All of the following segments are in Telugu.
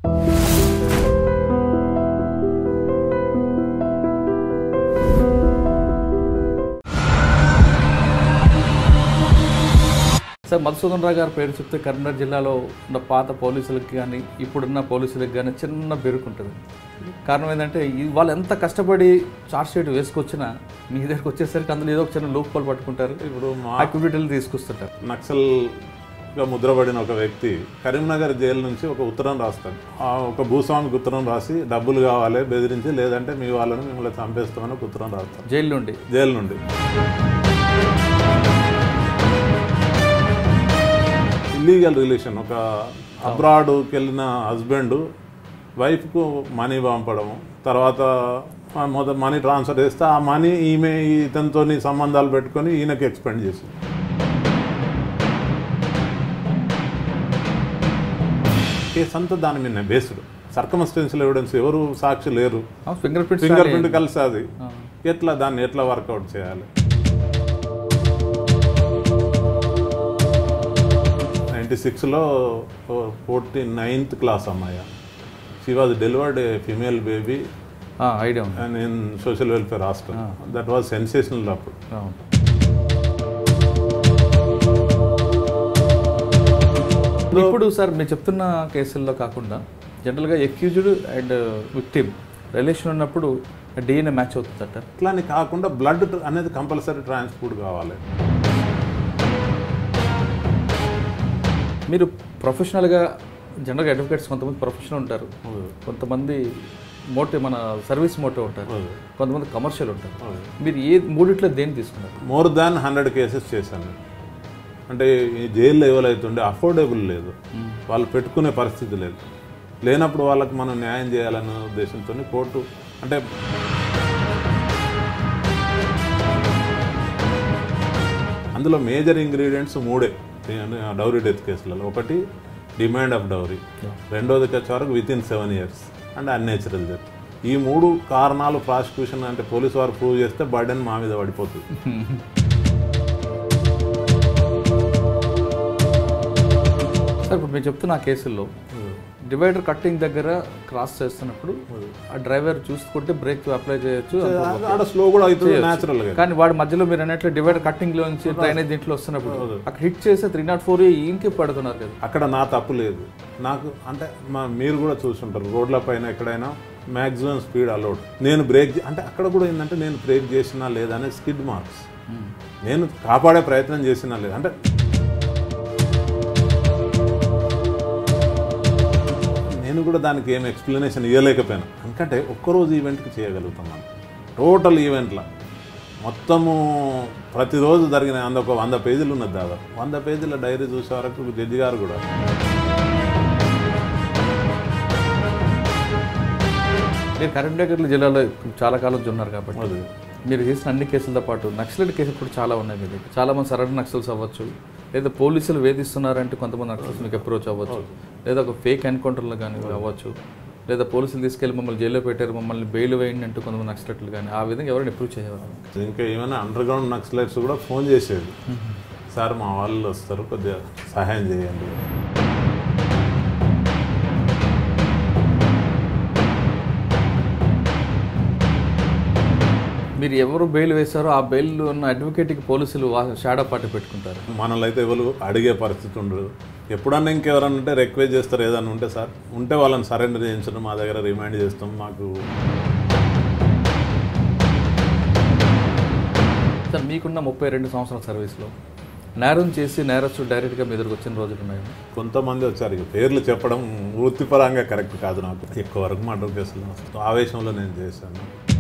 సార్ మధుసూదన్ రావు గారి పేరు చెప్తే కరీంనగర్ జిల్లాలో ఉన్న పాత పోలీసులకు కానీ ఇప్పుడున్న పోలీసులకు కానీ చిన్న బెరుకుంటుంది కారణం ఏంటంటే ఈ- వాళ్ళు ఎంత కష్టపడి చార్జ్ షీట్ వేసుకొచ్చినా మీ దగ్గరికి వచ్చేసరికి అందులో ఏదో ఒక చిన్న లోపాలు పట్టుకుంటారు ఇప్పుడు మా యాక్టివిటీలు తీసుకొస్తుంటారు నక్సల్గా ముద్రపడిన ఒక వ్యక్తి కరీంనగర్ జైలు నుంచి ఒక ఉత్తరం రాస్తాడు ఆ ఒక భూస్వామికి ఉత్తరం రాసి డబ్బులు కావాలి బెదిరించి లేదంటే మీ వాళ్ళని మిమ్మల్ని చంపేస్తామని ఒక ఉత్తరం రాస్తాడు జైలు నుండి జైలు నుండి ఇల్లీగల్ రిలేషన్ ఒక అబ్రాడ్కి వెళ్ళిన హస్బెండ్ వైఫ్కు మనీ పంపడము తర్వాత మొదట మనీ ట్రాన్స్ఫర్ చేస్తే ఆ మనీ ఈమె ఇతనితో సంబంధాలు పెట్టుకొని ఈయనకి ఎక్స్పెండ్ చేసింది కేసు అంతా దాని మీద బేస్డ్ సర్కమస్టెన్షియల్ ఎవిడెన్స్ ఎవరు సాక్షి లేరు ఫింగర్ ప్రింట్స్ ఫింగర్ ప్రింట్ కలిసి అది ఎట్లా దాన్ని ఎట్లా వర్కౌట్ చేయాలి నైంటీ సిక్స్లో ఫోర్టీన్ నైన్త్ క్లాస్ అమ్మాయి she was delivered a female baby idea ఉంది and in social welfare hostel that was sensational అప్పుడు అవును. ఇప్పుడు సార్ మీరు చెప్తున్న కేసుల్లో కాకుండా జనరల్గా ఎక్యూజ్డ్ అండ్ విక్టిమ్ రిలేషన్ ఉన్నప్పుడు డిఎన్ఏ మ్యాచ్ అవుతుందట ఇట్లా అని కాకుండా బ్లడ్ అనేది కంపల్సరీ ట్రాన్స్పోర్ట్ కావాలి మీరు ప్రొఫెషనల్గా జనరల్గా అడ్వకేట్స్ కొంతమంది ప్రొఫెషనల్ ఉంటారు కొంతమంది మోటివ్ మన సర్వీస్ మోటివ్ ఉంటారు కొంతమంది కమర్షియల్ ఉంటారు మీరు ఏ మూడిట్లో దేన్ని తీసుకున్నారు మోర్ దాన్ హండ్రెడ్ కేసెస్ చేశాను నేను. అంటే ఈ జైల్లో ఎవరైతుండే అఫోర్డబుల్ లేదు వాళ్ళు పెట్టుకునే పరిస్థితి లేదు లేనప్పుడు వాళ్ళకి మనం న్యాయం చేయాలనే ఉద్దేశంతో కోర్టు అంటే అందులో మేజర్ ఇంగ్రీడియంట్స్ మూడే డౌరీ డెత్ కేసులలో ఒకటి డిమాండ్ ఆఫ్ డౌరీ రెండోది వచ్చే వరకు with in seven years and unnatural death ఈ మూడు కారణాలు ప్రాసిక్యూషన్ అంటే పోలీసు వారు ప్రూవ్ చేస్తే బర్డెన్ మా మీద పడిపోతుంది సార్ ఇప్పుడు మీరు చెప్తున్న ఆ కేసుల్లో డివైడర్ కట్టింగ్ దగ్గర క్రాస్ చేస్తున్నప్పుడు ఆ డ్రైవర్ చూసుకుంటే బ్రేక్ అప్లై చేయొచ్చు ఆడ స్లో కూడా అవుతుంది న్యాచురల్ గా కానీ వాడి మధ్యలో మీరు అన్నట్లు డివైడర్ కట్టింగ్ లో నుంచి డ్రైనేజ్ దీంట్లో వస్తున్నప్పుడు అక్కడ హిట్ చేస్తే త్రీ నాట్ ఫోర్ ఈయనకి పడుతున్నారు కదా అక్కడ నా తప్పు లేదు నాకు అంటే మా మీరు కూడా చూస్తుంటారు రోడ్ల పైన ఎక్కడైనా మ్యాక్సిమం స్పీడ్ అలౌడ్ నేను బ్రేక్ చే- అంటే అక్కడ కూడా ఏంటంటే నేను బ్రేక్ చేసినా లేదనే స్కిడ్ మార్క్స్ నేను కాపాడే ప్రయత్నం చేసినా లేదు అంటే నేను కూడా దానికి ఏం ఎక్స్ప్లెనేషన్ ఇవ్వలేకపోయాను ఎందుకంటే ఒక్కరోజు ఈవెంట్కి చేయగలుగుతాం మనం టోటల్ ఈవెంట్లో మొత్తము ప్రతిరోజు జరిగిన అంద ఒక వంద పేజీలు ఉన్నది దాదాపు వంద పేజీల డైరీ చూసే వరకు జడ్జి గారు కూడా మీరు కరీంనగర్ జిల్లాలో చాలా కాలం నుంచి ఉన్నారు కాబట్టి అది మీరు చేసిన అన్ని కేసులతో పాటు నక్సలైట్ కేసులు కూడా చాలా ఉన్నాయి మీ దగ్గర చాలా మంది సరైన నక్సల్స్ అవ్వచ్చు లేదా పోలీసులు వేధిస్తున్నారంటే కొంతమంది నక్సల్స్ మీకు అప్రోచ్ అవ్వచ్చు లేదా ఒక ఫేక్ ఎన్కౌంటర్లు కానీ అవ్వచ్చు లేదా పోలీసులు తీసుకెళ్లి మమ్మల్ని జైల్లో పెట్టారు మమ్మల్ని బెయిల్ వేయండి అంటూ కొంతమంది నక్సలైట్లు కానీ ఆ విధంగా ఎవరైనా అప్రూవ్ చేయవాలి ఇంకా ఏమైనా అండర్ గ్రౌండ్ నక్సలైట్స్ కూడా ఫోన్ చేసేది సార్ మా వాళ్ళు వస్తారు కొద్దిగా సహాయం చేయండి మీరు ఎవరు బెయిల్ వేశారో ఆ బెయిల్ ఉన్న అడ్వకేట్కి పోలీసులు షాడో పార్టీ పెట్టుకుంటారు మనల్ని అయితే ఎవరు అడిగే పరిస్థితి ఉండదు ఎప్పుడన్నా ఇంకెవరన్నా ఉంటే రిక్వెస్ట్ చేస్తారు ఏదన్నా ఉంటే సార్ ఉంటే వాళ్ళని సరెండర్ చేయించడం మా దగ్గర రిమైండ్ చేస్తాం మాకు సార్ మీకున్న ముప్పై రెండు సంవత్సరాల సర్వీస్లో నేరం చేసి నేరస్తులు డైరెక్ట్గా మీ ఎదురుకు వచ్చిన రోజులు ఉన్నాయి కొంతమంది వచ్చారు ఇక పేర్లు చెప్పడం వృత్తిపరంగా కరెక్ట్ కాదు నాకు ఎక్కువ వరకు మర్డర్ కేసులు ఆవేశంలో నేను చేశాను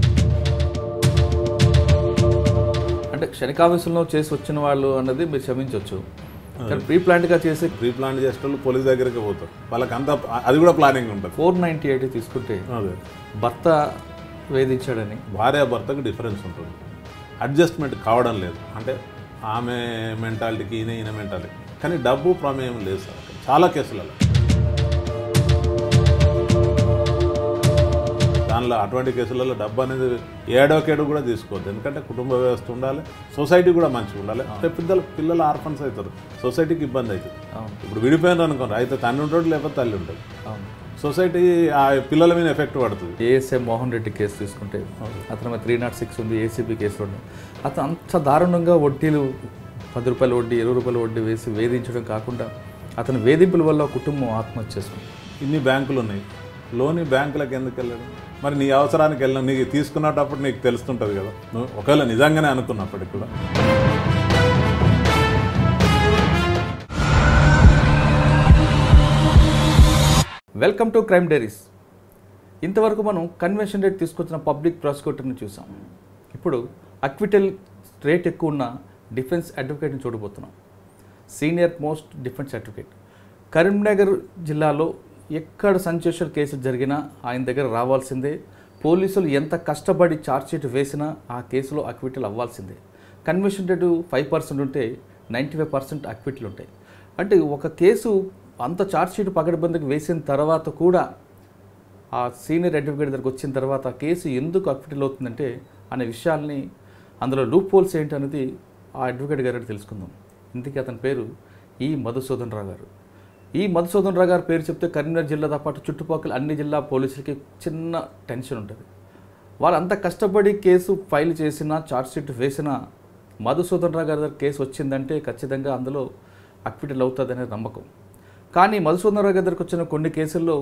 అంటే క్షణికావేశంలో చేసి వచ్చిన వాళ్ళు అన్నది మీరు క్షమించవచ్చు కానీ ప్రీ ప్లాంట్గా చేసి ప్రీ ప్లాన్ చేసే వాళ్ళు పోలీస్ దగ్గరికి పోతారు వాళ్ళకి అంతా అది కూడా ప్లానింగ్ ఉంటుంది ఫోర్ నైంటీ ఎయిట్ తీసుకుంటే అదే భర్త వేధించాడని భార్య భర్తకు డిఫరెన్స్ ఉంటుంది అడ్జస్ట్మెంట్ కావడం లేదు అంటే ఆమె మెంటాలిటీకి ఈయన ఈయన మెంటాలిటీ కానీ డబ్బు ప్రమేయం లేదు సార్ చాలా కేసులలో దానిలో అటువంటి కేసులలో డబ్బు అనేది ఏడోకేడు కూడా తీసుకోవద్దు ఎందుకంటే కుటుంబ వ్యవస్థ ఉండాలి సొసైటీ కూడా మంచిగా ఉండాలి అంటే పిల్లలు పిల్లలు ఆర్ఫన్స్ అవుతారు సొసైటీకి ఇబ్బంది అవుతుంది అవును ఇప్పుడు విడిపోయినారు అనుకోండి అయితే తండ్రి ఉంటాడు లేకపోతే తల్లి ఉంటుంది అవును సొసైటీ ఆ పిల్లల మీద ఎఫెక్ట్ పడుతుంది ఏఎస్ఐ మోహన్ రెడ్డి కేసు తీసుకుంటే అతని మీద త్రీ నాట్ సిక్స్ ఉంది ఏసీబీ కేసులు ఉన్నాయి అతను అంత దారుణంగా వడ్డీలు పది రూపాయల వడ్డీ ఇరవై రూపాయల వడ్డీ వేసి వేధించడం కాకుండా అతని వేధింపుల వల్ల కుటుంబం ఆత్మహత్య చేసుకుంది ఇన్ని బ్యాంకులు ఉన్నాయి లోన్ ఈ బ్యాంకులకు ఎందుకు వెళ్ళడం మరి నీ అవసరానికి వెళ్ళడం నీకు తీసుకున్నప్పుడు నీకు తెలుస్తుంటుంది కదా నువ్వు ఒకవేళ నిజంగానే అనుకున్నప్పటికి కూడా వెల్కమ్ టు క్రైమ్ డైరీస్ ఇంతవరకు మనం కన్వెన్షన్ రేట్ తీసుకొచ్చిన పబ్లిక్ ప్రాసిక్యూటర్ని చూసాం ఇప్పుడు అక్విటల్ రేట్ ఎక్కువ ఉన్న డిఫెన్స్ అడ్వకేట్ని చూడబోతున్నాం senior most defence advocate Karimnagar జిల్లాలో ఎక్కడ సంచేషన్ కేసు జరిగినా ఆయన దగ్గర రావాల్సిందే పోలీసులు ఎంత కష్టపడి ఛార్జ్షీట్ వేసినా ఆ కేసులో అక్విటల్ అవ్వాల్సిందే కన్వెన్షన్ రేటు ఫైవ్ పర్సెంట్ ఉంటే నైంటీ ఫైవ్ పర్సెంట్ అక్విట్లు ఉంటాయి అంటే ఒక కేసు అంత ఛార్జ్షీట్ పకడ్బందీకి వేసిన తర్వాత కూడా ఆ సీనియర్ అడ్వకేట్ దగ్గరికి వచ్చిన తర్వాత ఆ కేసు ఎందుకు అక్విటల్ అవుతుందంటే అనే విషయాల్ని అందులో లూప్ హోల్స్ ఏంటి అనేది ఆ అడ్వకేట్ గారు తెలుసుకుందాం ఇందుకే అతని పేరు ఈ మధుసూదన్ రావు గారు ఈ మధుసూదన్ రావు గారి పేరు చెప్తే కరీంనగర్ జిల్లాతో పాటు చుట్టుపక్కల అన్ని జిల్లా పోలీసులకి చిన్న టెన్షన్ ఉంటుంది వాళ్ళు అంత కష్టపడి కేసు ఫైల్ చేసినా ఛార్జ్షీట్ వేసినా మధుసూదన్ రావు గారి దగ్గర కేసు వచ్చిందంటే ఖచ్చితంగా అందులో అక్విటల్ అవుతుంది అనే నమ్మకం కానీ మధుసూదన్ రావు గారి దగ్గరకు వచ్చిన కొన్ని కేసుల్లో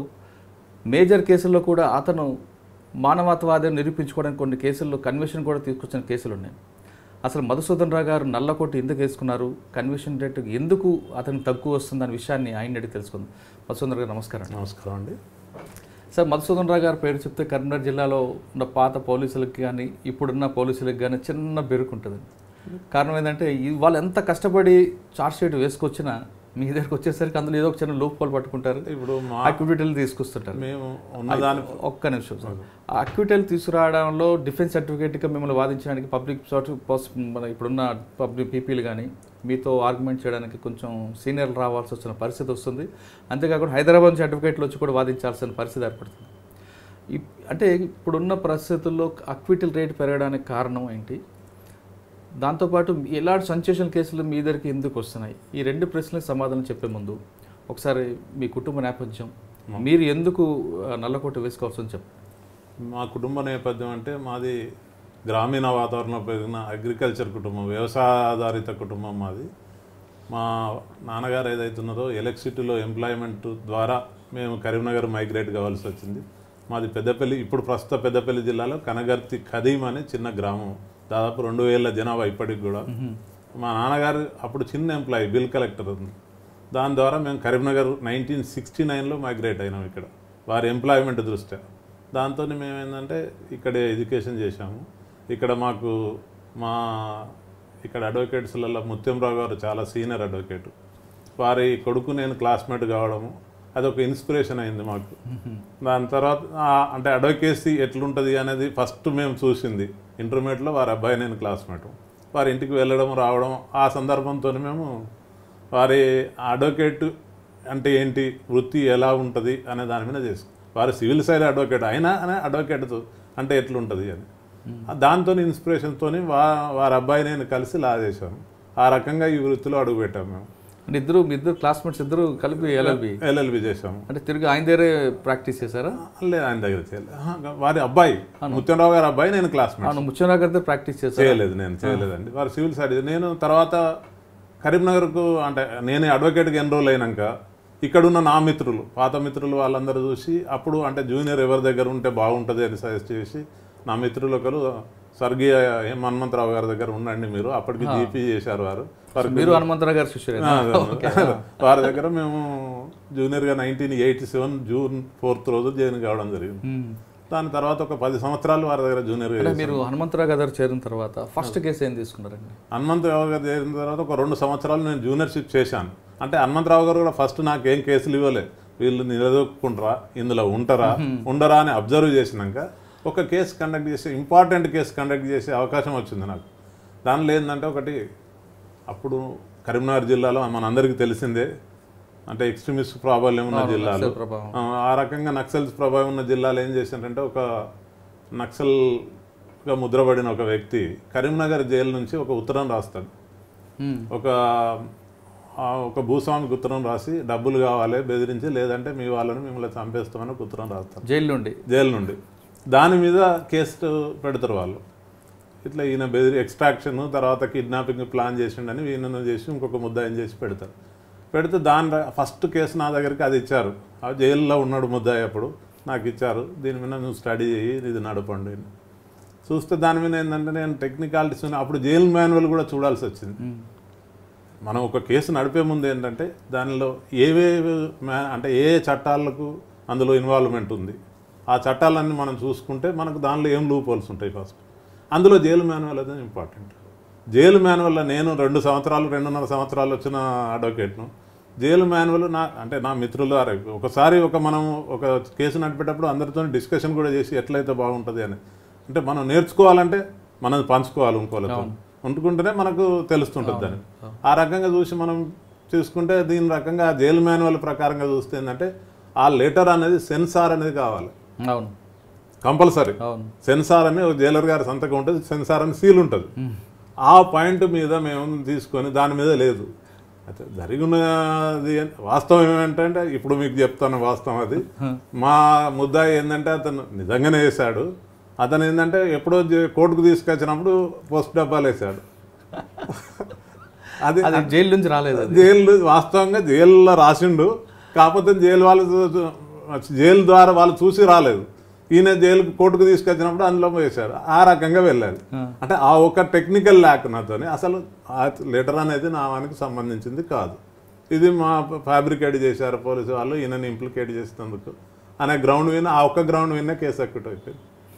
మేజర్ కేసుల్లో కూడా అతను మానవతావాదం నిరూపించుకోవడానికి కొన్ని కేసుల్లో కన్విషన్ కూడా తీసుకొచ్చిన కేసులు ఉన్నాయి అసలు మధుసూదన్ రావు గారు నల్లకోటి ఎందుకు వేసుకున్నారు కన్విషన్ రేట్ ఎందుకు అతను తక్కువ వస్తుందనే విషయాన్ని ఆయన అడిగి తెలుసుకుందాం మధుసూదన్ గారు నమస్కారం నమస్కారం అండి సార్ మధుసూదన్ రావు గారి పేరు చెప్తే కరీంనగర్ జిల్లాలో ఉన్న పాత పోలీసులకు కానీ ఇప్పుడున్న పోలీసులకు కానీ చిన్న బెరుకు ఉంటుంది కారణం ఏంటంటే ఈ- వాళ్ళు ఎంత కష్టపడి చార్జ్ షీట్ వేసుకొచ్చినా మీ దగ్గరకు వచ్చేసరికి అందులో ఏదో ఒక చిన్న లూప్ హోల్ పట్టుకుంటారు ఇప్పుడు మా అక్విటీలు తీసుకొస్తుంటారు మేము ఉన్నదాని ఒక్క నిమిషం సార్ ఆ అక్విటల్ తీసుకురావడంలో డిఫెన్స్ సర్టిఫికేట్గా మిమ్మల్ని వాదించడానికి పబ్లిక్ మన ఇప్పుడున్న పబ్లిక్ పీపీలు కానీ మీతో ఆర్గ్యుమెంట్ చేయడానికి కొంచెం సీనియర్లు రావాల్సి వచ్చిన పరిస్థితి వస్తుంది అంతేకాకుండా హైదరాబాద్ నుంచి అడ్వకేట్లు వచ్చి కూడా వాదించాల్సిన పరిస్థితి ఏర్పడుతుంది ఇప్- అంటే ఇప్పుడున్న పరిస్థితుల్లో అక్విటల్ రేట్ పెరగడానికి కారణం ఏంటి దాంతోపాటు ఎలాంటి సంచేషన్ కేసులు మీ దగ్గరికి ఎందుకు వస్తున్నాయి ఈ రెండు ప్రశ్నలకు సమాధానం చెప్పే ముందు ఒకసారి మీ కుటుంబ నేపథ్యం మీరు ఎందుకు ఆ, నల్లకోట వేసుకోవాల్సి అని చెప్పండి మా కుటుంబ నేపథ్యం అంటే మాది గ్రామీణ వాతావరణంలో పెరిగిన అగ్రికల్చర్ కుటుంబం వ్యవసాయ ఆధారిత కుటుంబం మాది మా నాన్నగారు ఏదైతున్నదో ఎలక్ట్రిసిటీలో ఎంప్లాయ్మెంట్ ద్వారా మేము కరీంనగర్ మైగ్రేట్ కావాల్సి వచ్చింది మాది పెద్దపల్లి ఇప్పుడు ప్రస్తుత పెద్దపల్లి జిల్లాలో కనగర్తి ఖదీం అనే చిన్న గ్రామం దాదాపు రెండు వేల జనాభా ఇప్పటికి కూడా మా నాన్నగారు అప్పుడు చిన్న ఎంప్లాయీ బిల్ కలెక్టర్ ఉంది దాని ద్వారా మేము కరీంనగర్ నైన్టీన్ సిక్స్టీ నైన్లో మైగ్రేట్ అయినాం ఇక్కడ వారి ఎంప్లాయ్మెంట్ దృష్ట్యా దాంతో మేము ఏంటంటే ఇక్కడే ఎడ్యుకేషన్ చేశాము ఇక్కడ మాకు మా ఇక్కడ అడ్వకేట్స్లలో ముత్యంరావు గారు చాలా సీనియర్ అడ్వకేట్ వారి కొడుకు నేను క్లాస్మేట్ కావడము అదొక ఇన్స్పిరేషన్ అయింది మాకు దాని తర్వాత ఆ, అంటే అడ్వకేసీ ఎట్లుంటుంది అనేది ఫస్ట్ మేము చూసింది ఇంటర్మీడియట్లో వారి అబ్బాయి నేను క్లాస్మేట్ వారి ఇంటికి వెళ్ళడం రావడం ఆ సందర్భంతో మేము వారి అడ్వకేట్ అంటే ఏంటి వృత్తి ఎలా ఉంటుంది అనే దాని మీద చేసు వారు సివిల్ సైడ్ అడ్వకేట్ అయినా అనే అడ్వకేట్ అంటే ఎట్లుంటుంది అని దాంతో ఇన్స్పిరేషన్తో వా వారి అబ్బాయి నేను కలిసి లా చేశాను ఆ రకంగా ఈ వృత్తిలో అడుగుపెట్టాము మేము అంటే ఇద్దరు మీ ఇద్దరు క్లాస్మేట్స్ ఇద్దరు కలిపి ఎల్ఎల్బి ఎల్ఎల్బి చేశాము అంటే తిరిగి ఆయన దగ్గరే ప్రాక్టీస్ చేశారా లేదు ఆయన దగ్గర చేయలేదు ఆహా, వారి అబ్బాయి ముత్యంరావు గారి అబ్బాయి నేను క్లాస్మేట్ అవును ముచ్చనా గారి దగ్గర ప్రాక్టీస్ చేశారు చేయలేదు నేను చేయలేదండి వారు సివిల్ సైడ్ నేను తర్వాత కరీంనగర్కు అంటే నేను అడ్వకేట్గా ఎన్రోల్ అయినాక ఇక్కడున్న నా మిత్రులు పాత మిత్రులు వాళ్ళందరూ చూసి అప్పుడు అంటే జూనియర్ ఎవరి దగ్గర ఉంటే బాగుంటుంది అని సజెస్ట్ చేసి నా మిత్రులు ఒకరు స్వర్గీయ ఎం హనుమంతరావు గారి దగ్గర ఉండండి మీరు అప్పటికి జీపీ చేశారు వారు వారికి మీరు హనుమంతరావు గారు శిష్యులు ఆ, వారి దగ్గర మేము జూనియర్గా nineteen eighty seven June fourth రోజు జాయిన్ కావడం జరిగింది దాని తర్వాత ఒక పది సంవత్సరాలు వారి దగ్గర జూనియర్గా అంటే మీరు హనుమంతరావు గారి దగ్గర చేరిన తర్వాత ఫస్ట్ కేసు ఏం తీసుకున్నారండి హనుమంతరావు గారు చేరిన తర్వాత ఒక రెండు సంవత్సరాలు నేను జూనియర్షిప్ చేశాను అంటే హనుమంతరావు గారు కూడా ఫస్ట్ నాకు ఏం కేసులు ఇవ్వలే వీళ్ళు నిలదొక్కుంటారా ఇందులో ఉంటారా ఉండరా అని అబ్జర్వ్ చేసినాక ఒక కేసు కండక్ట్ చేసి ఇంపార్టెంట్ కేసు కండక్ట్ చేసే అవకాశం వచ్చింది నాకు దానిలో ఏంటంటే ఒకటి అప్పుడు కరీంనగర్ జిల్లాలో మనందరికీ తెలిసిందే అంటే ఎక్స్ట్రీమిస్ట్ ప్రాబల్యం ఉన్న జిల్లాలు ప్రభావం ఆ, ఆ రకంగా నక్సల్స్ ప్రభావం ఉన్న జిల్లాలు ఏం చేశారంటే ఒక నక్సల్గా ముద్రపడిన ఒక వ్యక్తి కరీంనగర్ జైలు నుంచి ఒక ఉత్తరం రాస్తాడు మ్మ్. ఒక ఆ ఒక భూస్వామికి ఉత్తరం రాసి డబ్బులు కావాలి బెదిరించి లేదంటే మీ వాళ్ళని మిమ్మల్ని చంపేస్తామని ఒక ఉత్తరం రాస్తారు జైలు నుండి జైలు నుండి దాని మీద కేసు పెడతారు వాళ్ళు ఇట్లా ఈయన బెదిరి ఎక్స్ట్రాక్షన్ తర్వాత కిడ్నాపింగ్ ప్లాన్ చేసిండని ఈయనను చేసి ఇంకొక ముద్దాయిని చేసి పెడతారు పెడితే దాని ర- ఫస్ట్ కేసు నా దగ్గరికి అది ఇచ్చారు ఆ జైల్లో ఉన్నాడు ముద్దాయి అప్పుడు నాకు ఇచ్చారు దీని మీద నువ్వు స్టడీ చేయి ఇది నడపండి అని. చూస్తే దాని మీద ఏంటంటే నేను టెక్నికాలిటీస్ అప్పుడు జైలు మాన్యువల్ కూడా చూడాల్సి వచ్చింది మనం ఒక కేసు నడిపే ముందు ఏంటంటే దానిలో ఏవేవి మ్యా- అంటే ఏ ఏ చట్టాలకు అందులో ఇన్వాల్వ్మెంట్ ఉంది ఆ చట్టాలన్నీ మనం చూసుకుంటే మనకు దానిలో ఏం లూప్ హోల్స్ ఉంటాయి ఫస్ట్ అందులో జైలు మాన్యువల్ అనేది ఇంపార్టెంట్ జైలు మాన్యువల్లో నేను రెండు సంవత్సరాలు రెండున్నర సంవత్సరాలు వచ్చిన అడ్వకేట్ను జైలు మాన్యువల్ నా అంటే నా మిత్రులు అరే ఒకసారి ఒక మనం ఒక కేసు నడిపేటప్పుడు అందరితో డిస్కషన్ కూడా చేసి ఎట్లయితే బాగుంటుంది అని అంటే మనం నేర్చుకోవాలంటే మనం పంచుకోవాలి ఇంకోళ్ళతో ఉంటుకుంటేనే మనకు తెలుస్తుంటుంది దాన్ని ఆ రకంగా చూసి మనం చూసుకుంటే దీని రకంగా జైలు మాన్యువల్ ప్రకారంగా చూస్తే ఏంటంటే ఆ లెటర్ అనేది సెన్సార్ అనేది కావాలి అవును కంపల్సరీ అవును సెన్సార్ అని ఒక జైలర్ గారి సంతకం ఉంటుంది సెన్సార్ అని సీల్ ఉంటుంది ఆ పాయింట్ మీద మేము తీసుకొని దాని మీద లేదు అయితే జరిగినది వాస్తవం ఏమంటే ఇప్పుడు మీకు చెప్తాను వాస్తవం అది మా ముద్దాయి ఏంటంటే అతను నిజంగానే వేశాడు అతను ఏంటంటే ఎప్పుడో జే- కోర్టుకు తీసుకొచ్చినప్పుడు పోస్ట్ డబ్బాలు వేశాడు అది అది జైలు నుంచి రాలేదు అది జైలు వాస్తవంగా జైల్లో రాసిండు కాకపోతే జైలు వాళ్ళు చూ- జైలు ద్వారా వాళ్ళు చూసి రాలేదు ఈయన జైలుకు కోర్టుకు తీసుకొచ్చినప్పుడు అందులో వేశారు ఆ రకంగా వెళ్ళారు అంటే ఆ ఒక టెక్నికల్ ల్యాక్ నాతోని అసలు ఆ లెటర్ అనేది నా వానికి సంబంధించింది కాదు ఇది మా ఫ్యాబ్రికేట్ చేశారు పోలీసు వాళ్ళు ఈయనని ఇంప్లికేట్ చేసినందుకు అనే గ్రౌండ్ విన్న ఆ ఒక్క గ్రౌండ్ విన్న కేసు ఎక్కట్ అయిపోయింది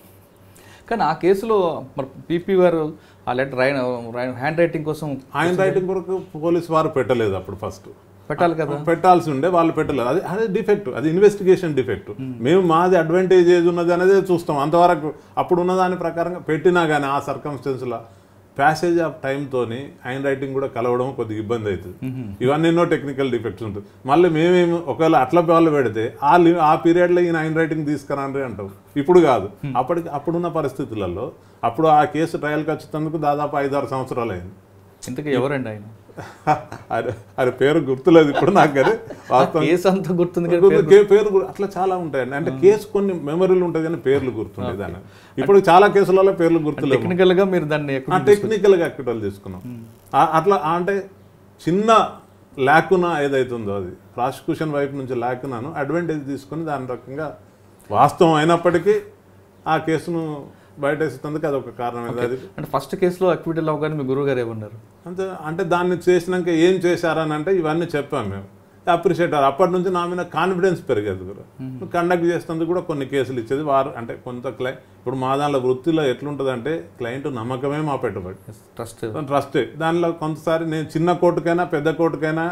కానీ ఆ కేసులో మరి పీపీ గారు ఆ లెటర్ రాయన హ్యాండ్ రైటింగ్ కోసం ఆయన రైటింగ్ కొరకు పోలీసు వారు పెట్టలేదు అప్పుడు ఫస్ట్ పెట్టాలి కదా పెట్టాల్సి ఉండే వాళ్ళు పెట్టలేదు అది అదే డిఫెక్ట్ అది ఇన్వెస్టిగేషన్ డిఫెక్ట్ మేము మాది అడ్వాంటేజ్ ఏది ఉన్నది అనేది చూస్తాం అంతవరకు అప్పుడు ఉన్న దాని ప్రకారంగా పెట్టినా కానీ ఆ సర్కమ్స్టెన్స్లో ప్యాసేజ్ ఆఫ్ టైంతోని ఆయన రైటింగ్ కూడా కలవడం కొద్దిగా ఇబ్బంది అవుతుంది ఇవన్నీ ఎన్నో టెక్నికల్ డిఫెక్ట్స్ ఉంటుంది మళ్ళీ మేమేమి ఒకవేళ అట్లా వాళ్ళు పెడితే ఆ లి- ఆ పీరియడ్లో ఈయన ఆయన రైటింగ్ తీసుకురండి అంటాం ఇప్పుడు కాదు అప్పటికి అప్పుడున్న పరిస్థితులలో అప్పుడు ఆ కేసు ట్రయల్కి వచ్చేందుకు దాదాపు ఐదారు సంవత్సరాలు అయింది ఇంతకీ ఎవరండి ఆయన అది అది పేరు గుర్తులేదు ఇప్పుడు నాకు కానీ వాస్తవం కేసు అంతా గుర్తుంది కదా గుర్తు- కే- పేరు గుర్- అట్లా చాలా ఉంటాయండి అంటే కేసు కొన్ని మెమరీలు ఉంటాయి కానీ పేర్లు గుర్తుంటాయి దాని ఇప్పుడు చాలా కేసులలో పేర్లు గుర్తులేవు టెక్నికల్ గా మీరు దాన్ని ఎక్కువ టెక్నికల్గా అక్విటల్ తీసుకున్నాం ఆ- అట్లా ఆ అంటే చిన్న ల్యాకున ఏదైతుందో అది ప్రాసిక్యూషన్ వైపు నుంచి ల్యాకునాను అడ్వాంటేజ్ తీసుకొని దాని రకంగా వాస్తవం అయినప్పటికీ ఆ కేసును బయట వేసేందుకు అది ఒక కారణం అది అంటే ఫస్ట్ కేసులో అక్విటల్ అవ్వగానే మీ గురువు గారు ఏమన్నారు అంతే అంటే దాన్ని చేసినాక ఏం చేశారని అంటే ఇవన్నీ చెప్పాం మేము అప్రిషియేట్ అప్పటి నుంచి నా మీద కాన్ఫిడెన్స్ పెరిగేది కూడా కండక్ట్ చేసినందుకు కూడా కొన్ని కేసులు ఇచ్చేది వారు అంటే కొంత క్లై ఇప్పుడు మా దానిలో వృత్తిలో ఎట్లుంటుందంటే క్లయింట్ నమ్మకమే మా పెట్టుబడి ట్రస్ట్ ట్రస్ట్ దానిలో కొంతసారి నేను చిన్న కోర్టుకైనా పెద్ద కోర్టుకైనా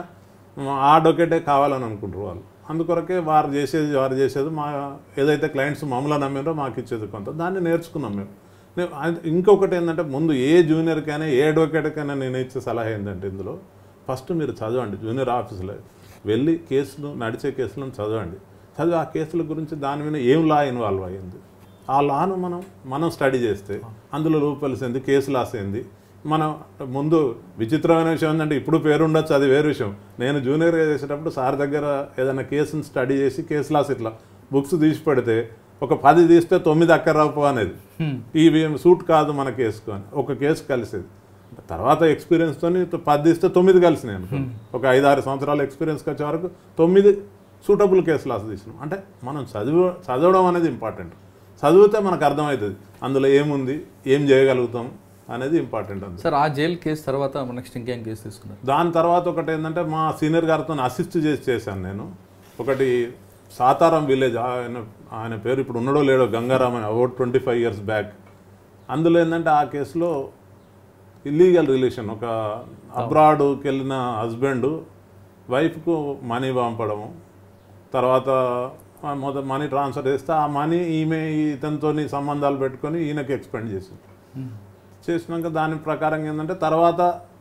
ఆ అడ్వకేటే కావాలని అనుకుంటారు వాళ్ళు అందుకొరకే వారు చేసేది వారు చేసేది మా ఏదైతే క్లయింట్స్ మమ్మల్ని నమ్మారో మాకు ఇచ్చేది కొంత దాన్ని నేర్చుకున్నాం మేము నేను అది- ఇంకొకటి ఏంటంటే ముందు ఏ జూనియర్కైనా ఏ అడ్వకేట్కైనా నేను ఇచ్చే సలహా ఏంటంటే ఇందులో ఫస్ట్ మీరు చదవండి జూనియర్ ఆఫీసులో వెళ్ళి కేసులు నడిచే కేసులను చదవండి చదివి ఆ కేసుల గురించి దాని మీద ఏం లా ఇన్వాల్వ్ అయ్యింది ఆ లాను మనం మనం స్టడీ చేస్తే అందులో రూపలిసింది కేసు లాస్ అయింది మనం ముందు విచిత్రమైన విషయం ఏంటంటే ఇప్పుడు పేరు ఉండొచ్చు అది వేరే విషయం నేను జూనియర్గా చేసేటప్పుడు సార్ దగ్గర ఏదైనా కేసుని స్టడీ చేసి కేసు లాస్ ఇట్లా బుక్స్ తీసి పెడితే ఒక పది తీస్తే తొమ్మిది అక్కరాపు అనేది ఇవి సూట్ కాదు మన కేసుకు అని ఒక కేసు కలిసేది తర్వాత ఎక్స్పీరియన్స్తో పది తీస్తే తొమ్మిది కలిసినాయి అనుకో ఒక ఐదు ఆరు సంవత్సరాల ఎక్స్పీరియన్స్కి వచ్చే వరకు తొమ్మిది సూటబుల్ కేసు లాస్ తీసినాం అంటే మనం చదివ చదవడం అనేది ఇంపార్టెంట్ చదివితే మనకు అర్థమవుతుంది అందులో ఏముంది ఏం చేయగలుగుతాం అనేది ఇంపార్టెంట్ అంతే సార్ ఆ జైలు కేసు తర్వాత నెక్స్ట్ ఇంకేం కేసు తీసుకున్నారు దాని తర్వాత ఒకటి ఏంటంటే మా సీనియర్ గారితో అసిస్ట్ చేసి చేశాను నేను ఒకటి సాతారం విలేజ్ ఆయన ఆయన పేరు ఇప్పుడు ఉన్నాడో లేడో గంగారాం అని about twenty five years back అందులో ఏంటంటే ఆ కేసులో ఇల్లీగల్ రిలేషన్ ఒక అబ్రాడ్కి వెళ్ళిన హస్బెండ్ వైఫ్కు మనీ పంపడము తర్వాత మొదట మనీ ట్రాన్స్ఫర్ చేస్తే ఆ మనీ ఈమె ఇతనితో సంబంధాలు పెట్టుకొని ఈయనకి ఎక్స్పెండ్ చేసింది చేసినాక దాని ప్రకారం ఏంటంటే తర్వాత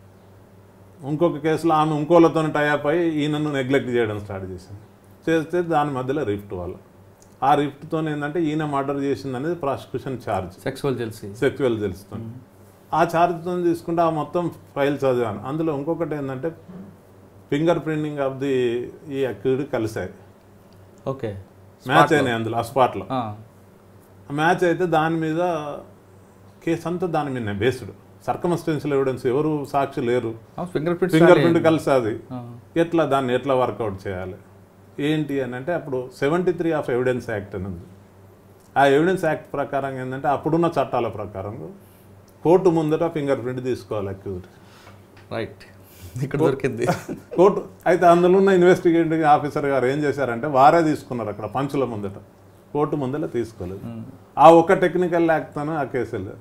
ఇంకొక కేసులో ఆమె ఇంకోళ్ళతో టైఅప్ అయ్యి ఈయనను నెగ్లెక్ట్ చేయడం స్టార్ట్ చేసింది చేస్తే దాని మధ్యలో రిఫ్ట్ వల్ల ఆ రిఫ్ట్తో ఏంటంటే ఈయన మర్డర్ చేసింది అనేది prosecution charge sexual jealousy sexual తెలుస్తుంది ఆ ఛార్జ్తో తీసుకుంటే ఆ మొత్తం ఫైల్ చదివాను అందులో ఇంకొకటి ఏంటంటే ఫింగర్ ప్రింటింగ్ ఆఫ్ ది ఈ అక్యూడ్ కలిసాయి ఓకే మ్యాచ్ అయినాయి అందులో ఆ స్పాట్లో ఆ, మ్యాచ్ అయితే దాని మీద కేసు అంతా దాని మీద బేస్డ్ సర్కమస్టెన్షియల్ ఎవిడెన్స్ ఎవరు సాక్షి లేరు ఆ, ఫింగర్ ప్రింట్స్ ఫింగర్ కానీ- ప్రింట్ కలిసి అది ఆ, ఎట్లా దాన్ని ఎట్లా వర్కౌట్ చేయాలి ఏంటి అని అంటే అప్పుడు seventy three of evidence act అని ఉంది ఆ ఎవిడెన్స్ యాక్ట్ ప్రకారం ఏంటంటే అప్పుడున్న చట్టాల ప్రకారం కోర్టు ముందట ఫింగర్ ప్రింట్ తీసుకోవాలి అక్యూజ్ రైట్ ఇక్కడ దొరికింది కోర్టు అయితే అందులో ఉన్న ఇన్వెస్టిగేటింగ్ ఆఫీసర్ గారు ఏం చేశారంటే వారే తీసుకున్నారు అక్కడ పంచుల ముందట కోర్టు ముందర తీసుకోలేదు ఆ ఒక్క టెక్నికల్ యాక్ట్తోనే ఆ కేసు వెళ్ళారు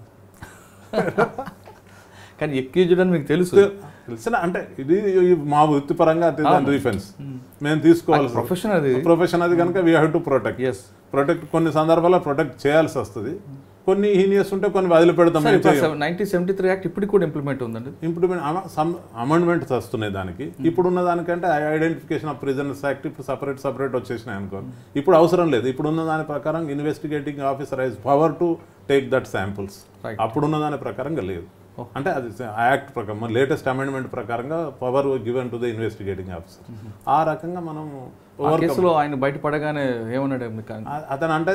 కానీ ఎక్యూజ్డ్ అని మీకు తెలుసు తెలిసిన అంటే ఇది ఇది మా వృత్తిపరంగా డిఫెన్స్ మేము తీసుకోవాల్సి ప్రొఫెషన్ అది ప్రొఫెషన్ అది కనుక we have to protect yes protect కొన్ని సందర్భాల్లో ప్రొటెక్ట్ చేయాల్సి వస్తుంది కొన్ని హీనియస్ ఉంటే కొన్ని వదిలిపెడతాం మేము చేయం. నైన్టీన్ సెవెంటీ త్రీ యాక్ట్ ఇప్పటికి కూడా ఇంప్లిమెంట్ ఉందండి ఇంప్లిమెంట్ అమెండ్మెంట్స్ వస్తున్నాయి దానికి ఇప్పుడున్న దానికంటే ఐడెంటిఫికేషన్ ఆఫ్ ప్రిజనర్స్ యాక్ట్ ఇప్పుడు సపరేట్ సపరేట్ వచ్చేసినాయి అనుకో ఇప్పుడు అవసరం లేదు ఇప్పుడున్న దాని ప్రకారం investigating officer has power to take that samples Right. అప్పుడున్న దాని ప్రకారంగా లేదు అంటే అది ఆ యాక్ట్ ప్రకారం లేటెస్ట్ అమెండ్మెంట్ ప్రకారంగా power given to the investigating officer ఆ రకంగా మనం ఆ overcome- కేసులో ఆయన బయటపడగానే ఏమన్నాడు మీకు ఆయన? ఆ- అతను అంటే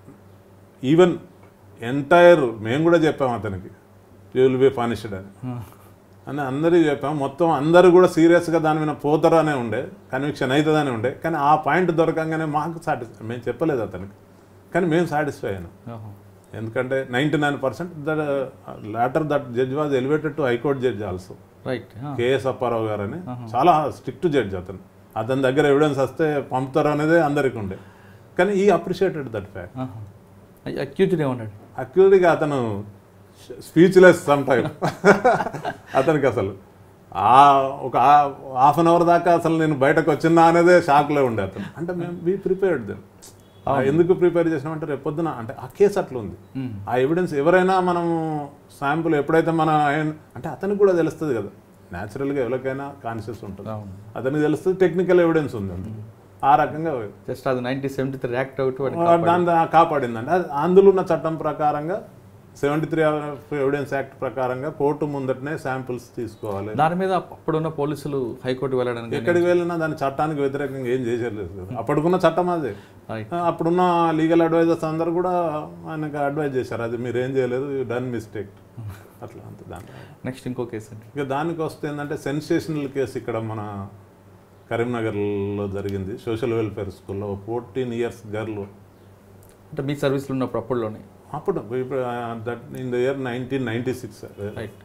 ఈవెన్ ఎంటైర్ మేము కూడా చెప్పాం అతనికి యూ విల్ బి పనిష్డ్ అని అని అందరికీ చెప్పాం మొత్తం అందరూ కూడా సీరియస్గా దాని మీద పోతారు అనే ఉండే కన్విక్షన్ అవుతుందనే ఉండే కానీ ఆ పాయింట్ దొరకంగానే మాకు సాటిస్ఫై మేము చెప్పలేదు అతనికి కానీ మేము సాటిస్ఫై అయినాం ఓహో. ఎందుకంటే ninety nine percent that later that judge was elevated to high court judge also right ఆ. కేఎస్ అప్పారావు గారు అని చాలా స్ట్రిక్ట్ జడ్జ్ అతను అతని దగ్గర ఎవిడెన్స్ వస్తే పంపుతారు అనేది అందరికీ ఉండే కానీ ఈ అప్రిషియేటెడ్ దట్ ఫ్యాక్ట్ ఆహా. అక్యూజ్డ్ ఏమన్నాడు అక్యూరిటీగా అతను స్పీచ్లెస్ సమ్ టైం అతనికి అసలు ఆ ఒక హాఫ్ అన్ అవర్ దాకా అసలు నేను బయటకు వచ్చిందా అనేదే షాక్లో ఉండే అతను అంటే మేము బీ ప్రిపేర్డ్ దెన్ ఎందుకు ప్రిపేర్ చేసినామంటే రేపు పొద్దున అంటే ఆ కేసు అట్లా ఉంది మ్మ్. ఆ ఎవిడెన్స్ ఎవరైనా మనం శాంపుల్ ఎప్పుడైతే మన ఆయన- అంటే అతనికి కూడా తెలుస్తుంది కదా న్యాచురల్గా ఎవరికైనా కాన్షియస్ ఉంటుంది అవును అతనికి తెలుస్తుంది టెక్నికల్ ఎవిడెన్స్ ఉంది అందులో. ఆ రకంగా జస్ట్ అది nineteen seventy three act out దాని దా- కాపాడిందండి అది అందులో ఉన్న చట్టం ప్రకారంగా సెవెంటీ త్రీ ఎవిడెన్స్ యాక్ట్ ప్రకారంగా కోర్టు ముందటనే శాంపిల్స్ తీసుకోవాలి దాని మీద అప్పుడున్న పోలీసులు హైకోర్టు వెళ్ళడానికి ఎక్కడికి వెళ్ళినా దాని చట్టానికి వ్యతిరేకంగా ఏం చేసేయలేదు కదా అప్పటికున్న చట్టం అదే రైట్ ఆ, అప్పుడున్న లీగల్ అడ్వైజర్స్ అందరు కూడా ఆయనకు అడ్వైజ్ చేశారు అది మీరు ఏం చేయలేదు డన్ మిస్టేక్ అట్లా అంత దాని నెక్స్ట్ ఇంకో కేసు అండి ఇక దానికి వస్తే ఏంటంటే సెన్సేషనల్ కేసు ఇక్కడ మన కరీంనగర్లో జరిగింది సోషల్ వెల్ఫేర్ స్కూల్లో ఫోర్టీన్ ఇయర్స్ గర్ల్ అంటే మీ సర్వీస్లో ఉన్నప్పుడు అప్పుడులోనే అప్పుడు ఇప్పుడు that in the year nineteen ninety six right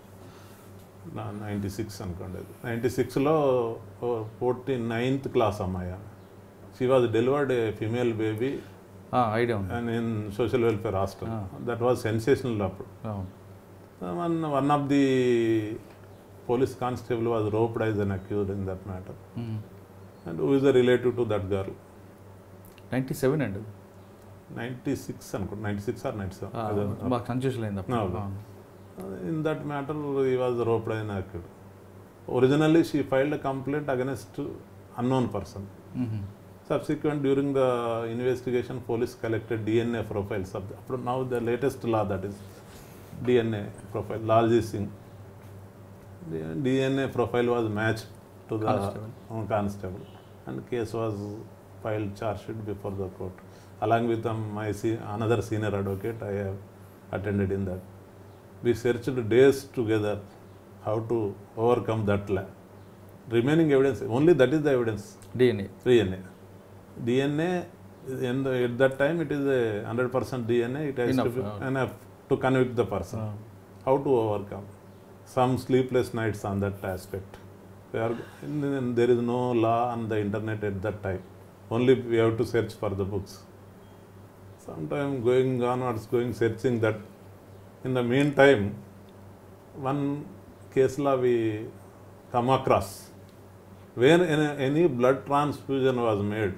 ninety six అనుకోండి అది నైంటీ సిక్స్లో ఫోర్టీన్ నైన్త్ క్లాస్ అమ్మాయి she was delivered a female baby idea ఉంది and in social welfare hostel that was sensational అప్పుడు అవును one one of the police constable was roped as an accuse in that matter and who is the relative to that girl ninety seven అండి నైంటీ సిక్స్ అనుకోండి నైంటీ సిక్స్ ఆర్ నైంటీ ఆ, సెవెన్ బాగా కన్ఫ్యూజన్ అయింది అప్పుడు అవును. అవును. ఇన్ దట్ మ్యాటర్ ఈ వాజ్ రోప్డ్ అయిన accused originally she filed complaint against unknown person hmm. Subsequent, during the investigation, police collected DNA profiles of the, apro- now the latest law that is DNA profile, Lalji Singh. The DNA profile was matched to the Constable. uh, constable and case was filed charge sheet before the court. Along with um, my se- another senior advocate, I have attended in that. We searched days together how to overcome that la- remaining evidence, only that is the evidence. DNA DNA. DNA, in the, at that time, it is a 100% DNA, it has Enough, to be uh. enough to convict the person. How to overcome? Some sleepless nights on that aspect. We are, in- in- there is no law on the internet at that time. Only we have to search for the books. Sometime going onwards, going searching that. In the meantime, one case law we come across where any, any blood transfusion was made,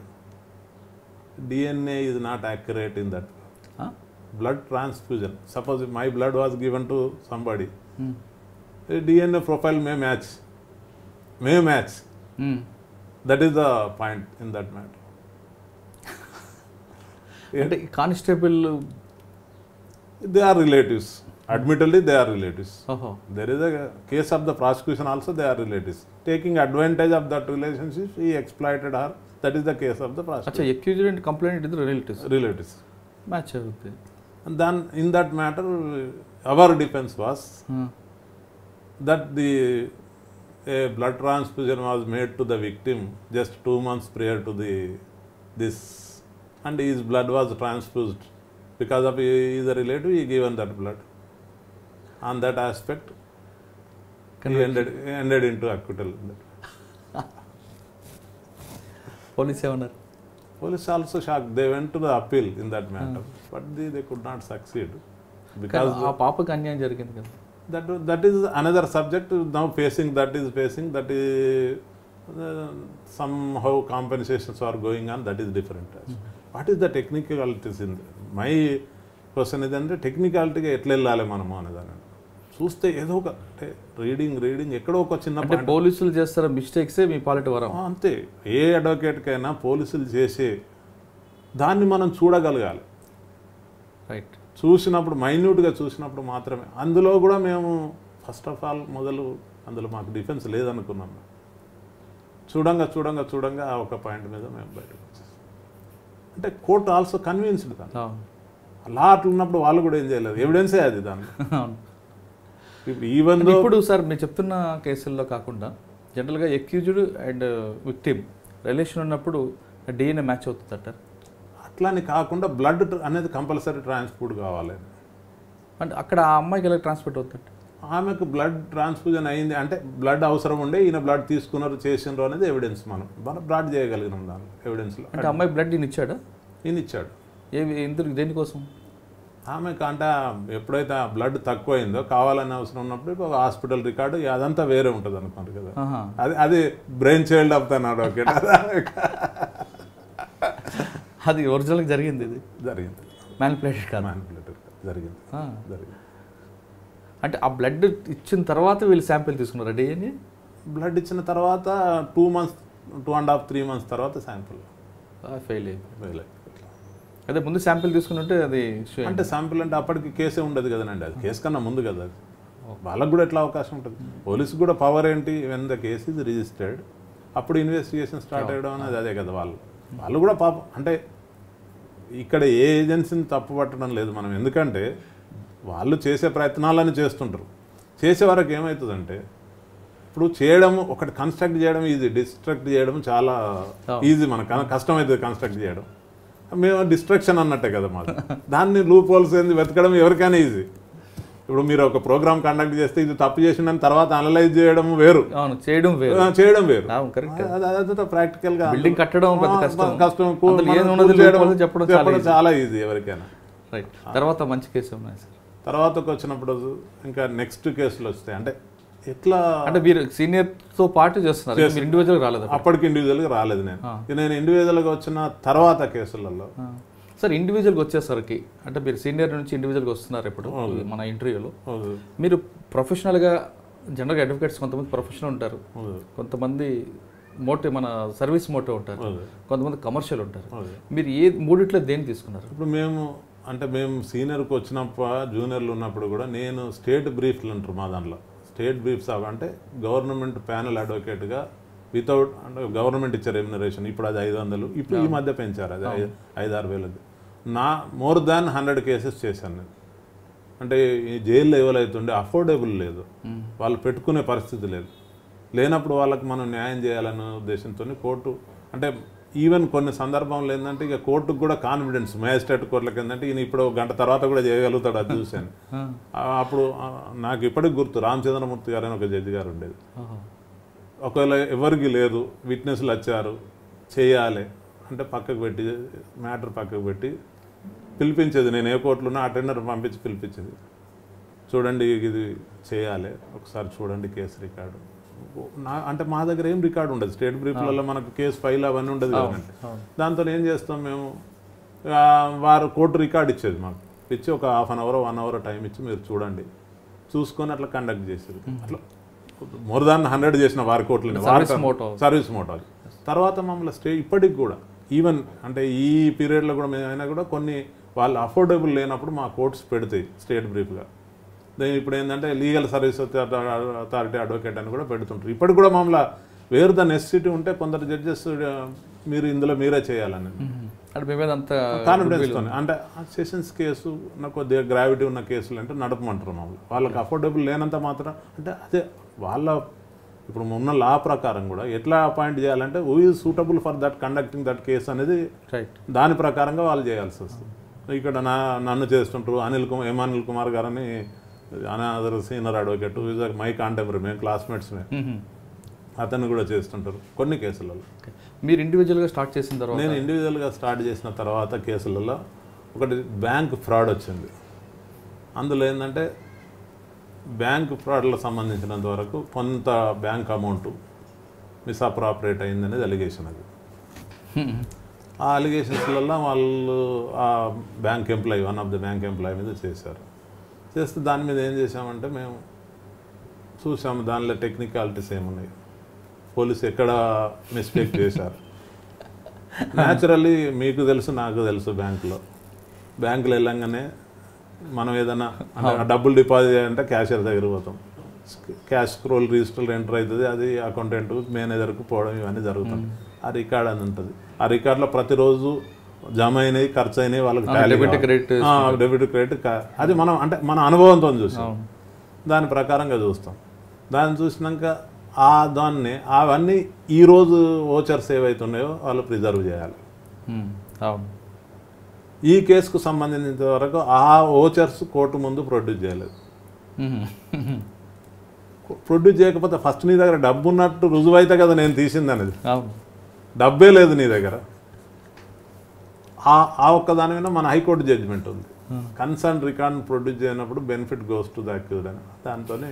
DNA is not accurate in that. Blood transfusion. Suppose if my blood was given to somebody, a DNA profile may match. May match. That is the point in that matter. అంటే constable They are relatives. Admittedly they are relatives ఓహో there is a case of the prosecution also they are relatives taking advantage of that relationship he exploited her that is the case of the prosecution అచ్చా ఎక్యూజ్డ్ అండ్ కంప్లైంట్ ఇద్దరు రిలేటివ్స్ relatives మ్యాచ్ అవుతుంది and then in that matter our defense was that the a blood transfusion was made to the victim just two months prior to the this and his blood was transfused because of he is a relative he given that blood on that aspect he ended, ended into acquittal police ఏమన్నారు police also shocked they went to the appeal in that matter but they, they could not succeed because కానీ ఆ పాపకి అన్యాయం జరిగింది కదా that that is another subject now facing that is facing that is uh, somehow compensations are going on that is different what is the technicalities in the, my question ఏదంటే టెక్నికాలిటీగా ఎట్లా వెళ్ళాలి మనము అనేదాన్ని చూస్తే ఏదో ఒక అంటే రీడింగ్ రీడింగ్ ఎక్కడో ఒక చిన్న అంటే point- పోలీసులు చేస్తారా మిస్టేక్సే మీ పాలిటి వరం ఆ, అంతే ఏ అడ్వకేట్కైనా పోలీసులు చేసే దాన్ని మనం చూడగలగాలి రైట్ చూసినప్పుడు మైన్యూట్గా చూసినప్పుడు మాత్రమే అందులో కూడా మేము ఫస్ట్ ఆఫ్ ఆల్ మొదలు అందులో మాకు డిఫెన్స్ లేదనుకున్నాం చూడంగా చూడంగా చూడంగా ఆ ఒక పాయింట్ మీద మేము బయటకు వచ్చేసాం అంటే కోర్ట్ ఆల్సో కన్విన్స్డ్ దాన్ని అవును అలా అట్లా ఉన్నప్పుడు వాళ్ళు కూడా ఏం చేయలేదు ఎవిడెన్సే అది దాన్ని అవును ఇప్పుడు ఈవెన్ అంటే ఇప్పుడు సార్ మీరు చెప్తున్న కేసుల్లో కాకుండా జనరల్గా ఎక్యూజ్డ్ అండ్ విక్టిమ్ రిలేషన్ ఉన్నప్పుడు డిఎన్ఏ మ్యాచ్ అవుతుంది అంటారు అట్లాని కాకుండా బ్లడ్ అనేది కంపల్సరీ ట్రాన్స్పోర్ట్ కావాలి అంటే అక్కడ ఆ అమ్మాయికి ఎలా ట్రాన్స్పోర్ట్ అవుతుంది ఆమెకు బ్లడ్ ట్రాన్స్ఫ్యూజన్ అయింది అంటే బ్లడ్ అవసరం ఉండే ఈయన బ్లడ్ తీసుకున్నారు చేసినారు అనేది ఎవిడెన్స్ మనం మనం బ్లడ్ చేయగలిగినాం దాని ఎవిడెన్స్లో అంటే అమ్మాయి బ్లడ్ ఈయన ఇచ్చాడా ఈయన ఇచ్చాడు ఏవి ఎందుకు దేనికోసం ఆమెకు అంటే ఎప్పుడైతే ఆ బ్లడ్ తక్కువైందో కావాలని అవసరం ఉన్నప్పుడు ఒక హాస్పిటల్ రికార్డు అదంతా వేరే ఉంటుంది అనుకోండి కదా ఆహా. అది అది బ్రెయిన్ చైల్డ్ ఆఫ్ తన్నాడు ఓకే అది ఒరిజినల్గా జరిగింది ఇది జరిగింది మ్యానిపులేటెడ్ కాదు మ్యానిపులేటర్ జరిగింది ఆ. జరిగింది అంటే ఆ బ్లడ్ ఇచ్చిన తర్వాత వీళ్ళు శాంపిల్ తీసుకున్నారు డిఎన్ఏ బ్లడ్ ఇచ్చిన తర్వాత two months two and half three months తర్వాత శాంపుల్ ఫెయిల్ అయింది అదే ముందు శాంపిల్ తీసుకున్నట్టే అది issue అయింది. అంటే శాంపుల్ అంటే అప్పటికి కేసే ఉండదు కదండి అది కేసు కన్నా ముందు కదా అది వాళ్ళకు కూడా ఎట్లా అవకాశం ఉంటుంది పోలీసు కూడా పవర్ ఏంటి when the case is registered అప్పుడు ఇన్వెస్టిగేషన్ స్టార్ట్ అయ్యడం అనేది అదే కదా వాళ్ళు వాళ్ళు కూడా పాపం అంటే ఇక్కడ ఏ ఏజెన్సీని తప్పు పట్టడం లేదు మనం ఎందుకంటే వాళ్ళు చేసే ప్రయత్నాలను చేస్తుంటారు చేసే వరకు ఏమవుతుందంటే ఇప్పుడు చేయడం ఒకటి కన్స్ట్రక్ట్ చేయడం ఈజీ డిస్ట్రక్ట్ చేయడం చాలా ఈజీ మనకు కన- కష్టం అవుతుంది కన్స్ట్రక్ట్ చేయడం మేము డిస్ట్రక్షన్ అన్నట్టే కదా మాది దాన్ని లూప్ హోల్స్ ఏంది వెతకడం ఎవరికైనా ఈజీ ఇప్పుడు మీరు ఒక ప్రోగ్రామ్ కండక్ట్ చేస్తే ఇది తప్పు చేసిందని తర్వాత అనలైజ్ చేయడం వేరు అవును చేయడం వేరు ఆ, చేయడం వేరు అవును కరెక్ట్ అదంతా ప్రాక్టికల్ గా Building కట్టడం పెద్ద కష్టం. కష్టం కూ- అందులో మనం ఏం ఉన్నది కూల్ చేయడం- లోపల చెప్పడం చాలా చెప్పడం easy. చాలా ఈజీ ఎవరికైనా రైట్ తర్వాత మంచి కేసు ఉన్నాయి సార్ తర్వాతకు వచ్చినప్పుడు ఇంకా నెక్స్ట్ కేసులు వస్తాయి అంటే ఎట్లా అంటే మీరు సీనియర్ తో పాటు చేస్తున్నారు మీరు ఇండివిజువల్ రాలేదు అప్పటికి ఇండివిజువల్ గా రాలేదు నేను ఇక నేను ఇండివిజువల్ గా వచ్చిన తర్వాత కేసులలో సార్ ఇండివిజువల్గా వచ్చేసరికి అంటే మీరు సీనియర్ నుంచి ఇండివిజువల్గా వస్తున్నారు ఇప్పుడు మన ఇంటర్వ్యూలో అవును, మీరు ప్రొఫెషనల్గా జనరల్గా అడ్వకేట్స్ కొంతమంది ప్రొఫెషనల్ ఉంటారు అవును, కొంతమంది మోటివ్ మన సర్వీస్ మోటివ్ ఉంటారు అవును, కొంతమంది కమర్షియల్ ఉంటారు అవును. మీరు ఏ మూడిట్లో దేన్ని తీసుకున్నారు ఇప్పుడు మేము అంటే మేము సీనియర్కి వచ్చినప్పుడు జూనియర్లు ఉన్నప్పుడు కూడా నేను స్టేట్ బ్రీఫ్లు అంటారు మా దాంట్లో స్టేట్ బ్రీఫ్స్ అవి అంటే గవర్నమెంట్ ప్యానల్ అడ్వకేట్గా వితౌట్ అంటే గవర్నమెంట్ ఇచ్చే రెమ్యునరేషన్ ఇప్పుడు అది ఐదు వందలు ఇప్పుడు ఈ మధ్య పెంచారు అది ఐదు ఐదు ఆరు వేలది నా మోర్ దాన్ హండ్రెడ్ కేసెస్ చేశాను నేను అంటే ఈ జైల్లో ఎవరైతుండే అఫోర్డబుల్ లేదు వాళ్ళు పెట్టుకునే పరిస్థితి లేదు లేనప్పుడు వాళ్ళకి మనం న్యాయం చేయాలనే ఉద్దేశంతో కోర్టు అంటే ఈవెన్ కొన్ని సందర్భంలో ఏంటంటే ఇక కోర్టుకు కూడా కాన్ఫిడెన్స్ మ్యాజిస్ట్రేట్ కోర్టులకు ఏంటంటే ఈయన ఇప్పుడు ఒక గంట తర్వాత కూడా చేయగలుగుతాడు అది చూశాను ఆ, అప్పుడు ఆ, నాకు ఇప్పటికి గుర్తు రామచంద్రమూర్తి గారు అని ఒక జడ్జి గారు ఉండేది ఆహా. ఒకవేళ ఎవరికి లేదు విట్నెస్లు వచ్చారు చేయాలి అంటే పక్కకు పెట్టి మ్యాటర్ పక్కకు పెట్టి పిలిపించేది నేను ఏ కోర్టులో అటెండర్ పంపించి పిలిపించేది చూడండి ఇది చేయాలి ఒకసారి చూడండి కేసు రికార్డు నా అంటే మా దగ్గర ఏం రికార్డు ఉండదు స్టేట్ బ్రీఫ్లలో మనకు కేసు ఫైల్ అవన్నీ ఉండదు కదండి దాంతో ఏం చేస్తాం మేము ఆ, వారు కోర్టు రికార్డు ఇచ్చేది మాకు ఇచ్చి ఒక half an hour one hour time ఇచ్చి మీరు చూడండి చూసుకొని అట్లా కండక్ట్ చేసేది అట్లా మోర్ దాన్ హండ్రెడ్ చేసిన వారి కోర్టులు Service motto. సర్వీస్ మోటార్ తర్వాత మమ్మల్ని స్టే ఇప్పటికి కూడా ఈవెన్ అంటే ఈ పీరియడ్లో కూడా మేము అయినా కూడా కొన్ని వాళ్ళు అఫోర్డబుల్ లేనప్పుడు మా కోర్ట్స్ పెడతాయి స్టేట్ బ్రీఫ్గా దే- ఇప్పుడు ఏంటంటే లీగల్ సర్వీస్ అథారిటీ అడ్వకేట్ అని కూడా పెడుతుంటారు ఇప్పటికి కూడా మామూలు వేరు ద నెసెసిటీ ఉంటే కొందరు జడ్జెస్ మీరు ఇందులో మీరే చేయాలని అంటే మీ మీద అంత కాన్ఫిడెన్స్ తోని అంటే సెషన్స్ కేసు నాకు కొద్దిగా గ్రావిటీ ఉన్న కేసులు అంటే నడపమంటారు మామూలు వాళ్ళకి అఫోర్డబుల్ లేనంత మాత్రం అంటే అదే వాళ్ళ ఇప్పుడు ఉన్న లా ప్రకారం కూడా ఎట్లా అపాయింట్ చేయాలంటే who is suitable for that conducting that case అనేది రైట్ దాని ప్రకారంగా వాళ్ళు చేయాల్సి వస్తుంది ఇక్కడ నా నన్ను చేస్తుంటారు అనిల్ కుమార్ ఎం అనిల్ కుమార్ గారని another senior advocate is my contemporary మేము క్లాస్మేట్స్ అతను కూడా చేస్తుంటారు కొన్ని కేసులలో మీరు ఇండివిజువల్గా స్టార్ట్ చేసిన తర్వాత నేను ఇండివిజువల్గా స్టార్ట్ చేసిన తర్వాత కేసులలో ఒకటి బ్యాంక్ ఫ్రాడ్ వచ్చింది అందులో ఏంటంటే బ్యాంక్ ఫ్రాడ్లకు సంబంధించినంత వరకు కొంత బ్యాంక్ అమౌంట్ మిస్అప్రాపరేట్ అయిందనేది అలిగేషన్ అది ఆ అలిగేషన్స్లలో వాళ్ళు ఆ bank employee one of the bank employee మీద చేశారు చేస్తే దాని మీద ఏం చేశామంటే మేము చూసాము దానిలో టెక్నికాలిటీస్ ఏమున్నాయి పోలీసు ఎక్కడ మిస్టేక్ చేశారు న్యాచురల్లీ మీకు తెలుసు నాకు తెలుసు బ్యాంకులో బ్యాంకులో వెళ్ళంగానే మనం ఏదైనా అంటే ఆ డబ్బులు డిపాజిట్ చేయాలంటే క్యాషియర్ దగ్గర పోతాం క్యాష్ స్క్రోల్ రిజిస్టర్ ఎంటర్ అవుతుంది అది అకౌంటెంట్ మేనేజర్కు పోవడం ఇవన్నీ జరుగుతుంది ఆ రికార్డ్ అని ఉంటుంది ఆ రికార్డులో ప్రతిరోజు జమ అయినాయి ఖర్చు అయినాయి వాళ్ళకి tally debit, కావాలి. credit ఆ, డెబిట్ క్రెడిట్ కా- అది మనం అంటే మన అనుభవంతో చూసాం అవును. దాని ప్రకారంగా చూస్తాం దాన్ని చూసినాక ఆ దాన్ని అవన్నీ ఈరోజు ఓచర్స్ ఏవైతున్నాయో వాళ్ళు ప్రిజర్వ్ చేయాలి Hmm. అవును ఈ కేసుకు సంబంధించిన వరకు ఆ ఓచర్స్ కోర్టు ముందు ప్రొడ్యూస్ చేయలేదు Hmm. ప్రొడ్యూస్ చేయకపోతే ఫస్ట్ నీ దగ్గర డబ్బు ఉన్నట్టు రుజువు అయితే కదా నేను తీసింది అనేది అవును డబ్బే లేదు నీ దగ్గర ఆ ఆ ఒక్క దాని మీద మన హైకోర్టు జడ్జిమెంట్ ఉంది కన్సర్న్ రికార్డ్ ప్రొడ్యూస్ చేయనప్పుడు benefit goes to the accused అని దాంతోనే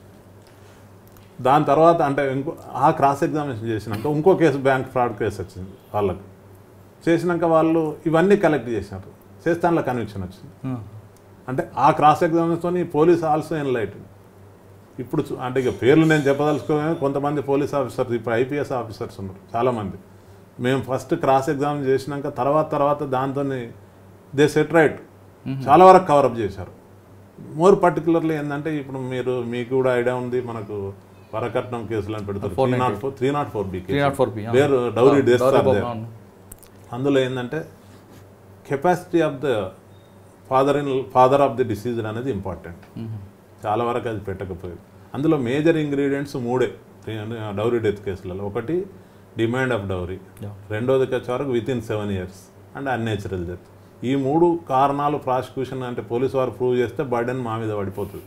దాని తర్వాత అంటే ఇంకో ఆ క్రాస్ ఎగ్జామినేషన్ చేసినాక ఇంకో కేసు బ్యాంక్ ఫ్రాడ్ కేసు వచ్చింది వాళ్ళకు చేసినాక వాళ్ళు ఇవన్నీ కలెక్ట్ చేసినారు చేస్తే దాంట్లో కన్విక్షన్ వచ్చింది Hmm. అంటే ఆ cross examination police also enlight ఇప్పుడు చూ- అంటే ఇక పేర్లు నేను చెప్పదలుచుకోగానే కొంతమంది పోలీస్ ఆఫీసర్స్ ఇప్పుడు ఐపీఎస్ ఆఫీసర్స్ ఉన్నారు చాలామంది మేము ఫస్ట్ క్రాస్ ఎగ్జామ్ చేసినాక తర్వాత తర్వాత దాంతో దే సెట్ రైట్ చాలా వరకు కవరప్ చేశారు మోర్ పర్టికులర్లీ ఏంటంటే ఇప్పుడు మీరు మీకు కూడా ఐడియా ఉంది మనకు వరకట్నం కేసులు అని పెడతారు three not four three not four B three not four B where dowry days అవును అందులో ఏంటంటే capacity of the father in father of the deceased అనేది ఇంపార్టెంట్ చాలా వరకు అది పెట్టకపోయేది అందులో మేజర్ ఇంగ్రీడియంట్స్ మూడే డౌరీ డెత్ కేసులలో ఒకటి డిమాండ్ ఆఫ్ డౌరీ Yeah. రెండోది వచ్చే వరకు with in seven years and unnatural death ఈ మూడు కారణాలు ప్రాసిక్యూషన్ అంటే పోలీసు వారు ప్రూవ్ చేస్తే బర్డెన్ మా మీద పడిపోతుంది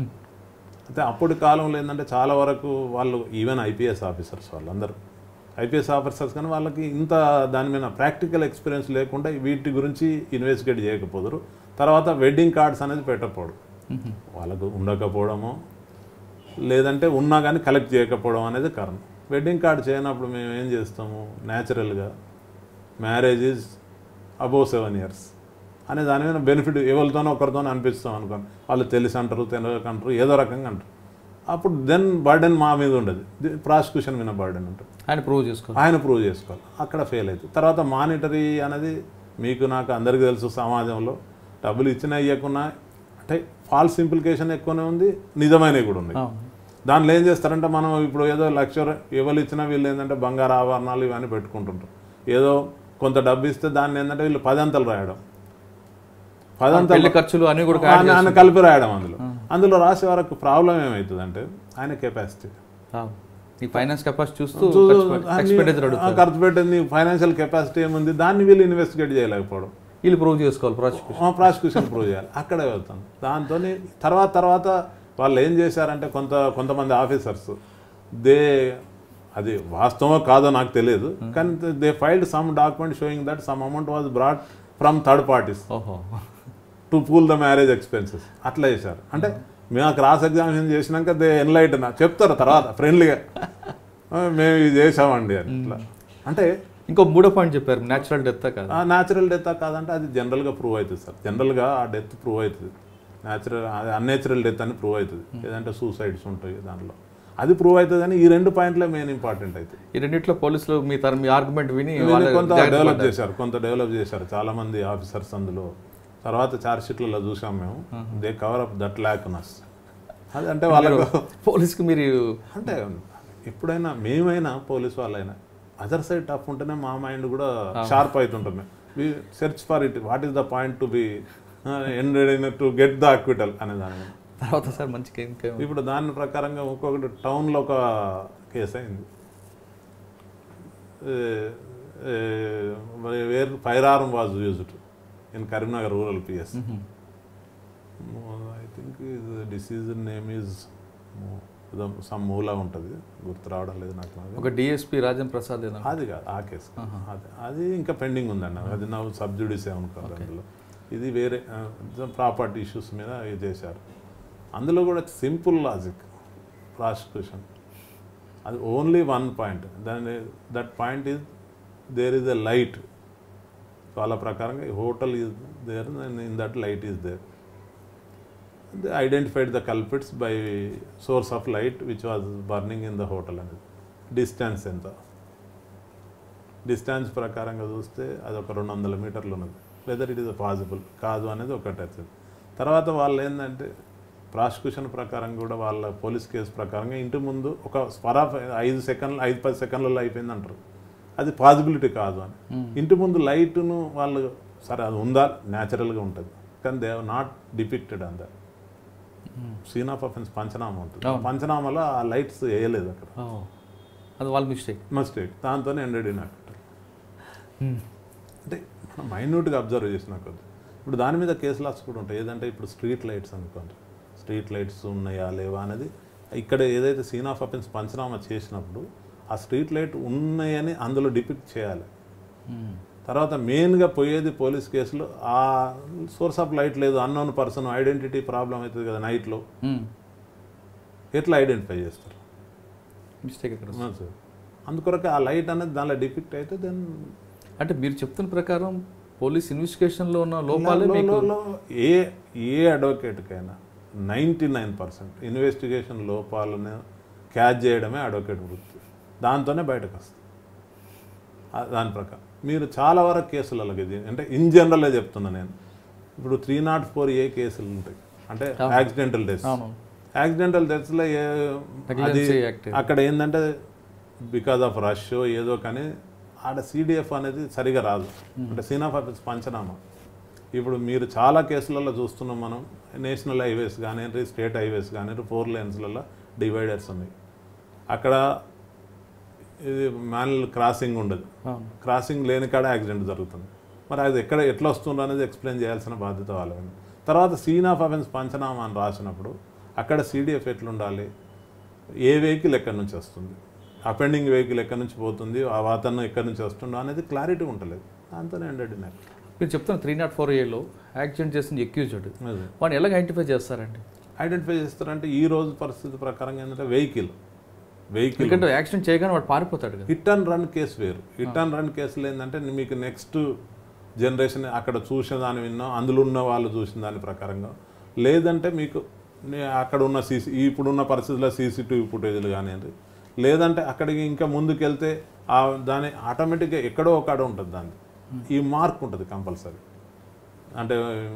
అయితే అప్పటి కాలంలో ఏంటంటే చాలా వరకు వాళ్ళు ఈవెన్ ఐపీఎస్ ఆఫీసర్స్ వాళ్ళందరూ ఐపీఎస్ ఆఫీసర్స్ కానీ వాళ్ళకి ఇంత దాని మీద ప్రాక్టికల్ ఎక్స్పీరియన్స్ లేకుండా వీటి గురించి ఇన్వెస్టిగేట్ చేయకపోదురు తర్వాత వెడ్డింగ్ కార్డ్స్ అనేది పెట్టకపోవడం వాళ్ళకు ఉండకపోవడమో లేదంటే ఉన్నా కానీ కలెక్ట్ చేయకపోవడం అనేది కారణం వెడ్డింగ్ కార్డ్ చేయనప్పుడు మేము ఏం చేస్తాము న్యాచురల్గా marriage is above seven years అనే దాని మీద బెనిఫిట్ ఎవరితోనో ఒకరితోనో అనిపిస్తాం అనుకోండి వాళ్ళు తెలిసి అంటారు తెలియక అంటారు ఏదో రకంగా అంటారు అప్పుడు దెన్ బర్డెన్ మా మీద ఉండదు ప్రాసిక్యూషన్ మీద బర్డెన్ ఉంటుంది ఆయన ప్రూవ్ చేసుకోవాలి ఆయన ప్రూవ్ చేసుకోవాలి అక్కడ ఫెయిల్ అవుతుంది తర్వాత మానిటరీ అనేది మీకు నాకు అందరికీ తెలుసు సమాజంలో డబ్బులు ఇచ్చినా ఇవ్వకున్నా అంటే ఫాల్స్ ఇంప్లికేషన్ ఎక్కువనే ఉంది నిజమైనవి కూడా ఉన్నాయి అవును దాంట్లో ఏం చేస్తారంటే మనం ఇప్పుడు ఏదో లక్ష రూ- ఎవరు ఇచ్చినా వీళ్ళు ఏంటంటే బంగారు ఆభరణాలు ఇవన్నీ పెట్టుకుంటుంటారు ఏదో కొంత డబ్బు ఇస్తే దాన్ని ఏంటంటే వీళ్ళు పదంతలు రాయడం పదంతలు పెళ్లి ఖర్చులు అన్ని కూడా ఆయన ఆయన కలిపి రాయడం అందులో అందులో రాసే వరకు ప్రాబ్లం ఏమవుతుందంటే ఆయన కెపాసిటీ అవును. ఈ ఫైనాన్స్ కెపాసిటీ చూస్తూ ఎక్స్పెండిచర్ అడుగుతారు ఖర్చు పెట్టింది ఫైనాన్షియల్ కెపాసిటీ ఏముంది దాన్ని వీళ్ళు ఇన్వెస్టిగేట్ చేయలేకపోవడం వీళ్ళు ప్రూవ్ చేసుకోవాలి ప్రాసిక్యూషన్ ప్రాసిక్యూషన్ ప్రూవ్ చేయాలి అక్కడే వెళ్తాం దాంతో తర్వాత తర్వాత వాళ్ళు ఏం చేశారంటే కొంత కొంతమంది ఆఫీసర్స్ దే అది వాస్తవమో కాదో నాకు తెలియదు కానీ they filed some document showing that some amount was brought from third parties ఓహో to pool the marriage expenses అట్లా చేశారు అంటే మేము ఆ క్రాస్ ఎగ్జామినేషన్ చేసినాక దే ఎన్లైట్ చెప్తారు తర్వాత ఫ్రెండ్లీగా మేము ఇది చేసామండి అని ఇట్లా అంటే ఇంకో మూడో పాయింట్ చెప్పారు న్యాచురల్ డెత్ కాదు ఆ న్యాచురల్ డెత్ కాదంటే అది జనరల్గా ప్రూవ్ అవుతుంది సార్ జనరల్గా ఆ డెత్ ప్రూవ్ అవుతుంది న్యాచురల్ అది అన్నేచురల్ డెత్ అని ప్రూవ్ అవుతుంది ఏదంటే సూసైడ్స్ ఉంటాయి దాంట్లో అది ప్రూవ్ అవుతుంది కానీ ఈ రెండు పాయింట్లే మెయిన్ ఇంపార్టెంట్ అవుతుంది ఈ రెండిట్లో పోలీసులు మీ తర మీ ఆర్గ్యుమెంట్ విని వీళ్ళు వాళ్ళు కొంత జాగ్రత్త డెవలప్ పడ్డారు. చేశారు కొంత డెవలప్ చేశారు చాలా మంది ఆఫీసర్స్ అందులో తర్వాత చార్జ్ షీట్లలో చూసాం మేము they cover up that lackness అది అంటే వాళ్ళకు పోలీస్కి మీరు అంటే ఎప్పుడైనా మేమైనా పోలీస్ వాళ్ళైనా అదర్ సైడ్ టఫ్ ఉంటేనే మా మైండ్ కూడా షార్ప్ అవుతుంటాం we search for it what is the point to be ended to get the acquittal అనే దాని మీద. తర్వాత సార్ మంచిగా ఇంకా ఇప్పుడు దాని ప్రకారంగా ఇంకొకటి టౌన్లో ఒక కేసు అయింది where firearm was used in Karimnagar rural PS I think deceased name is some మూలా ఉంటుంది గుర్తు రావడం లేదు నాకు బాగా. ఒక డిఎస్పి రాజన్ ప్రసాద్ ఏదో అది కాదు ఆ కేసు అది అది ఇంకా పెండింగ్ ఉందండి అది నా సబ్జుడిసే అనుకోవాలి అందులో ఇది వేరే ప్రాపర్టీ ఇష్యూస్ మీద ఇది చేశారు అందులో కూడా సింపుల్ లాజిక్ ప్రాసిక్యూషన్ అది ఓన్లీ వన్ పాయింట్ దాని that point is there is a light వాళ్ళ ప్రకారంగా hotel is there in that light is there they identified the culprits by source of light which was burning in the hotel అనేది డిస్టెన్స్ ఎంత డిస్టెన్స్ ప్రకారంగా చూస్తే అది ఒక రెండు వందల మీటర్లు ఉన్నది వెదర్ ఇట్ ఈస్ పాసిబుల్ కాదు అనేది ఒకటి వచ్చింది తర్వాత వాళ్ళు ఏంటంటే ప్రాసిక్యూషన్ ప్రకారం కూడా వాళ్ళ పోలీస్ కేసు ప్రకారంగా ఇంటి ముందు ఒక స్పర్ ఆఫ్ ఐదు సెకండ్లు ఐదు పది సెకండ్లలో అయిపోయింది అంటారు అది పాసిబిలిటీ కాదు అని ఇంటి ముందు లైట్ను వాళ్ళు సరే అది ఉందా న్యాచురల్గా ఉంటుంది కానీ దే నాట్ డిపిక్టెడ్ అంద సీన్ ఆఫ్ అఫెన్స్ పంచనామా ఉంటుంది అవును. పంచనామాలో ఆ లైట్స్ వేయలేదు అక్కడ ఓ, అది వాళ్ళ మిస్టేక్ మిస్టేక్ దాంతోనే ఎండెడ్ ఇన్ అంటే మనం మైన్యూట్గా అబ్జర్వ్ చేసిన కొద్ది ఇప్పుడు దాని మీద కేసు లాస్ కూడా ఉంటాయి ఏదంటే ఇప్పుడు స్ట్రీట్ లైట్స్ అనుకోండి స్ట్రీట్ లైట్స్ ఉన్నాయా లేవా అనేది ఇక్కడ ఏదైతే సీన్ ఆఫ్ అఫెన్స్ పంచనామా చేసినప్పుడు ఆ స్ట్రీట్ లైట్ ఉన్నాయని అందులో డిపిక్ట్ చేయాలి తర్వాత మెయిన్గా పోయేది పోలీస్ కేసులో ఆ సోర్స్ ఆఫ్ లైట్ లేదు అన్నోన్ పర్సన్ ఐడెంటిటీ ప్రాబ్లం అవుతుంది కదా నైట్లో ఎట్లా ఐడెంటిఫై చేస్తారు మిస్టేక్ ఎక్కడ అవును సార్ అందుకొరకు ఆ లైట్ అనేది దానిలో డిపిక్ట్ అయితే దెన్ అంటే మీరు చెప్తున్న ప్రకారం పోలీస్ ఇన్వెస్టిగేషన్లో ఉన్న లోపాలే మీకు ఏ ఏ అడ్వకేట్కైనా నైంటీ నైన్ పర్సెంట్ ఇన్వెస్టిగేషన్ లోపాలను క్యాచ్ చేయడమే అడ్వకేట్ వృత్తి దాంతోనే బయటకు వస్తుంది ఆ- దాని ప్రకారం మీరు చాలా వరకు కేసులలో ఇది అంటే ఇన్ జనరల్గా చెప్తున్నా నేను ఇప్పుడు త్రీ నాట్ ఫోర్ ఏ కేసులు ఉంటాయి అంటే అవును. యాక్సిడెంటల్ డెత్స్ అవును యాక్సిడెంటల్ డెత్స్లో ఏ అది Negligence Act. అక్కడ ఏంటంటే బికాజ్ ఆఫ్ రష్ ఏదో కానీ ఆడ సిడిఎఫ్ అనేది సరిగా రాదు అంటే సీన్ ఆఫ్ ఆఫీస్ పంచనామా ఇప్పుడు మీరు చాలా కేసులలో చూస్తున్నాం మనం నేషనల్ హైవేస్ కానివ్వండి స్టేట్ హైవేస్ కానివ్వండి ఫోర్ లేన్స్లలో డివైడర్స్ ఉన్నాయి అక్కడ ఇది మ్యానువల్ క్రాసింగ్ ఉండదు అవును క్రాసింగ్ లేని కాడ యాక్సిడెంట్ జరుగుతుంది మరి అది ఎక్కడ ఎట్లా వస్తుందో అనేది ఎక్స్ప్లెయిన్ చేయాల్సిన బాధ్యత వాళ్ళని తర్వాత సీన్ ఆఫ్ అఫెన్స్ పంచనామా అని రాసినప్పుడు అక్కడ సీడీఎఫ్ ఎట్లుండాలి ఏ వెహికల్ ఎక్కడి నుంచి వస్తుంది అపెండింగ్ వెహికల్ ఎక్కడి నుంచి పోతుంది ఆ వాతావరణం ఎక్కడి నుంచి వస్తుందో అనేది క్లారిటీ ఉండలేదు దాంతోనే ఎండెడ్ నాకు మీరు చెప్తున్న త్రీ నాట్ ఫోర్ ఏలో యాక్సిడెంట్ చేసిన ఎక్యూజ్డ్ అదే వాడిని ఎలా ఐడెంటిఫై చేస్తారండి ఐడెంటిఫై చేస్తారంటే ఈ రోజు పరిస్థితి ప్రకారంగా ఏంటంటే వెహికల్ వెహికల్ ఎందుకంటే యాక్సిడెంట్ చేయగానే వాడు పారిపోతాడు కదా హిట్ అండ్ రన్ కేసు వేరు హిట్ అండ్ రన్ కేసులు ఏంటంటే మీకు నెక్స్ట్ జనరేషన్ అక్కడ చూసిన దాని విన్నాం అందులో ఉన్న వాళ్ళు చూసిన దాని ప్రకారంగా లేదంటే మీకు నే- అక్కడ ఉన్న సీసీ ఇప్పుడున్న పరిస్థితుల్లో సీసీటీవీ ఫుటేజ్లు కానివ్వండి లేదంటే అక్కడికి ఇంకా ముందుకెళ్తే ఆ దాని ఆటోమేటిక్గా ఎక్కడో ఒకడ ఉంటుంది దాన్ని ఈ మార్క్ ఉంటుంది కంపల్సరీ అంటే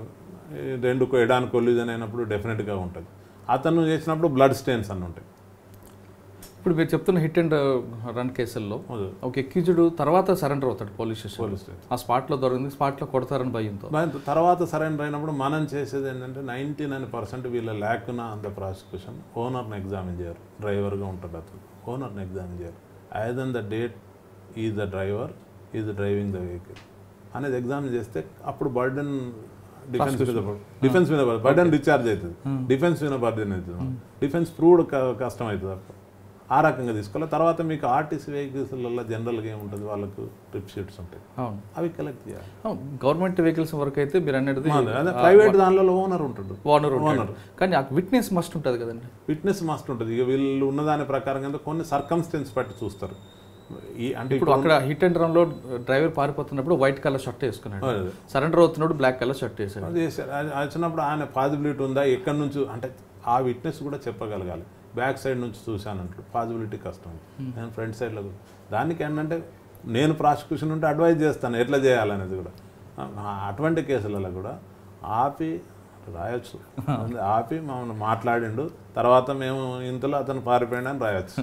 ఈ రెండు ఎడాన్ కొల్యూజన్ అయినప్పుడు డెఫినెట్గా ఉంటుంది అతను చేసినప్పుడు బ్లడ్ స్టెయిన్స్ అని ఉంటాయి ఇప్పుడు మీరు చెప్తున్న హిట్ అండ్ రన్ కేసుల్లో అదే. ఒక ఎక్యూజ్డ్ తర్వాత సరెండర్ అవుతాడు పోలీస్ స్టేషన్ పోలీస్ స్టేషన్ ఆ స్పాట్లో దొరికింది స్పాట్లో కొడతారని భయంతో దాని తర్వాత సరెండర్ అయినప్పుడు మనం చేసేది ఏంటంటే నైంటీ నైన్ పర్సెంట్ వీళ్ళ ల్యాక్న అంత ప్రాసిక్యూషన్ ఓనర్ని ఎగ్జామిన్ చేయరు డ్రైవర్గా ఉంటాడు అతను ఓనర్ని ఎగ్జామిన్ చేయరు I then the date is the driver is driving the vehicle అనేది ఎగ్జామిన్ చేస్తే అప్పుడు బర్డెన్ డిఫెన్స్ మీద డిఫెన్స్ మీద బర్డెన్ డిశ్చార్జ్ అవుతుంది డిఫెన్స్ మీద బర్డెన్ అవుతుంది డిఫెన్స్ ప్రూవ్డ్ కష్టం అవుతుంది అప్పుడు ఆ రకంగా తీసుకోవాలి తర్వాత మీకు ఆర్టీసీ వెహికల్స్లలో జనరల్గా ఏముంటుంది వాళ్ళకు ట్రిప్ షీట్స్ ఉంటాయి అవును అవి కలెక్ట్ చేయాలి గవర్నమెంట్ వెహికల్స్ వరకు అయితే మీరు అనేది అదే ప్రైవేట్ దానిలో ఓనర్ ఉంటాడు ఓనర్ ఉంటాడు కానీ ఆ విట్నెస్ మస్ట్ ఉంటుంది కదండి ఫిట్నెస్ మస్ట్ ఉంటుంది ఇక వీళ్ళు ఉన్నదాని ప్రకారం కింద కొన్ని సర్కమ్స్టెన్స్ బట్టి చూస్తారు ఈ అంటే ఇప్పుడు అక్కడ హిట్ అండ్ రన్ లో డ్రైవర్ పారిపోతున్నప్పుడు వైట్ కలర్ షర్ట్ వేసుకున్నాడు అదే. సరెండర్ అవుతున్నప్పుడు బ్లాక్ కలర్ షర్ట్ వేసాడు అది చేశారు. అది వచ్చినప్పుడు ఆయన పాజిబిలిటీ ఉందా ఎక్కడి నుంచి అంటే ఆ విట్నెస్ కూడా చెప్పగలగాలి బ్యాక్ సైడ్ నుంచి చూశానంటాడు పాజిబిలిటీ కష్టం నేను ఫ్రంట్ సైడ్లో దానికి ఏంటంటే నేను ప్రాసిక్యూషన్ ఉంటే అడ్వైజ్ చేస్తాను ఎట్లా చేయాలనేది కూడా ఆ, అటువంటి కేసులలో కూడా ఆపి రాయొచ్చు ఆపి మమ్మల్ని మాట్లాడిండు తర్వాత మేము ఇంతలో అతను పారిపోయాడు అని రాయొచ్చు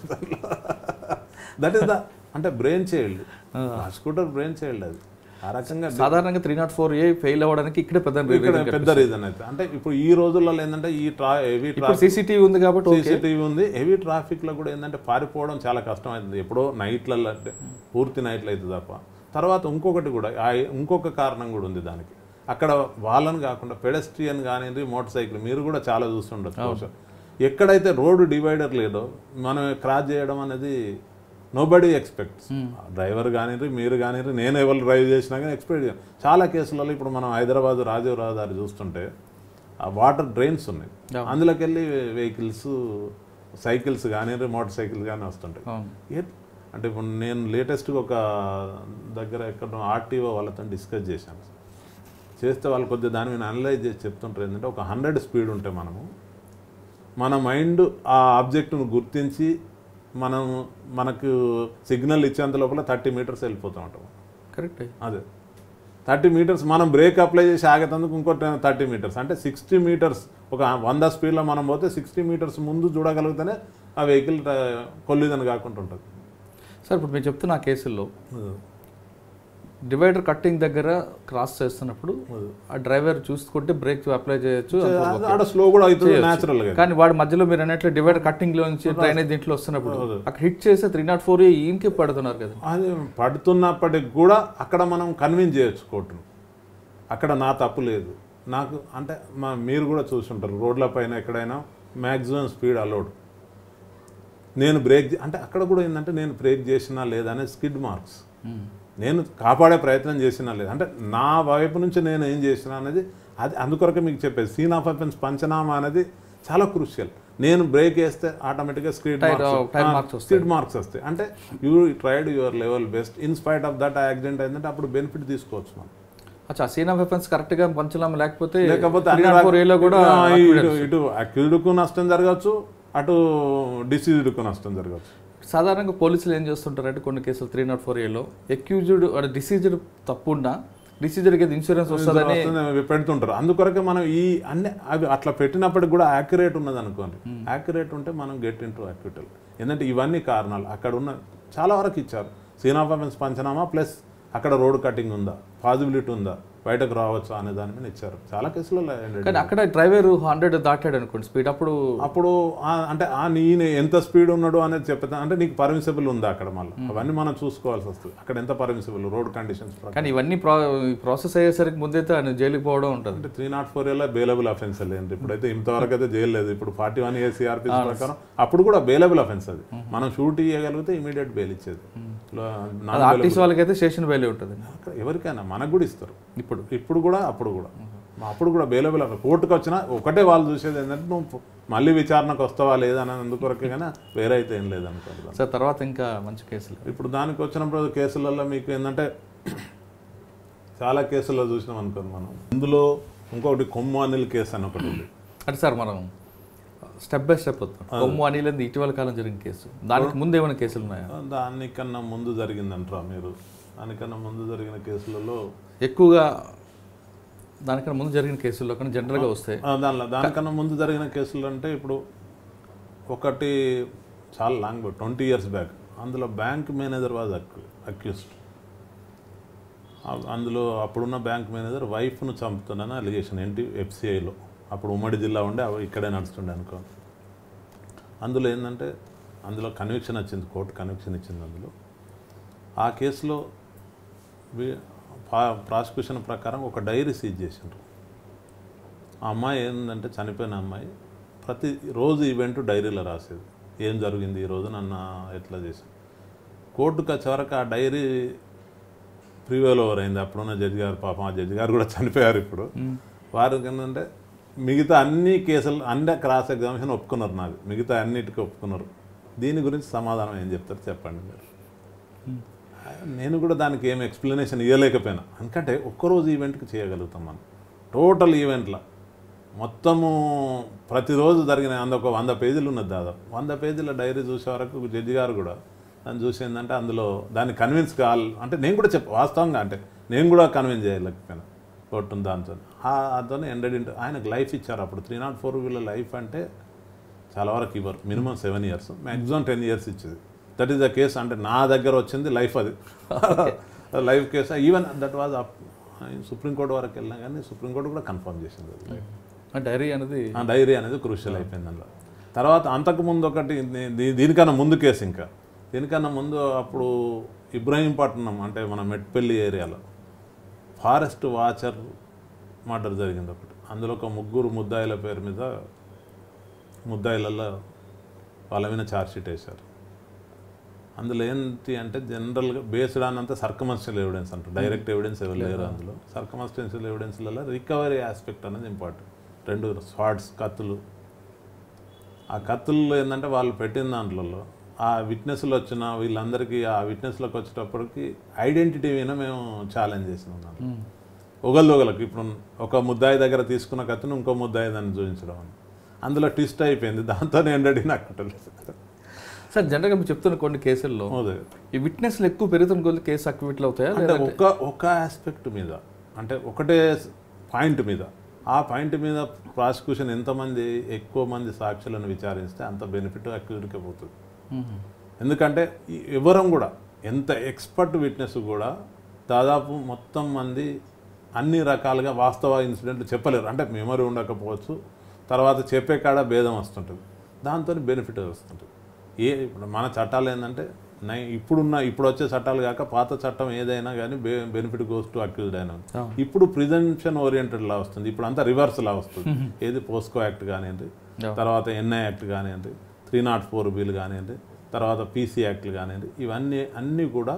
దట్ ఈస్ ద అంటే brain child prosecutor brain child అది ఆ రకంగా సాధారణంగా three not four A fail అవ్వడానికి ఇక్కడే పెద్ద ఇక్కడ పెద్ద రీజన్ అయితే అంటే ఇప్పుడు ఈ రోజులలో ఏంటంటే ఈ ట్రా హెవీ ఇప్పుడు సీసీటీవీ ఉంది కాబట్టి ఓకే సీసీటీవీ ఉంది హెవీ ట్రాఫిక్ లో కూడా ఏంటంటే పారిపోవడం చాలా కష్టం అవుతుంది ఎప్పుడో నైట్లలో అంటే పూర్తి నైట్లు అవుతుంది తప్ప తర్వాత ఇంకొకటి కూడా ఆ ఇంకొక కారణం కూడా ఉంది దానికి అక్కడ వాళ్ళని కాకుండా పెడస్ట్రియన్ కానివ్వండి మోటార్ సైకిల్ మీరు కూడా చాలా చూస్తుండొచ్చు బహుశా. ఎక్కడైతే రోడ్డు డివైడర్ లేదో మనం క్రాస్ చేయడం అనేది నోబడీ ఎక్స్పెక్ట్స్ డ్రైవర్ కానివ్వండి మీరు కానివ్వండి నేను ఎవరు డ్రైవ్ చేసినా కానీ ఎక్స్పెక్ట్ చేయను చాలా కేసులలో ఇప్పుడు మనం హైదరాబాద్ రాజీవ్ రహదారి చూస్తుంటే ఆ వాటర్ డ్రైన్స్ ఉన్నాయి అందులోకి వెళ్ళి వెహికల్స్ సైకిల్స్ కానీ మోటార్ సైకిల్స్ కానీ వస్తుంటాయి అవును. ఏ అంటే ఇప్పుడు నేను లేటెస్ట్గా ఒక దగ్గర ఎక్కడ ఆర్టీఓ వాళ్ళతో డిస్కస్ చేశాను చేస్తే వాళ్ళు కొద్దిగా దాని మీద అనలైజ్ చేసి చెప్తుంటారు ఏంటంటే ఒక హండ్రెడ్ స్పీడ్ ఉంటే మనము మన మైండ్ ఆ ఆబ్జెక్ట్ను గుర్తించి మనం మనకు సిగ్నల్ ఇచ్చేంత లోపల థర్టీ మీటర్స్ వెళ్ళిపోతూ ఉంటాం కరెక్ట్ అదే థర్టీ మీటర్స్ మనం బ్రేక్ అప్లై చేసి ఆగేటందుకు ఇంకో థర్టీ మీటర్స్ అంటే సిక్స్టీ మీటర్స్ ఒక వంద స్పీడ్లో మనం పోతే సిక్స్టీ మీటర్స్ ముందు చూడగలిగితేనే ఆ వెహికల్ కొల్లిదని కాకుండా ఉంటుంది సార్ ఇప్పుడు మీరు చెప్తున్న ఆ కేసుల్లో డివైడర్ కట్టింగ్ దగ్గర క్రాస్ చేస్తున్నప్పుడు ఆ డ్రైవర్ చూసుకుంటే బ్రేక్ అప్లై చేయొచ్చు అంతా ఆడ స్లో కూడా అవుతుంది న్యాచురల్గా కానీ వాడు మధ్యలో మీరు అన్నట్లు డివైడర్ కట్టింగ్ లో నుంచి డ్రైనేజ్ దీంట్లో వస్తున్నప్పుడు అక్కడ హిట్ చేస్తే త్రీ నాట్ ఫోర్ ఈయనకి పడుతున్నారు కదా అది పడుతున్నప్పటికి కూడా అక్కడ మనం కన్విన్స్ చేయొచ్చు కోర్టును అక్కడ నా తప్పు లేదు నాకు అంటే మా మీరు కూడా చూసుంటారు రోడ్ల పైన ఎక్కడైనా మ్యాక్సిమం స్పీడ్ అలౌడ్ నేను బ్రేక్ చే- అంటే అక్కడ కూడా ఏంటంటే నేను బ్రేక్ చేసినా లేదనే స్కిడ్ మార్క్స్ నేను కాపాడే ప్రయత్నం చేసినా లేదు అంటే నా వైపు నుంచి నేను ఏం చేసినా అనేది అది అందుకొరకే మీకు చెప్పేది సీన్ ఆఫ్ అఫెన్స్ పంచనామా అనేది చాలా క్రూషియల్ నేను బ్రేక్ వేస్తే ఆటోమేటిక్గా స్క్రీడ్ Time- time marks వస్తాయి. స్కిడ్ మార్క్స్ వస్తాయి అంటే you tried your level best in spite of that accident అయిందంటే అప్పుడు బెనిఫిట్ తీసుకోవచ్చు మనం అచ్చా సీన్ ఆఫ్ వెపన్స్ కరెక్ట్ గా పంచలాం లేకపోతే లేకపోతే త్రీ అన్ని నాట్ ఫోర్ ఏలో కూడా ఆ, ఇటు ఇటు అక్యూజ్డ్కు నష్టం జరగచ్చు అటు డిసీజ్డ్కు నష్టం జరగచ్చు సాధారణంగా పోలీసులు ఏం చేస్తుంటారంటే కొన్ని కేసులు త్రీ నాట్ ఫోర్ ఏలో అక్యూజ్డ్ డిసీజ్డ్ తప్పున్నా డిసీజ్డ్కి ఇన్సూరెన్స్ వస్తుందని వస్తుంది, పెడుతుంటారు అందుకొరకే మనం ఈ అన్ని అవి అట్లా పెట్టినప్పటికి కూడా యాక్యురేట్ ఉన్నది అనుకోండి యాక్యురేట్ ఉంటే మనం గెట్ ఇన్ టు యాక్యుటల్ ఎందుకంటే ఇవన్నీ కారణాలు అక్కడ ఉన్న చాలా వరకు ఇచ్చారు scene of offence panchanama plus అక్కడ రోడ్ కటింగ్ ఉందా పాజిబిలిటీ ఉందా బయటకు రావచ్చా అనే దాని మీద ఇచ్చారు చాలా కేసులలో ఏంటంటే కానీ అక్కడ డ్రైవర్ హండ్రెడ్ దాటాడు అనుకోండి స్పీడ్ అప్పుడు అప్పుడు ఆ- అంటే ఆ నేను ఎంత స్పీడ్ ఉన్నాడు అనేది చెప్తా అంటే నీకు పర్మిసిబుల్ ఉందా అక్కడ మళ్ళీ అవన్నీ మనం చూసుకోవాల్సి వస్తుంది అక్కడ ఎంత పర్మిసిబుల్ రోడ్ కండిషన్స్ ప్రకారం కానీ ఇవన్నీ ప్రాసెస్ అయ్యేసరికి ముందైతే ఆయన జైలుకి పోవడం ఉంటుంది అంటే త్రీ నాట్ ఫోర్ ఏళ్ళ బేలబుల్ అఫెన్స్ లేదు ఇప్పుడైతే ఇంతవరకు అయితే జైలు లేదు ఇప్పుడు ఫార్టీ వన్ ఇయర్ సిఆర్పి ప్రకారం అప్పుడు కూడా బేలబుల్ అఫెన్స్ అది మనం షూట్ ఇవ్వగలిగితే ఇమీడియట్ బెయిల్ ఇచ్చేది లో- non అది ఆర్టీసీ వాళ్ళకైతే స్టేషన్ వాల్యూ ఉంటుంది అక్కడ ఎవరికైనా మనకు కూడా ఇస్తారు ఇప్పుడు ఇప్పుడు కూడా అప్పుడు కూడా అప్పుడు కూడా బేలబుల్ కోర్టుకు వచ్చినా ఒకటే వాళ్ళు చూసేది ఏంటంటే నువ్వు మళ్ళీ విచారణకు వస్తావా లేదా అని అందుకొరకే కానీ వేరే అయితే ఏం లేదనుకోండి సార్ తర్వాత ఇంకా మంచి కేసులు ఇప్పుడు దానికి వచ్చినప్పుడు కేసులలో మీకు ఏంటంటే చాలా కేసుల్లో చూసినాం అనుకోండి మనం ఇందులో ఇంకొకటి కొమ్ము అనిల్ కేసు అని ఒకటి ఉంది అంటే సార్ మనం స్టెప్ బై స్టెప్ వస్తాం కొమ్ము అనిల్ ఇటీవల కాలం జరిగిన కేసు దానికి ముందు ఏమైనా కేసులు ఉన్నాయా దానికన్నా ముందు జరిగిందంటారా మీరు దానికన్నా ముందు జరిగిన కేసులలో ఎక్కువగా దానికన్నా ముందు జరిగిన కేసుల్లో కానీ జనరల్గా వస్తాయి ఆ, దానిలో దానికన్నా ముందు జరిగిన కేసులు అంటే ఇప్పుడు ఒకటి చాలా లాంగ్ ట్వంటీ ఇయర్స్ బ్యాక్ అందులో బ్యాంక్ మేనేజర్ వాజ్ అక్యూస్డ్ అందులో అప్పుడున్న బ్యాంక్ మేనేజర్ వైఫ్ను చంపుతున్నాను అలిగేషన్ ఏంటి ఎఫ్సిఐలో అప్పుడు ఉమ్మడి జిల్లా ఉండే అవి ఇక్కడే నడుస్తుండే అనుకో అందులో ఏంటంటే అందులో కన్విక్షన్ వచ్చింది కోర్టు కన్విక్షన్ ఇచ్చింది అందులో ఆ కేసులో వి- పా- ప్రాసిక్యూషన్ ప్రకారం ఒక డైరీ సీజ్ చేసిండ్రు ఆ అమ్మాయి ఏంటంటే చనిపోయిన అమ్మాయి ప్రతి రోజు ఈవెంట్ డైరీలో రాసేది ఏం జరిగింది ఈ రోజు నన్ను ఎట్లా చేసి కోర్టుకు వచ్చే వరకు ఆ డైరీ ప్రీవేల్ ఓవర్ అయింది అప్పుడున్న జడ్జి గారు పాపం ఆ జడ్జి గారు కూడా చనిపోయారు ఇప్పుడు వారికి ఏంటంటే మిగతా అన్ని కేసులు అన్ని క్రాస్ ఎగ్జామినేషన్ ఒప్పుకున్నారు నాకు మిగతా అన్నిటికీ ఒప్పుకున్నారు దీని గురించి సమాధానం ఏం చెప్తారు చెప్పండి మీరు నేను కూడా దానికి ఏం ఎక్స్ప్లెనేషన్ ఇవ్వలేకపోయినా ఎందుకంటే ఒక్కరోజు ఈవెంట్కి చేయగలుగుతాం మనం టోటల్ ఈవెంట్లో మొత్తము ప్రతిరోజు జరిగిన అంద ఒక వంద పేజీలు ఉన్నది దాదాపు వంద పేజీల డైరీ చూసే వరకు జడ్జి గారు కూడా దాన్ని చూసి ఏంటంటే అందులో దాన్ని కన్విన్స్ కావాలి అంటే నేను కూడా చెప్ప వాస్తవంగా అంటే నేను కూడా కన్విన్స్ చేయలేకపోయినా కోర్టును దాంతో అతను ఎండెడ్ ఇంటర్ ఆయనకు లైఫ్ ఇచ్చారు అప్పుడు త్రీ నాట్ ఫోర్ వీళ్ళ లైఫ్ అంటే చాలా వరకు ఇవ్వరు minimum seven years maximum ten years ఇచ్చేది దట్ ఈస్ ద కేసు అంటే నా దగ్గర వచ్చింది లైఫ్ అది life case even that was supreme court వరకు వెళ్ళినా కానీ సుప్రీంకోర్టు కూడా కన్ఫర్మ్ చేసింది అది life. ఆ డైరీ అనేది ఆ డైరీ అనేది క్రూషియల్ అయిపోయింది అందులో తర్వాత అంతకు ముందు ఒకటి దీ- దీనికన్నా ముందు కేసు ఇంకా దీనికన్నా ముందు అప్పుడు ఇబ్రాహీంపట్నం అంటే మన మెట్పల్లి ఏరియాలో ఫారెస్ట్ వాచర్ మర్డర్ జరిగింది ఒకటి అందులో ఒక ముగ్గురు ముద్దాయిల పేరు మీద ముద్దాయిలలో వాళ్ళ మీద ఛార్జ్షీట్ వేశారు అందులో ఏంటి అంటే జనరల్గా బేస్డ్ ఆన్ అంతా సర్కమస్టెన్షియల్ ఎవిడెన్స్ అంటారు డైరెక్ట్ ఎవిడెన్స్ ఎవరు లేరు అందులో సర్కమస్టెన్షియల్ ఎవిడెన్స్లలో రికవరీ ఆస్పెక్ట్ అనేది ఇంపార్టెంట్ రెండు స్వాట్స్ కత్తులు ఆ కత్తుల్లో ఏంటంటే వాళ్ళు పెట్టిన దాంట్లో ఆ విట్నెస్లు వచ్చిన వీళ్ళందరికీ ఆ విట్నెస్లకు వచ్చేటప్పటికి ఐడెంటిటీ మీద మేము ఛాలెంజ్ చేసినాం దాంట్లో ఒకళ్ళు ఒకళ్ళకి ఇప్పుడు ఒక ముద్దాయి దగ్గర తీసుకున్న కత్తిని ఇంకో ముద్దాయి దాన్ని చూపించడం అని అందులో ట్విస్ట్ అయిపోయింది దాంతోనే ఎండడి నాకు సార్ జనరల్గా మీరు చెప్తున్న కొన్ని కేసుల్లో అదే ఈ విట్నెస్లు ఎక్కువ పెరుగుతున్న కొద్ది కేసు అక్విట్లు అవుతాయా అంటే లేదా ఒక ఒక ఆస్పెక్ట్ మీద అంటే ఒకటే పాయింట్ మీద ఆ పాయింట్ మీద ప్రాసిక్యూషన్ ఎంతమంది ఎక్కువ మంది సాక్షులను విచారిస్తే అంత బెనిఫిట్ అక్యూజ్డ్కే పోతుంది మ్మ్. ఎందుకంటే ఈ ఎవరం కూడా ఎంత ఎక్స్పర్ట్ విట్నెస్ కూడా దాదాపు మొత్తం మంది అన్ని రకాలుగా వాస్తవ ఇన్సిడెంట్లు చెప్పలేరు అంటే మెమరీ ఉండకపోవచ్చు తర్వాత చెప్పే కాడ భేదం వస్తుంటుంది దాంతో బెనిఫిట్ వస్తుంటుంది ఏ ఇప్పుడు మన చట్టాలు ఏంటంటే నై ఇప్పుడున్న ఇప్పుడు వచ్చే చట్టాలు కాక పాత చట్టం ఏదైనా కానీ బె బెనిఫిట్ గోస్ టు అక్యూజ్డ్ అయినా అవును. ఇప్పుడు ప్రిజెన్షన్ ఓరియంటెడ్ లా వస్తుంది ఇప్పుడు అంతా రివర్స్ లా వస్తుంది ఏది పోస్కో యాక్ట్ కానివ్వండి Yeah. తర్వాత ఎన్ఐ యాక్ట్ కానివ్వండి త్రీ నాట్ ఫోర్ బిల్ కానివ్వండి తర్వాత పీసీ యాక్ట్లు కానివ్వండి ఇవన్నీ అన్నీ కూడా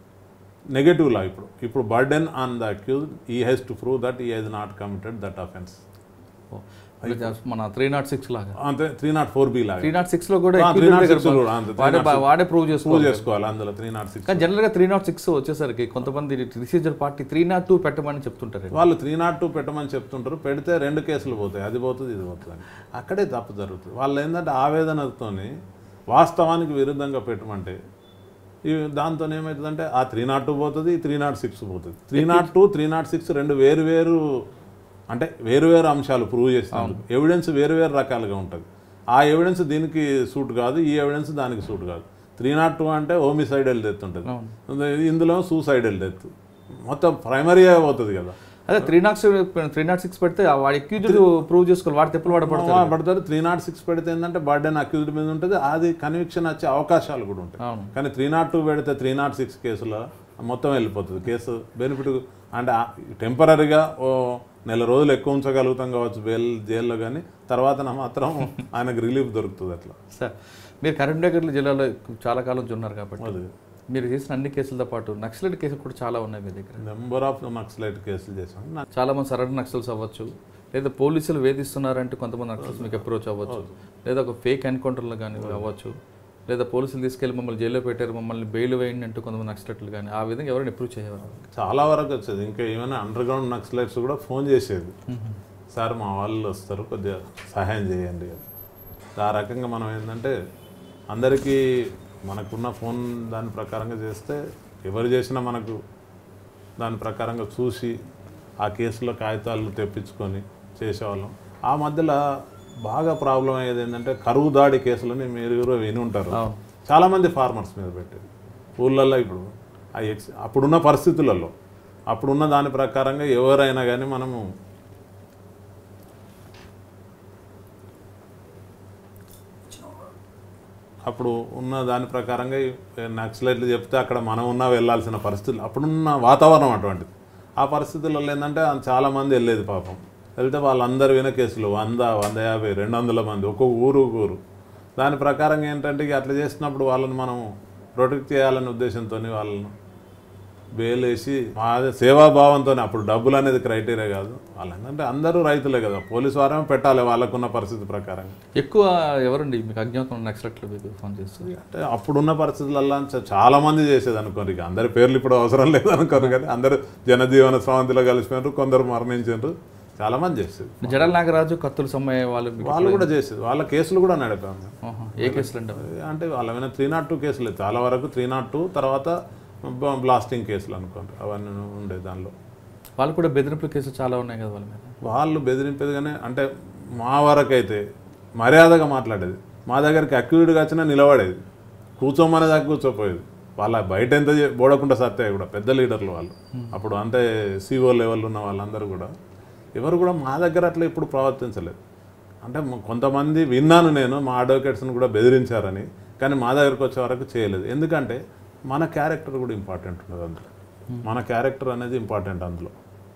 నెగటివ్ లా ఇప్పుడు ఇప్పుడు burden on the accused he has to prove that he has not committed that offence ఓ. అంటే just మన త్రీ నాట్ సిక్స్ లాగా అంతే త్రీ నాట్ ఫోర్ బి లాగా త్రీ నాట్ సిక్స్ లో కూడా ఆ, accused 306 దగ్గర కూడా అంతే, వాడే 306. వాడే ప్రూవ్ ప్రూవ్ చేసుకోవాలి చేసుకోవాలి అందులో త్రీ నాట్ సిక్స్ కానీ జనరల్ గా త్రీ నాట్ సిక్స్ వచ్చేసరికి కొంతమంది రిసీజర్ పార్టీ త్రీ నాట్ టూ పెట్టమని చెప్తుంటారు వాళ్ళు త్రీ నాట్ టూ పెట్టమని చెప్తుంటారు పెడితే రెండు కేసులు పోతాయి అది పోతుంది ఇది పోతుంది అని అక్కడే తప్పు జరుగుతుంది వాళ్ళు ఏంటంటే ఆవేదనతోని వాస్తవానికి విరుద్ధంగా పెట్టమంటే ఇవి దాంతో ఏమవుతుందంటే ఆ త్రీ నాట్ టూ పోతుంది త్రీ నాట్ సిక్స్ పోతుంది three not two three not six రెండు వేరు వేరు అంటే వేరు వేరు అంశాలు ప్రూవ్ చేస్తాను ఎవిడెన్స్ వేరు వేరు రకాలుగా ఉంటుంది ఆ ఎవిడెన్స్ దీనికి సూట్ కాదు ఈ ఎవిడెన్స్ దానికి సూట్ కాదు త్రీ నాట్ టూ అంటే హోమిసైడల్ డెత్ ఉంటుంది ఇందులో సూసైడల్ డెత్ మొత్తం ప్రైమరీగా పోతుంది కదా అదే three not three not six పెడితే ఆ వాడి అక్యూజ్డ్ ప్రూవ్ చేసుకోవాలి వాడి తెప్పులు వాడ పడతారు పడతారు త్రీ నాట్ సిక్స్ పెడితే ఏంటంటే బర్డెన్ అక్యూజ్డ్ మీద ఉంటుంది అది కన్విక్షన్ వచ్చే అవకాశాలు కూడా ఉంటాయి అవును కానీ త్రీ నాట్ టూ పెడితే త్రీ నాట్ సిక్స్ కేసులో మొత్తం వెళ్ళిపోతుంది కేసు బెనిఫిట్ అంటే టెంపరీగా ఓ నెల రోజులు ఎక్కువ ఉంచగలుగుతాం కావచ్చు బెయిల్ జైల్లో కానీ తర్వాత నా మాత్రం ఆయనకు రిలీఫ్ దొరుకుతుంది అట్లా సార్ మీరు కరీంనగర్ జిల్లాలో చాలా కాలం నుంచి ఉన్నారు కాబట్టి అది మీరు చేసిన అన్ని కేసులతో పాటు నక్సలైట్ కేసులు కూడా చాలా ఉన్నాయి మీ దగ్గర నెంబర్ ఆఫ్ నక్సలైట్ కేసులు చేసాం నా- చాలా మంది సరైన నక్సల్స్ అవ్వచ్చు లేదా పోలీసులు వేధిస్తున్నారంటే కొంతమంది నక్సల్స్ మీకు అప్రోచ్ అవ్వచ్చు లేదా ఒక ఫేక్ ఎన్కౌంటర్లు కానీ అవ్వచ్చు లేదా పోలీసులు తీసుకెళ్లి మమ్మల్ని జైల్లో పెట్టారు మమ్మల్ని బెయిల్ వేయండి అంటూ కొంతమంది నక్సలైట్లు కానీ ఆ విధంగా ఎవరైనా అప్రూవ్ చేయవారు చాలా వరకు వచ్చేది ఇంకా ఏమైనా అండర్ గ్రౌండ్ నక్సలైట్స్ కూడా ఫోన్ చేసేది సార్ మా వాళ్ళు వస్తారు కొద్దిగా సహాయం చేయండి అని. ఆ రకంగా మనం ఏంటంటే అందరికీ మనకున్న ఫోన్ దాని ప్రకారంగా చేస్తే ఎవరు చేసినా మనకు దాని ప్రకారంగా చూసి ఆ కేసులో కాగితాలు తెప్పించుకొని చేసేవాళ్ళం ఆ మధ్యలో బాగా ప్రాబ్లం అయ్యేది ఏంటంటే కరువు దాడి కేసులని మీరు ఎవరో విని ఉంటారు అవును. చాలామంది ఫార్మర్స్ మీద పెట్టేది ఊళ్ళల్లో ఇప్పుడు ఆ ఎక్స్ అప్పుడున్న పరిస్థితులలో అప్పుడున్న దాని ప్రకారంగా ఎవరైనా కానీ మనము అప్పుడు ఉన్న దాని ప్రకారంగా ఈ నక్సలైట్లు చెప్తే అక్కడ మనం ఉన్నా వెళ్ళాల్సిన పరిస్థితులు అప్పుడున్న వాతావరణం అటువంటిది ఆ పరిస్థితులలో ఏంటంటే చాలామంది వెళ్ళేది పాపం వెళ్తే వాళ్ళందరూ విన కేసులు వంద వంద యాభై రెండు వందల మంది ఒక్కొక్క ఊరు ఒక ఊరు దాని ప్రకారంగా ఏంటంటే ఇక అట్లా చేసినప్పుడు వాళ్ళని మనం ప్రొటెక్ట్ చేయాలనే ఉద్దేశంతో వాళ్ళను బెయిల్ వేసి మా సేవాభావంతో అప్పుడు డబ్బులు అనేది క్రైటీరియా కాదు వాళ్ళంటే అందరూ రైతులే కదా పోలీసు వారమే పెట్టాలి వాళ్ళకున్న పరిస్థితి ప్రకారంగా ఎక్కువ ఎవరండి మీకు అజ్ఞాతం నక్సలైట్లు మీకు ఫోన్ చేస్తారు అంటే అప్పుడున్న పరిస్థితులలో చ- చాలా మంది చేసేది అనుకోరు ఇక అందరి పేర్లు ఇప్పుడు అవసరం లేదు అనుకోరు కానీ అందరూ జనజీవన స్రవంతిలో కలిసిపోయారు కొందరు మరణించారు చాలా మంది చేసేది జడల నాగరాజు కత్తులు సమ్మయ్య వాళ్ళు మీకు వాళ్ళు కూడా చేసేది వాళ్ళ కేసులు కూడా నడిపాము ఆహా. ఏ కేసులు అంటే అంటే వాళ్ళ మీద త్రీ నాట్ టూ కేసులు చాలా వరకు త్రీ నాట్ టూ తర్వాత బ- బ్లాస్టింగ్ కేసులు అనుకోండి అవన్నీ ఉండే దానిలో వాళ్ళు కూడా బెదిరింపుల కేసులు చాలా ఉన్నాయి కదా వాళ్ళ మీద వాళ్ళు బెదిరింపేదిగానే అంటే మా వరకైతే మర్యాదగా మాట్లాడేది మా దగ్గరికి అక్యూడ్గా వచ్చినా నిలబడేది కూర్చోమనే దాకా కూర్చోపోయేది వాళ్ళ బయట ఎంత చే- బోడకుండా సత్తే కూడా పెద్ద లీడర్లు వాళ్ళు అప్పుడు అంటే సిఓ లెవెల్ ఉన్న వాళ్ళందరూ కూడా ఎవరు కూడా మా దగ్గర అట్లా ఇప్పుడు ప్రవర్తించలేదు అంటే మ- కొంతమంది విన్నాను నేను మా అడ్వకేట్స్ని కూడా బెదిరించారని కానీ మా దగ్గరకు వచ్చే వరకు చేయలేదు ఎందుకంటే మన క్యారెక్టర్ కూడా ఇంపార్టెంట్ ఉంటుంది అందులో మన క్యారెక్టర్ అనేది ఇంపార్టెంట్ అందులో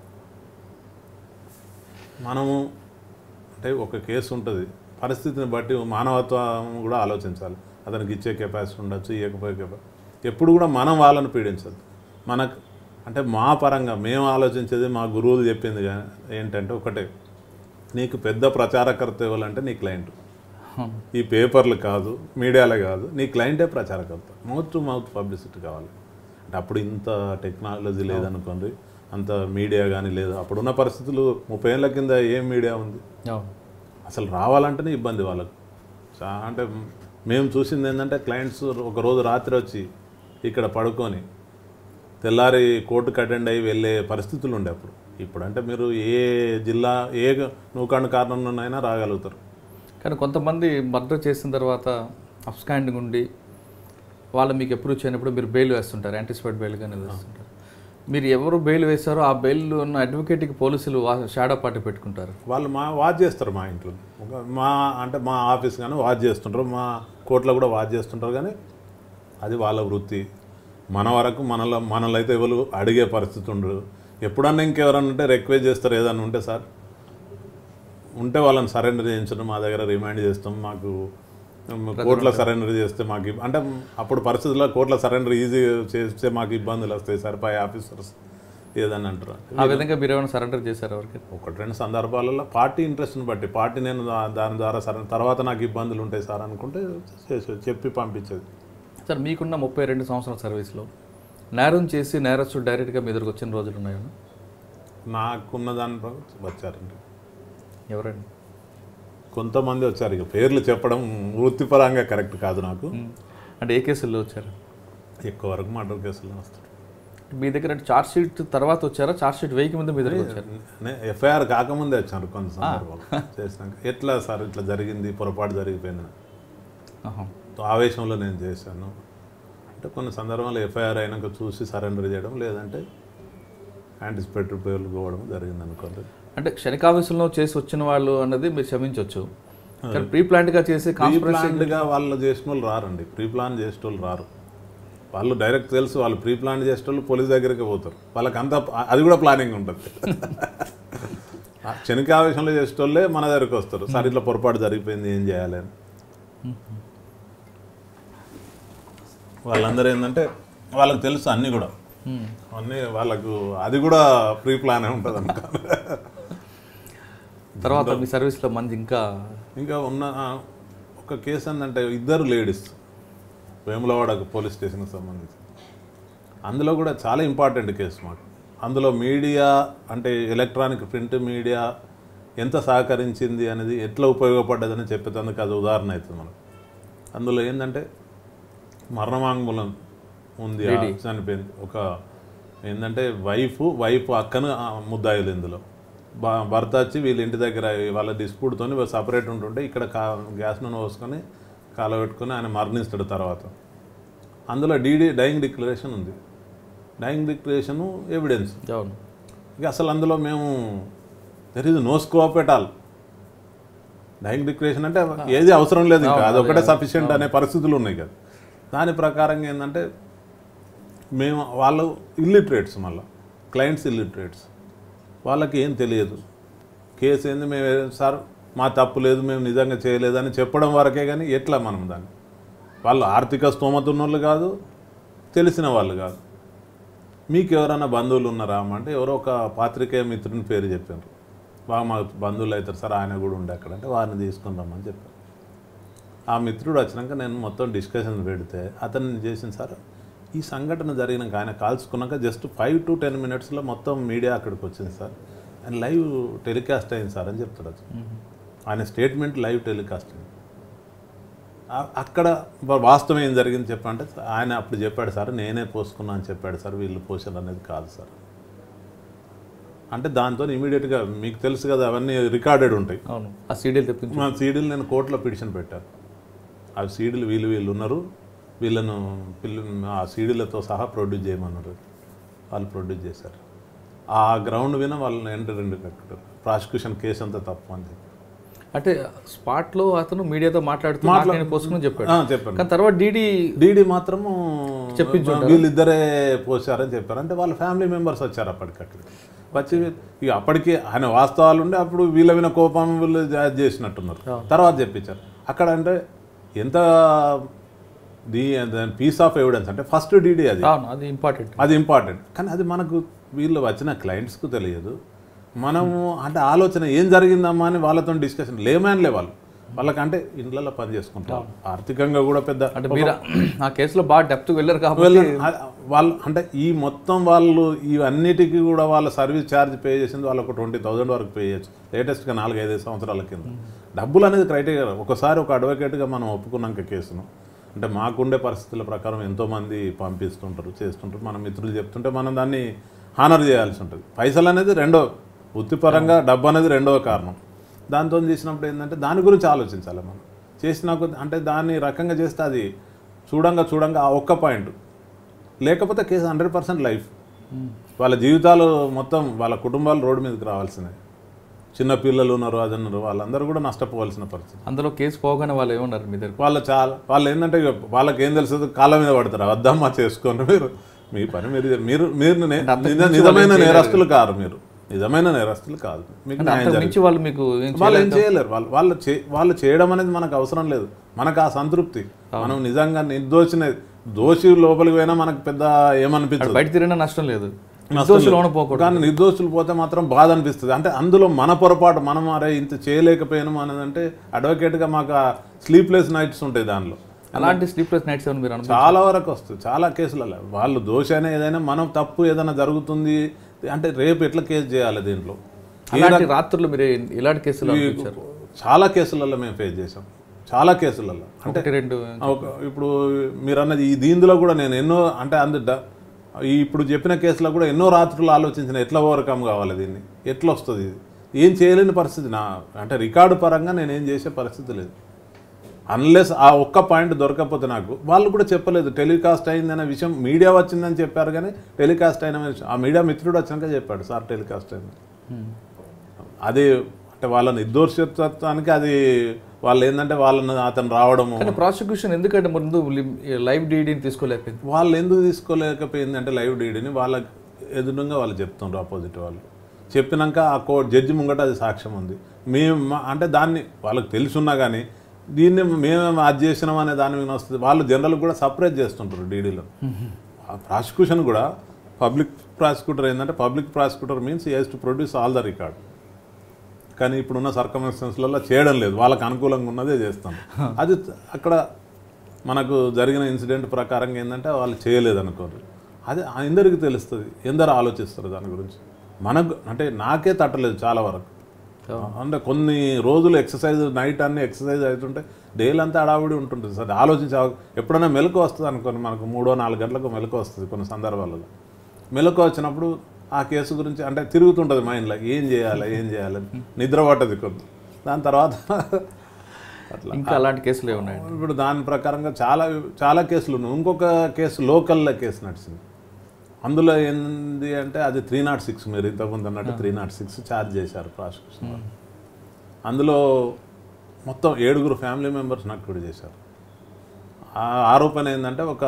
మనము అంటే ఒక కేసు ఉంటుంది పరిస్థితిని బట్టి మానవత్వం కూడా ఆలోచించాలి అతనికి ఇచ్చే కెపాసిటీ ఉండొచ్చు ఇవ్వకపోయే కెపాసిటీ ఎప్పుడు కూడా మనం వాళ్ళని పీడించద్దు మనకు అంటే మా పరంగా మేము ఆలోచించేది మా గురువులు చెప్పింది గా- ఏంటంటే ఒకటే నీకు పెద్ద ప్రచారకర్త ఇవ్వాలంటే నీ క్లయింట్ అవును. ఈ పేపర్లు కాదు మీడియాలో కాదు నీ క్లయింటే ప్రచారకర్త మౌత్ టు మౌత్ పబ్లిసిటీ కావాలి అంటే అప్పుడు ఇంత టెక్నాలజీ లేదనుకోండి అంత మీడియా కానీ లేదు అప్పుడున్న పరిస్థితులు ముప్పై ఏళ్ళ కింద ఏం మీడియా ఉంది అవును అసలు రావాలంటేనే ఇబ్బంది వాళ్ళకు చా- అంటే మేము చూసింది ఏంటంటే క్లయింట్స్ ఒక రోజు రాత్రి వచ్చి ఇక్కడ పడుకొని తెల్లారి కోర్టుకు అటెండ్ అయ్యి వెళ్ళే పరిస్థితులు ఉండే అప్పుడు ఇప్పుడు అంటే మీరు ఏ జిల్లా ఏ నూకాండ కారణంలోనైనా రాగలుగుతారు కానీ కొంతమంది మర్డర్ చేసిన తర్వాత అప్స్కాండింగ్ ఉండి వాళ్ళు మీకు అప్రూవ్ చేయనప్పుడు మీరు బెయిల్ వేస్తుంటారు యాంటిసిపేట్ బెయిల్ కానీ వేస్తుంటారు మీరు ఎవరు బెయిల్ వేశారో ఆ బెయిల్ ఉన్న అడ్వకేట్కి పోలీసులు షాడో పార్టీ పెట్టుకుంటారు వాళ్ళు మా వాచ్ చేస్తారు మా ఇంట్లో ఒక మా అంటే మా ఆఫీస్ కానీ వాచ్ చేస్తుంటారు మా కోర్టులో కూడా వాచ్ చేస్తుంటారు కానీ అది వాళ్ళ వృత్తి మన వరకు మనలో మనలో అయితే ఎవరు అడిగే పరిస్థితి ఉండదు ఎప్పుడన్నా ఇంకెవరన్నా ఉంటే రిక్వెస్ట్ చేస్తారు ఏదన్నా ఉంటే సార్ ఉంటే వాళ్ళని సరెండర్ చేయించడం మా దగ్గర రిమైండ్ చేస్తాం మాకు కోర్టులో సరెండర్ చేస్తే మాకు ఇబ్- అంటే అప్పుడు పరిస్థితుల్లో కోర్టులో సరెండర్ ఈజీ చేస్తే మాకు ఇబ్బందులు వస్తాయి సార్ పై ఆఫీసర్స్ ఏదని అంటారు ఆ విధంగా మీరు ఏమైనా సరెండర్ చేశారు ఎవరికి ఒకటి రెండు సందర్భాలలో పార్టీ ఇంట్రెస్ట్ని బట్టి పార్టీ నేను దా- దాని ద్వారా సరే తర్వాత నాకు ఇబ్బందులు ఉంటాయి సార్ అనుకుంటే చేసే- చెప్పి పంపించేది సార్ మీకున్న ముప్పై రెండు సంవత్సరాల సర్వీస్లో నేరం చేసి నేరస్తుడు డైరెక్ట్గా మీ ఎదురుకు వచ్చిన రోజులు ఉన్నాయా నాకున్న దాంట్లో వచ్చారండి ఎవరండి కొంతమంది వచ్చారు ఇక పేర్లు చెప్పడం వృత్తిపరంగా కరెక్ట్ కాదు నాకు అంటే ఏ కేసుల్లో వచ్చారు ఎక్కువ వరకు మర్డర్ కేసులు వస్తారు మీ దగ్గర చార్జ్ షీట్ తర్వాత వచ్చారా చార్జ్ షీట్ వేయక ముందు మీ దగ్గర వచ్చారు ఎఫ్ఐఆర్ కాకముందే వచ్చారు కొంత సందర్భాలు చేసినాక ఎట్లా సార్ ఇట్లా జరిగింది పొరపాటు జరిగిపోయింది ఆహా. ఆవేశంలో నేను చేశాను అంటే కొన్ని సందర్భాలు ఎఫ్ఐఆర్ అయినాక చూసి సరెండర్ చేయడం లేదంటే యాంటిసిపేటరీ పేర్లు పోవడం జరిగింది అనుకోండి అంటే క్షణికావేశంలో చేసి వచ్చిన వాళ్ళు అన్నది మీరు క్షమించవచ్చు కానీ ప్రీ ప్లాంట్గా చేసి కాన్స్పరెన్సీ ప్లాన్డ్గా వాళ్ళు చేసిన వాళ్ళు రారండి ప్రీ ప్లాన్ చేసిన వాళ్ళు రారు వాళ్ళు డైరెక్ట్ తెలుసు వాళ్ళు ప్రీ ప్లాన్ చేసిన వాళ్ళు పోలీస్ దగ్గరికి పోతారు వాళ్ళకి అంతా అది కూడా ప్లానింగ్ ఉంటుంది ఆ క్షణిక ఆవేశంలో చేసిన వాళ్ళే మన దగ్గరికి వస్తారు సార్ ఇట్లా పొరపాటు జరిగిపోయింది ఏం చేయాలి అని వాళ్ళందరూ ఏంటంటే వాళ్ళకి తెలుసు అన్నీ కూడా అన్నీ వాళ్ళకు అది కూడా ప్రీ ప్లానే ఉంటుంది అనుకో తర్వాత మీ సర్వీస్లో మంది ఇంకా ఇంకా ఉన్న ఆ, ఒక కేసు ఏంటంటే ఇద్దరు లేడీస్ వేములవాడ పోలీస్ స్టేషన్కి సంబంధించి అందులో కూడా చాలా ఇంపార్టెంట్ కేసు మాకు అందులో మీడియా అంటే ఎలక్ట్రానిక్ ప్రింట్ మీడియా ఎంత సహకరించింది అనేది ఎట్లా ఉపయోగపడ్డదని చెప్పేందుకు అది ఉదాహరణ అవుతుంది మనకు అందులో ఏంటంటే మరణవాంగ్మూలం ఉంది ఆ చనిపోయింది ఒక ఏంటంటే వైఫ్ వైఫ్ అక్కను ఆ, ముద్దాయిలు ఇందులో బ- భర్త వచ్చి వీళ్ళ ఇంటి దగ్గర వాళ్ళ డిస్ప్యూట్తో సపరేట్ ఉంటుంటే ఇక్కడ కా గ్యాస్ నూనె పోసుకొని కాలబెట్టుకొని ఆయన మరణిస్తాడు తర్వాత అందులో డీడీ డైయింగ్ డిక్లరేషన్ ఉంది డైయింగ్ డిక్లరేషను ఎవిడెన్స్ అవును ఇక అసలు అందులో మేము there is no scope at all dying declaration అంటే ఏది అవసరం లేదు ఇంకా అది ఒకటే సఫిషియెంట్ అనే పరిస్థితులు ఉన్నాయి కదా దాని ప్రకారంగా ఏంటంటే మేము వాళ్ళు ఇల్లిటరేట్స్ మళ్ళీ క్లయింట్స్ ఇల్లిటరేట్స్ వాళ్ళకి ఏం తెలియదు కేసు ఏంది మేము సార్ మా తప్పు లేదు మేము నిజంగా చేయలేదని చెప్పడం వరకే కానీ ఎట్లా మనం దాన్ని వాళ్ళు ఆర్థిక స్తోమత ఉన్నోళ్ళు కాదు తెలిసిన వాళ్ళు కాదు మీకు ఎవరైనా బంధువులు ఉన్నారా అమ్మ అంటే ఎవరో ఒక పాత్రికేయ మిత్రుని పేరు చెప్పారు బాగా మా బంధువులు అవుతారు సార్ ఆయన కూడా ఉండే అక్కడ అంటే వారిని తీసుకుని రమ్మని చెప్పారు ఆ మిత్రుడు వచ్చినాక నేను మొత్తం డిస్కషన్ పెడితే అతను చేసింది సార్ ఈ సంఘటన జరిగినాక ఆయన కాల్చుకున్నాక జస్ట్ ఫైవ్ టు టెన్ మినిట్స్లో మొత్తం మీడియా అక్కడికి వచ్చింది సార్ అండ్ లైవ్ టెలికాస్ట్ అయింది సార్ అని చెప్తాడు అతను ఆయన స్టేట్మెంట్ లైవ్ టెలికాస్ట్ అయింది ఆ- అక్కడ వా- వాస్తవం ఏం జరిగింది చెప్పంటే ఆయన అప్పుడు చెప్పాడు సార్ నేనే పోసుకున్నా అని చెప్పాడు సార్ వీళ్ళు పోసారు అనేది కాదు సార్ అంటే దాంతో ఇమీడియట్గా మీకు తెలుసు కదా అవన్నీ రికార్డెడ్ ఉంటాయి అవును ఆ సీడీలు తెప్పించి మా సీడీలు నేను కోర్టులో పిటిషన్ పెట్టాను ఆ సీడీలు వీళ్ళు వీళ్ళు ఉన్నారు వీళ్ళను పిల్ల ఆ సీడీలతో సహా ప్రొడ్యూస్ చేయమన్నారు వాళ్ళు ప్రొడ్యూస్ చేశారు ఆ గ్రౌండ్ విన వాళ్ళని ఎంటర్ రెండు కట్టారు ప్రాసిక్యూషన్ కేసు అంతా తప్పు అని చెప్పి అంటే స్పాట్ లో అతను మీడియాతో మాట్లాడుతూ మాట్లా- నేను పోసుకుని చెప్పాడు ఆ, చెప్పాను కానీ తర్వాత డీడీ డీడీ మాత్రము చెప్పించుంటారా? వీళ్ళిద్దరే పోసారని చెప్పారు అంటే వాళ్ళ ఫ్యామిలీ మెంబర్స్ వచ్చారు అప్పటికక్కడ వచ్చి ఇక అప్పటికి ఆయన వాస్తవాలు ఉండే అప్పుడు వీళ్ళ మీద కోపం వీళ్ళు జా- చేసినట్టున్నారు తర్వాత చెప్పించారు అక్కడ అంటే ఎంత ది పీస్ ఆఫ్ ఎవిడెన్స్ అంటే ఫస్ట్ డీడీ అది అవును అది ఇంపార్టెంట్ అది ఇంపార్టెంట్ కానీ అది మనకు వీళ్ళు వచ్చిన క్లయింట్స్కు తెలియదు మనము అంటే ఆలోచన ఏం జరిగిందమ్మా అని వాళ్ళతో డిస్కషన్ లేమేన్లే వాళ్ళు వాళ్ళకంటే ఇండ్లలో పని చేసుకుంటారు ఆర్థికంగా కూడా పెద్ద అంటే మీరు ఆ కేసులో బాగా డెప్త్ వెళ్ళారు కాబట్టి వెళ్ళ- ఆ- వాళ్ళు అంటే ఈ మొత్తం వాళ్ళు ఇవన్నిటికీ కూడా వాళ్ళ సర్వీస్ ఛార్జ్ పే చేసింది వాళ్ళు ఒక ట్వంటీ థౌజండ్ వరకు పే చేయొచ్చు లేటెస్ట్గా నాలుగు ఐదు సంవత్సరాల కింద డబ్బులు అనేది క్రైటీరియా ఒకసారి ఒక అడ్వకేట్గా మనం ఒప్పుకున్నాక కేసును అంటే మాకుండే పరిస్థితుల ప్రకారం ఎంతోమంది పంపిస్తుంటారు చేస్తుంటారు మన మిత్రులు చెప్తుంటే మనం దాన్ని హానర్ చేయాల్సి ఉంటుంది పైసలు అనేది రెండో వృత్తిపరంగా డబ్బు అనేది రెండవ కారణం దాంతో తీసినప్పుడు ఏంటంటే దాని గురించి ఆలోచించాలి మనం చేసిన కొద్ది- అంటే దాన్ని రకంగా చేస్తే అది చూడంగా చూడంగా ఆ ఒక్క పాయింట్ లేకపోతే కేసు హండ్రెడ్ పర్సెంట్ లైఫ్ వాళ్ళ జీవితాలు మొత్తం వాళ్ళ కుటుంబాలు రోడ్డు మీదకి రావాల్సినవి చిన్న పిల్లలు ఉన్నారు అది ఉన్నారు వాళ్ళందరూ కూడా నష్టపోవాల్సిన పరిస్థితి అందులో కేసు పోగానే వాళ్ళు ఏమన్నారు మీ దగ్గర వాళ్ళు చాలా వాళ్ళు ఏంటంటే ఇక వాళ్ళకి ఏం తెలుస్తుంది కాళ్ళ మీద పడతారు వద్దమ్మా చేసుకోండి మీరు మీ పని మీరు మీరు మీరు నే- నిజ- నిజమైన నేరస్తులు కారు మీరు నిజమైన నేరస్తులు కాదు మీకు న్యాయం అంతకు మించి వాళ్ళు మీకు ఏం వాళ్ళు ఏం చేయలేరు వాళ్ళు వాళ్ళు చే- వాళ్ళు చేయడం అనేది మనకు అవసరం లేదు మనకు ఆ సంతృప్తి మనం నిజంగా నిర్దోషిని దోషి లోపలికి పోయినా మనకు పెద్ద ఏమనిపించదు బయట తిరిగినా నష్టం లేదు నష్టం లేదు. లోన పోకూడదు కానీ నిర్దోషులు పోతే మాత్రం బాధ అనిపిస్తుంది అంటే అందులో మన పొరపాటు మనం అరే ఇంత చేయలేకపోయినాం అనేది అంటే అడ్వకేట్గా మాకు స్లీప్లెస్ నైట్స్ ఉంటాయి దానిలో అలాంటి స్లీప్లెస్ నైట్స్ ఏమైనా మీరు అనుభవం చాలా వరకు వస్తుంది చాలా కేసులలో వాళ్ళు దోష అయినా ఏదైనా మనం తప్పు ఏదైనా జరుగుతుంది అంటే రేపు ఎట్లా కేసు చేయాలి దీంట్లో అలాంటి రాత్రులు మీరు ఇలాంటి కేసులు అనిపించారు చాలా కేసులలో మేము ఫేస్ చేసాం చాలా కేసులలో అంటే ఒకటి రెండు ఒక- ఇప్పుడు మీరు అన్నది ఈ దీనిలో కూడా నేను ఎన్నో అంటే అందు డ- ఈ ఇప్పుడు చెప్పిన కేసులో కూడా ఎన్నో రాత్రులు ఆలోచించిన ఎట్లా ఓవర్కమ్ కావాలి దీన్ని ఎట్లా వస్తుంది ఇది ఏం చేయలేని పరిస్థితి నా అంటే రికార్డు పరంగా నేను ఏం చేసే పరిస్థితి లేదు అన్లెస్ ఆ ఒక్క పాయింట్ దొరకకపోతే నాకు వాళ్ళు కూడా చెప్పలేదు టెలికాస్ట్ అయిందనే విషయం మీడియా వచ్చిందని చెప్పారు కానీ టెలికాస్ట్ అయిన విషయం ఆ మీడియా మిత్రుడు వచ్చినాక చెప్పాడు సార్ టెలికాస్ట్ అయింది అది అంటే వాళ్ళ నిర్దోషత్వానికి అది వాళ్ళు ఏంటంటే వాళ్ళని అతను రావడము కానీ ప్రాసిక్యూషన్ ఎందుకంటే ముందు లైవ్ డీడీని తీసుకోలేకపోయింది వాళ్ళు ఎందుకు తీసుకోలేకపోయింది అంటే లైవ్ డీడీని వాళ్ళ ఎదురుగా వాళ్ళు చెప్తుండ్రు ఆపోజిట్ వాళ్ళు చెప్పినాక ఆ కోర్ట్ జడ్జి ముంగట అది సాక్ష్యం ఉంది మేము మా- అంటే దాన్ని వాళ్ళకి తెలుసున్నా కానీ దీన్ని మేము అది చేసినాం అనే దాని మీద వస్తుంది వాళ్ళు జనరల్ కూడా సపరేట్ చేస్తుంటారు డీడీలో ఆ ప్రాసిక్యూషన్ కూడా పబ్లిక్ ప్రాసిక్యూటర్ ఏంటంటే public prosecutor means has to produce all the record కానీ ఇప్పుడున్న సర్కమ్స్టెన్స్లలో చేయడం లేదు వాళ్ళకి అనుకూలంగా ఉన్నదే చేస్తాం అది అక్కడ మనకు జరిగిన ఇన్సిడెంట్ ప్రకారంగా ఏంటంటే వాళ్ళు చేయలేదు అనుకోరు అది అందరికీ తెలుస్తుంది ఎందరు ఆలోచిస్తారు దాని గురించి మనకు అంటే నాకే తట్టలేదు చాలా వరకు అంటే కొన్ని రోజులు ఎక్సర్సైజ్ నైట్ అన్ని ఎక్సర్సైజ్ అవుతుంటే డైలీ అంతా అడావిడి ఉంటుంటుంది సార్ ఆలోచించి ఎప్పుడైనా మెలకు వస్తుంది అనుకోండి మనకు మూడో నాలుగు గంటలకు మెలకు వస్తుంది కొన్ని సందర్భాలలో మెలకు వచ్చినప్పుడు ఆ కేసు గురించి అంటే తిరుగుతుంటుంది మైండ్లో ఏం చేయాలి ఏం చేయాలి నిద్ర పట్టదు కొంత దాని తర్వాత అట్లా ఇంకా అలాంటి కేసులు ఉన్నాయి ఇప్పుడు దాని ప్రకారంగా చాలా చాలా కేసులు ఉన్నాయి ఇంకొక కేసు లోకల్లో కేసు నడిచింది అందులో ఏంది అంటే అది త్రీ నాట్ సిక్స్ మీరు ఇంతకుముందు అన్నట్టు త్రీ నాట్ సిక్స్ ఛార్జ్ చేశారు ప్రాసిక్యూషన్ వాళ్ళు. అందులో మొత్తం ఏడుగురు ఫ్యామిలీ మెంబర్స్ నాకు కూడా చేశారు ఆ ఆరోపణ ఏంటంటే ఒక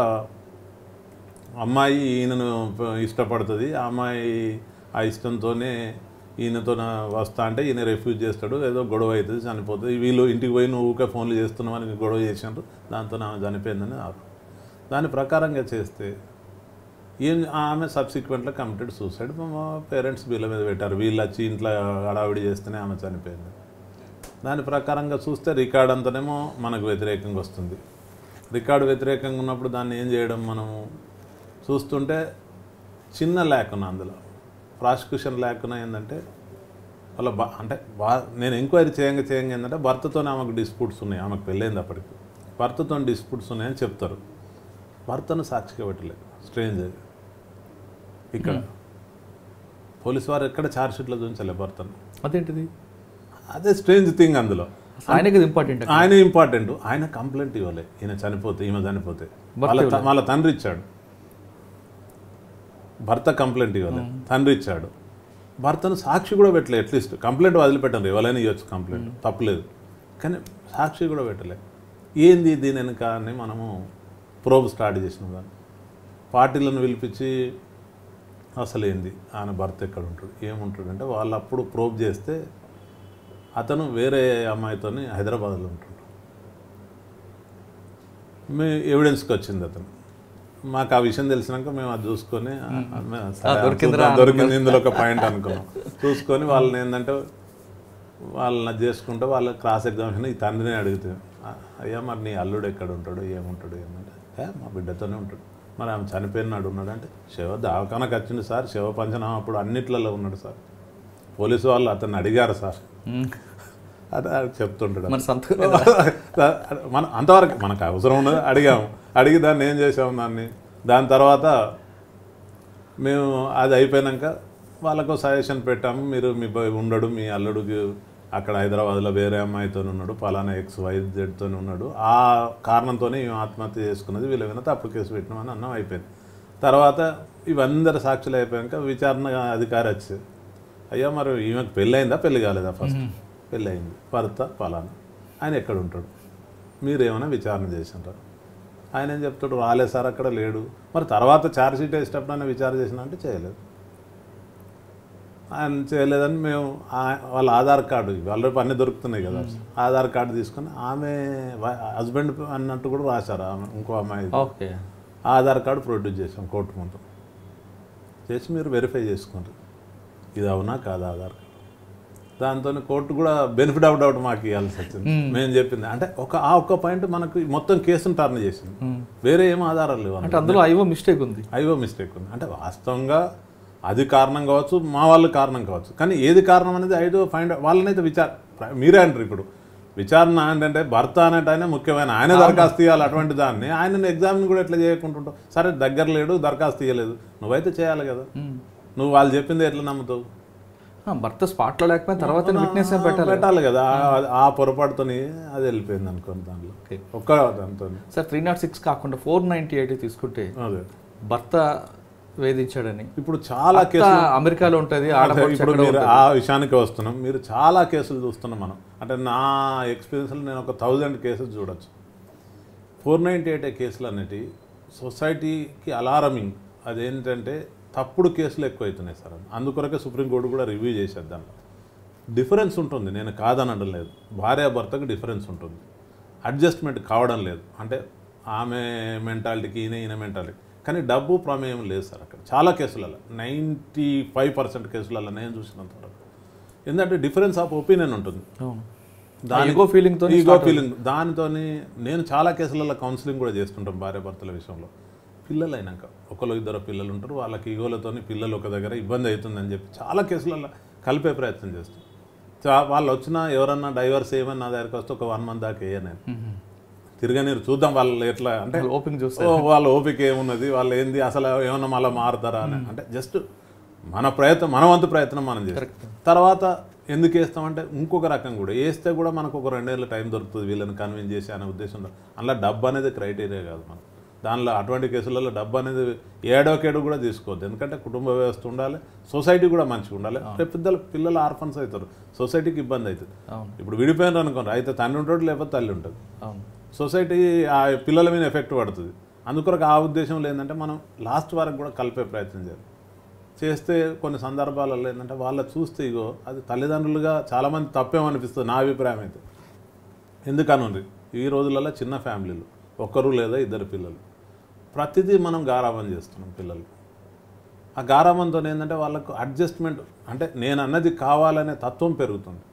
అమ్మాయి ఈయనను ఇష్టపడుతుంది ఆ అమ్మాయి ఆ ఇష్టంతోనే ఈయనతో వస్తా అంటే ఈయన రిఫ్యూజ్ చేస్తాడు ఏదో గొడవ అవుతుంది చనిపోతుంది వీళ్ళు ఇంటికి పోయి నువ్వు ఊకే ఫోన్లు చేస్తున్నామని గొడవ చేసినారు దాంతో ఆమె చనిపోయిందని ఆరోపణ దాని ప్రకారంగా చేస్తే ఏం ఆమె సబ్సిక్వెంట్లో కమిటెడ్ సూసైడ్ మా పేరెంట్స్ వీళ్ళ మీద పెట్టారు వీళ్ళు వచ్చి ఇంట్లో హడావిడి చేస్తేనే ఆమె చనిపోయింది దాని ప్రకారంగా చూస్తే రికార్డ్ అంతానేమో మనకు వ్యతిరేకంగా వస్తుంది రికార్డు వ్యతిరేకంగా ఉన్నప్పుడు దాన్ని ఏం చేయడం మనము చూస్తుంటే చిన్న లేకున్నా అందులో ప్రాసిక్యూషన్ లేకున్నా ఏంటంటే వాళ్ళ బా అంటే బా నేను ఎంక్వైరీ చేయంగా చేయంగా ఏంటంటే భర్తతోనే ఆమెకు డిస్ప్యూట్స్ ఉన్నాయి ఆమెకు పెళ్ళైంది అప్పటికి భర్తతో డిస్ప్యూట్స్ ఉన్నాయని చెప్తారు భర్తను సాక్షిగా పెట్టలేదు స్ట్రేంజ్ ఇక్కడ పోలీసు వారు ఎక్కడ ఛార్జ్ షీట్లో చూపించలే భర్తను అదేంటిది అదే స్ట్రేంజ్ థింగ్ అందులో అసలు ఆయనకి ఇది ఇంపార్టెంట్ ఆయన ఇంపార్టెంట్ ఆయన కంప్లైంట్ ఇవ్వలే ఈయన చనిపోతే ఈమె చనిపోతే వాళ్ళ త- వాళ్ళ తండ్రి ఇచ్చాడు భర్త కంప్లైంట్ ఇవ్వలే తండ్రి ఇచ్చాడు భర్తను సాక్షి కూడా పెట్టలే అట్లీస్ట్ కంప్లైంట్ వదిలిపెట్టండి ఎవరైనా ఇవ్వచ్చు కంప్లైంట్ తప్పలేదు కానీ సాక్షి కూడా పెట్టలే ఏంది దీని వెనుక అని మనము ప్రోబ్ స్టార్ట్ చేసినాం దాన్ని పార్టీలను పిలిపించి అసలు ఏంది ఆయన భర్త ఎక్కడ ఉంటాడు ఏముంటాడు అంటే వాళ్ళు అప్పుడు ప్రోబ్ చేస్తే అతను వేరే అమ్మాయితోని హైదరాబాద్లో ఉంటుండు మీ ఎవిడెన్స్కి వచ్చింది అతను మాకు ఆ విషయం తెలిసినాక మేము అది చూసుకొని ఆ, ఆ, సరే, దొరికిందిరా చూద్దాం, దొరికింది ఇందులో ఒక పాయింట్ అనుకున్నాం చూసుకొని వాళ్ళని ఏంటంటే వాళ్ళని అది చేసుకుంటే వాళ్ళ క్రాస్ ఎగ్జామినేషన్ ఈ తండ్రిని అడిగితే "ఆ, అయ్యా మరి నీ అల్లుడు ఎక్కడ ఉంటాడు ఏముంటాడు ఏమంటే "ఏ, మా బిడ్డతోనే ఉంటాడు మరి ఆమె చనిపోయినాడు ఉన్నాడు అంటే శవ దవాఖానకు వచ్చింది సార్ శవ పంచనామా అప్పుడు అన్నిట్లలో ఉన్నాడు సార్ పోలీసు వాళ్ళు అతన్ని అడిగారు సార్ అది అది చెప్తుంటాడు మరి సంతకం మన అంతవరకు మనకు అవసరం ఉన్నది అడిగాము అడిగి దాన్ని ఏం చేసాము దాన్ని దాని తర్వాత మేము అది అయిపోయినాక వాళ్ళకు సజెషన్ పెట్టాము మీరు మీ బ- ఉండడు మీ అల్లుడికి అక్కడ హైదరాబాద్లో వేరే అమ్మాయితో ఉన్నాడు పలానా ఎక్స్ వై జెడ్తో ఉన్నాడు ఆ కారణంతోనే మేము ఆత్మహత్య చేసుకున్నది వీళ్ళ మీద తప్పు కేసు పెట్టినామని అన్నం అయిపోయింది తర్వాత ఇవందరు సాక్షులు అయిపోయాక విచారణ అధికారి వచ్చి అయ్యా మరి ఈమెకు పెళ్ళయిందా పెళ్ళి కాలేదా ఫస్ట్ పెళ్ళయింది భర్త పలానా ఆయన ఎక్కడ ఉంటాడు మీరు ఏమైనా విచారణ చేసినారా ఆయన ఏం చెప్తాడు రాలే సార్ అక్కడ లేడు మరి తర్వాత ఛార్జ్ షీట్ వేసేటప్పుడు ఆయన విచారణ చేసినా అంటే చేయలేదు ఆయన చేయలేదని మేము ఆ- వాళ్ళ ఆధార్ కార్డు వాళ్ళ రేపు అన్నీ దొరుకుతున్నాయి కదా ఆధార్ కార్డు తీసుకొని ఆమె హస్బెండ్ అన్నట్టు కూడా రాశారు ఆమె ఇంకో అమ్మాయి ఓకే ఆధార్ కార్డు ప్రొడ్యూస్ చేసాం కోర్టు ముందు చేసి మీరు వెరిఫై చేసుకోండి ఇది అవునా కాదా ఆధార్ కార్డు దాంతో కోర్టు కూడా బెనిఫిట్ ఆఫ్ డౌట్ మాకు ఇవ్వాల్సి వచ్చింది మేము చెప్పింది అంటే ఒక ఆ ఒక్క పాయింట్ మనకు మొత్తం కేసును టర్న్ చేసింది వేరే ఏం ఆధారాలు లేవు అంటే అందులో ఐవో మిస్టేక్ ఉంది అయ్యో మిస్టేక్ ఉంది అంటే వాస్తవంగా అది కారణం కావచ్చు మా వాళ్ళు కారణం కావచ్చు కానీ ఏది కారణం అనేది ఐదో ఫైండ్ వాళ్ళనైతే విచార మీరే అంటారు ఇప్పుడు విచారణ ఏంటంటే భర్త అనేట ఆయన ముఖ్యమైన ఆయన దరఖాస్తు ఇవ్వాలి అటువంటి దాన్ని ఆయన ఎగ్జామిన్ కూడా ఎట్లా చేయకుంటుంటావు సరే దగ్గర లేడు దరఖాస్తు ఇవ్వలేదు నువ్వైతే చేయాలి కదా నువ్వు వాళ్ళు చెప్పింది ఎట్లా నమ్ముతావు ఆ, భర్త స్పాట్లో లేకపోయినా తర్వాత విట్నెస్ పెట్టాలి పెట్టాలి కదా ఆ- ఆ పొరపాటుతోని అది వెళ్ళిపోయింది అనుకోండి దానిలో ఓకే ఒక్క దాంతో సార్ త్రీ నాట్ సిక్స్ కాకుండా ఫోర్ నైంటీ ఎయిట్ తీసుకుంటే అదే భర్త వేధించాడని ఇప్పుడు చాలా భర్త అమెరికాలో ఉంటుంది ఆడపడుచు ఇప్పుడు ఎక్కడో మీరు ఆ విషయానికి వస్తున్నాం మీరు చాలా కేసులు చూస్తున్నాం మనం అంటే నా ఎక్స్పీరియన్స్లో నేను ఒక థౌజండ్ కేసెస్ చూడొచ్చు ఫోర్ నైంటీ ఎయిట్ కేసులు అనేటివి సొసైటీకి అలారమింగ్ అదేంటంటే తప్పుడు కేసులు ఎక్కువ అవుతున్నాయి సార్ అందుకొరకే సుప్రీంకోర్టు కూడా రివ్యూ చేసేది దాంట్లో డిఫరెన్స్ ఉంటుంది నేను కాదనడం లేదు భార్యాభర్తకు డిఫరెన్స్ ఉంటుంది అడ్జస్ట్మెంట్ కావడం లేదు అంటే ఆమె మెంటాలిటీకి ఈయన ఈయన మెంటాలిటీ కానీ డబ్బు ప్రమేయం లేదు సార్ అక్కడ చాలా కేసులలో నైంటీ ఫైవ్ పర్సెంట్ కేసులలో నేను చూసినంత వరకు ఎందుకంటే డిఫరెన్స్ ఆఫ్ ఒపీనియన్ ఉంటుంది అవును దాని ఈగో ఫీలింగ్ తో ఈగో ఫీలింగ్ దానితోని నేను చాలా కేసులలో కౌన్సిలింగ్ కూడా చేస్తుంటాం భార్య భర్తల విషయంలో పిల్లలు అయినాక ఒకరు ఇద్దరు పిల్లలు ఉంటారు వాళ్ళకి ఈగోలతోని పిల్లలు ఒక దగ్గర ఇబ్బంది అవుతుందని చెప్పి చాలా కేసులలో కలిపే ప్రయత్నం చేస్తాం చా- వాళ్ళు వచ్చినా ఎవరన్నా డైవర్స్ ఏమని నా దగ్గరికి వస్తే ఒక వన్ మంత్ దాకా వేయ నేను తిరగనీరు చూద్దాం వాళ్ళు ఎట్లా అంటే ఓపెన్ చూస్తే ఓ, వాళ్ళ ఓపిక ఏమున్నది వాళ్ళు ఏంది అసలు ఏమన్నా మళ్ళీ మారుతారా అని అంటే జస్ట్ మన ప్రయత్నం మన వంతు ప్రయత్నం మనం చేస్తాం తర్వాత ఎందుకు వేస్తామంటే ఇంకొక రకం కూడా వేస్తే కూడా మనకు ఒక రెండేళ్ళ టైం దొరుకుతుంది వీళ్ళని కన్విన్స్ చేసి అనే ఉద్దేశంలో అందులో డబ్బు అనేది క్రైటీరియా కాదు మనం దానిలో అటువంటి కేసులలో డబ్బు అనేది ఏడోకేడు కూడా తీసుకోవద్దు ఎందుకంటే కుటుంబ వ్యవస్థ ఉండాలి సొసైటీ కూడా మంచిగా ఉండాలి రేపు పిల్లలు పిల్లలు ఆర్ఫన్స్ అవుతారు సొసైటీకి ఇబ్బంది అవుతుంది అవును ఇప్పుడు విడిపోయినారు అనుకోండి అయితే తండ్రి ఉంటాడు లేకపోతే తల్లి ఉంటుంది అవును సొసైటీ ఆ పిల్లల మీద ఎఫెక్ట్ పడుతుంది అందుకొరకు ఆ ఉద్దేశంలో ఏంటంటే మనం లాస్ట్ వరకు కూడా కలిపే ప్రయత్నం చేయాలి చేస్తే కొన్ని సందర్భాలలో ఏంటంటే వాళ్ళ చూస్తే ఇగో అది తల్లిదండ్రులుగా చాలామంది తప్పేమనిపిస్తుంది నా అభిప్రాయం అయితే ఎందుకనుంది ఈ రోజులలో చిన్న ఫ్యామిలీలు ఒక్కరు లేదా ఇద్దరు పిల్లలు ప్రతిదీ మనం గారాబం చేస్తున్నాం పిల్లలు ఆ గారాబంతో ఏంటంటే వాళ్ళకు అడ్జస్ట్మెంట్ అంటే నేను అన్నది కావాలనే తత్వం పెరుగుతుంది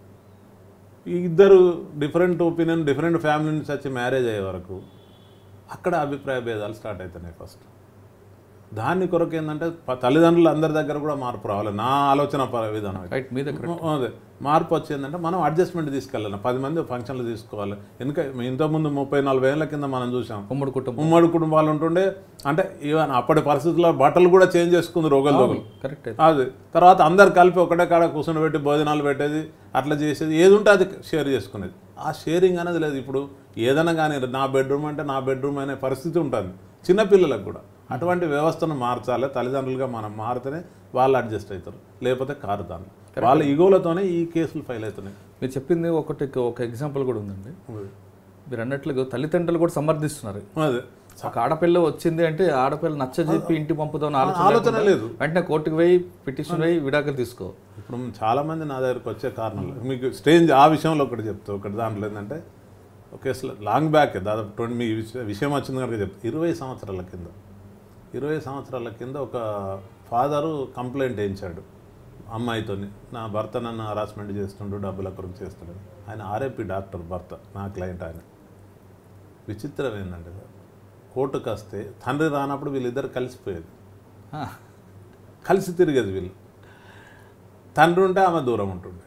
ఈ ఇద్దరు డిఫరెంట్ ఒపీనియన్ డిఫరెంట్ ఫ్యామిలీ నుంచి వచ్చి మ్యారేజ్ అయ్యే వరకు అక్కడ అభిప్రాయ భేదాలు స్టార్ట్ అవుతున్నాయి ఫస్ట్ దాని కొరకు ఏంటంటే ప- తల్లిదండ్రులు అందరి దగ్గర కూడా మార్పు రావాలి నా ఆలోచన ప- విధానం ఇది. రైట్ మీ దగ్గర అదే మార్పు వచ్చిందంటే మనం అడ్జస్ట్మెంట్ తీసుకెళ్ళాలి పది మంది ఫంక్షన్లు తీసుకోవాలి ఎందుకంటే ఇంతకుముందు ముప్పై నలభై ఏళ్ళ కింద మనం చూసాం ఉమ్మడి కుటుంబం ఉమ్మడి కుటుంబాలు ఉంటుండే అంటే ఈవెన్ అప్పటి పరిస్థితుల్లో బట్టలు కూడా చేంజ్ చేసుకుంది రోగలు రోగులు కరెక్ట్ అది తర్వాత అందరు కలిపి ఒకటే కాడ కూర్చొని పెట్టి భోజనాలు పెట్టేది అట్లా చేసేది ఏది ఉంటే అది షేర్ చేసుకునేది ఆ షేరింగ్ అనేది లేదు ఇప్పుడు ఏదైనా కానీ నా బెడ్రూమ్ అంటే నా బెడ్రూమ్ అనే పరిస్థితి ఉంటుంది చిన్నపిల్లలకు కూడా అటువంటి వ్యవస్థను మార్చాలి తల్లిదండ్రులుగా మనం మారితేనే వాళ్ళు అడ్జస్ట్ అవుతారు లేకపోతే కారుతాను వాళ్ళ ఈగోలతోనే ఈ కేసులు ఫైల్ అవుతున్నాయి మీరు చెప్పింది ఒకటి ఒక ఎగ్జాంపుల్ కూడా ఉందండి మీరు అన్నట్లుగా తల్లిదండ్రులు కూడా సమర్థిస్తున్నారు అదే ఒక ఆడపిల్ల వచ్చింది అంటే ఆడపిల్ల నచ్చ చెప్పి ఇంటి పంపుదాం ఆలోచన ఆలోచన లేకుండా లేదు. వెంటనే కోర్టుకు పోయి పిటిషన్ పోయి విడాకులు తీసుకో ఇప్పుడు చాలా మంది నా దగ్గరకు వచ్చే కారణాలు మీకు స్టేజ్ ఆ విషయంలో ఒకటి చెప్తా ఒకటి దాంట్లో ఏంటంటే ఒకే లాంగ్ బ్యాక్ దాదాపు ట్వంటీ మీ విష- విషయం వచ్చింది కనుక చెప్తా ఇరవై సంవత్సరాల కింద ఇరవై సంవత్సరాల కింద ఒక ఫాదరు కంప్లైంట్ వేయించాడు అమ్మాయితోని నా భర్త నన్ను హరాస్మెంట్ చేస్తుండు డబ్బుల కొరకు చేస్తుండు ఆయన ఆర్ఏపీ డాక్టర్ భర్త నా క్లయింట్ ఆయన విచిత్రం ఏంటంటే సార్ కోర్టుకు వస్తే తండ్రి రానప్పుడు వీళ్ళిద్దరు కలిసిపోయేది ఆ, కలిసి తిరిగేది వీళ్ళు తండ్రి ఉంటే ఆమె దూరం ఉంటుండే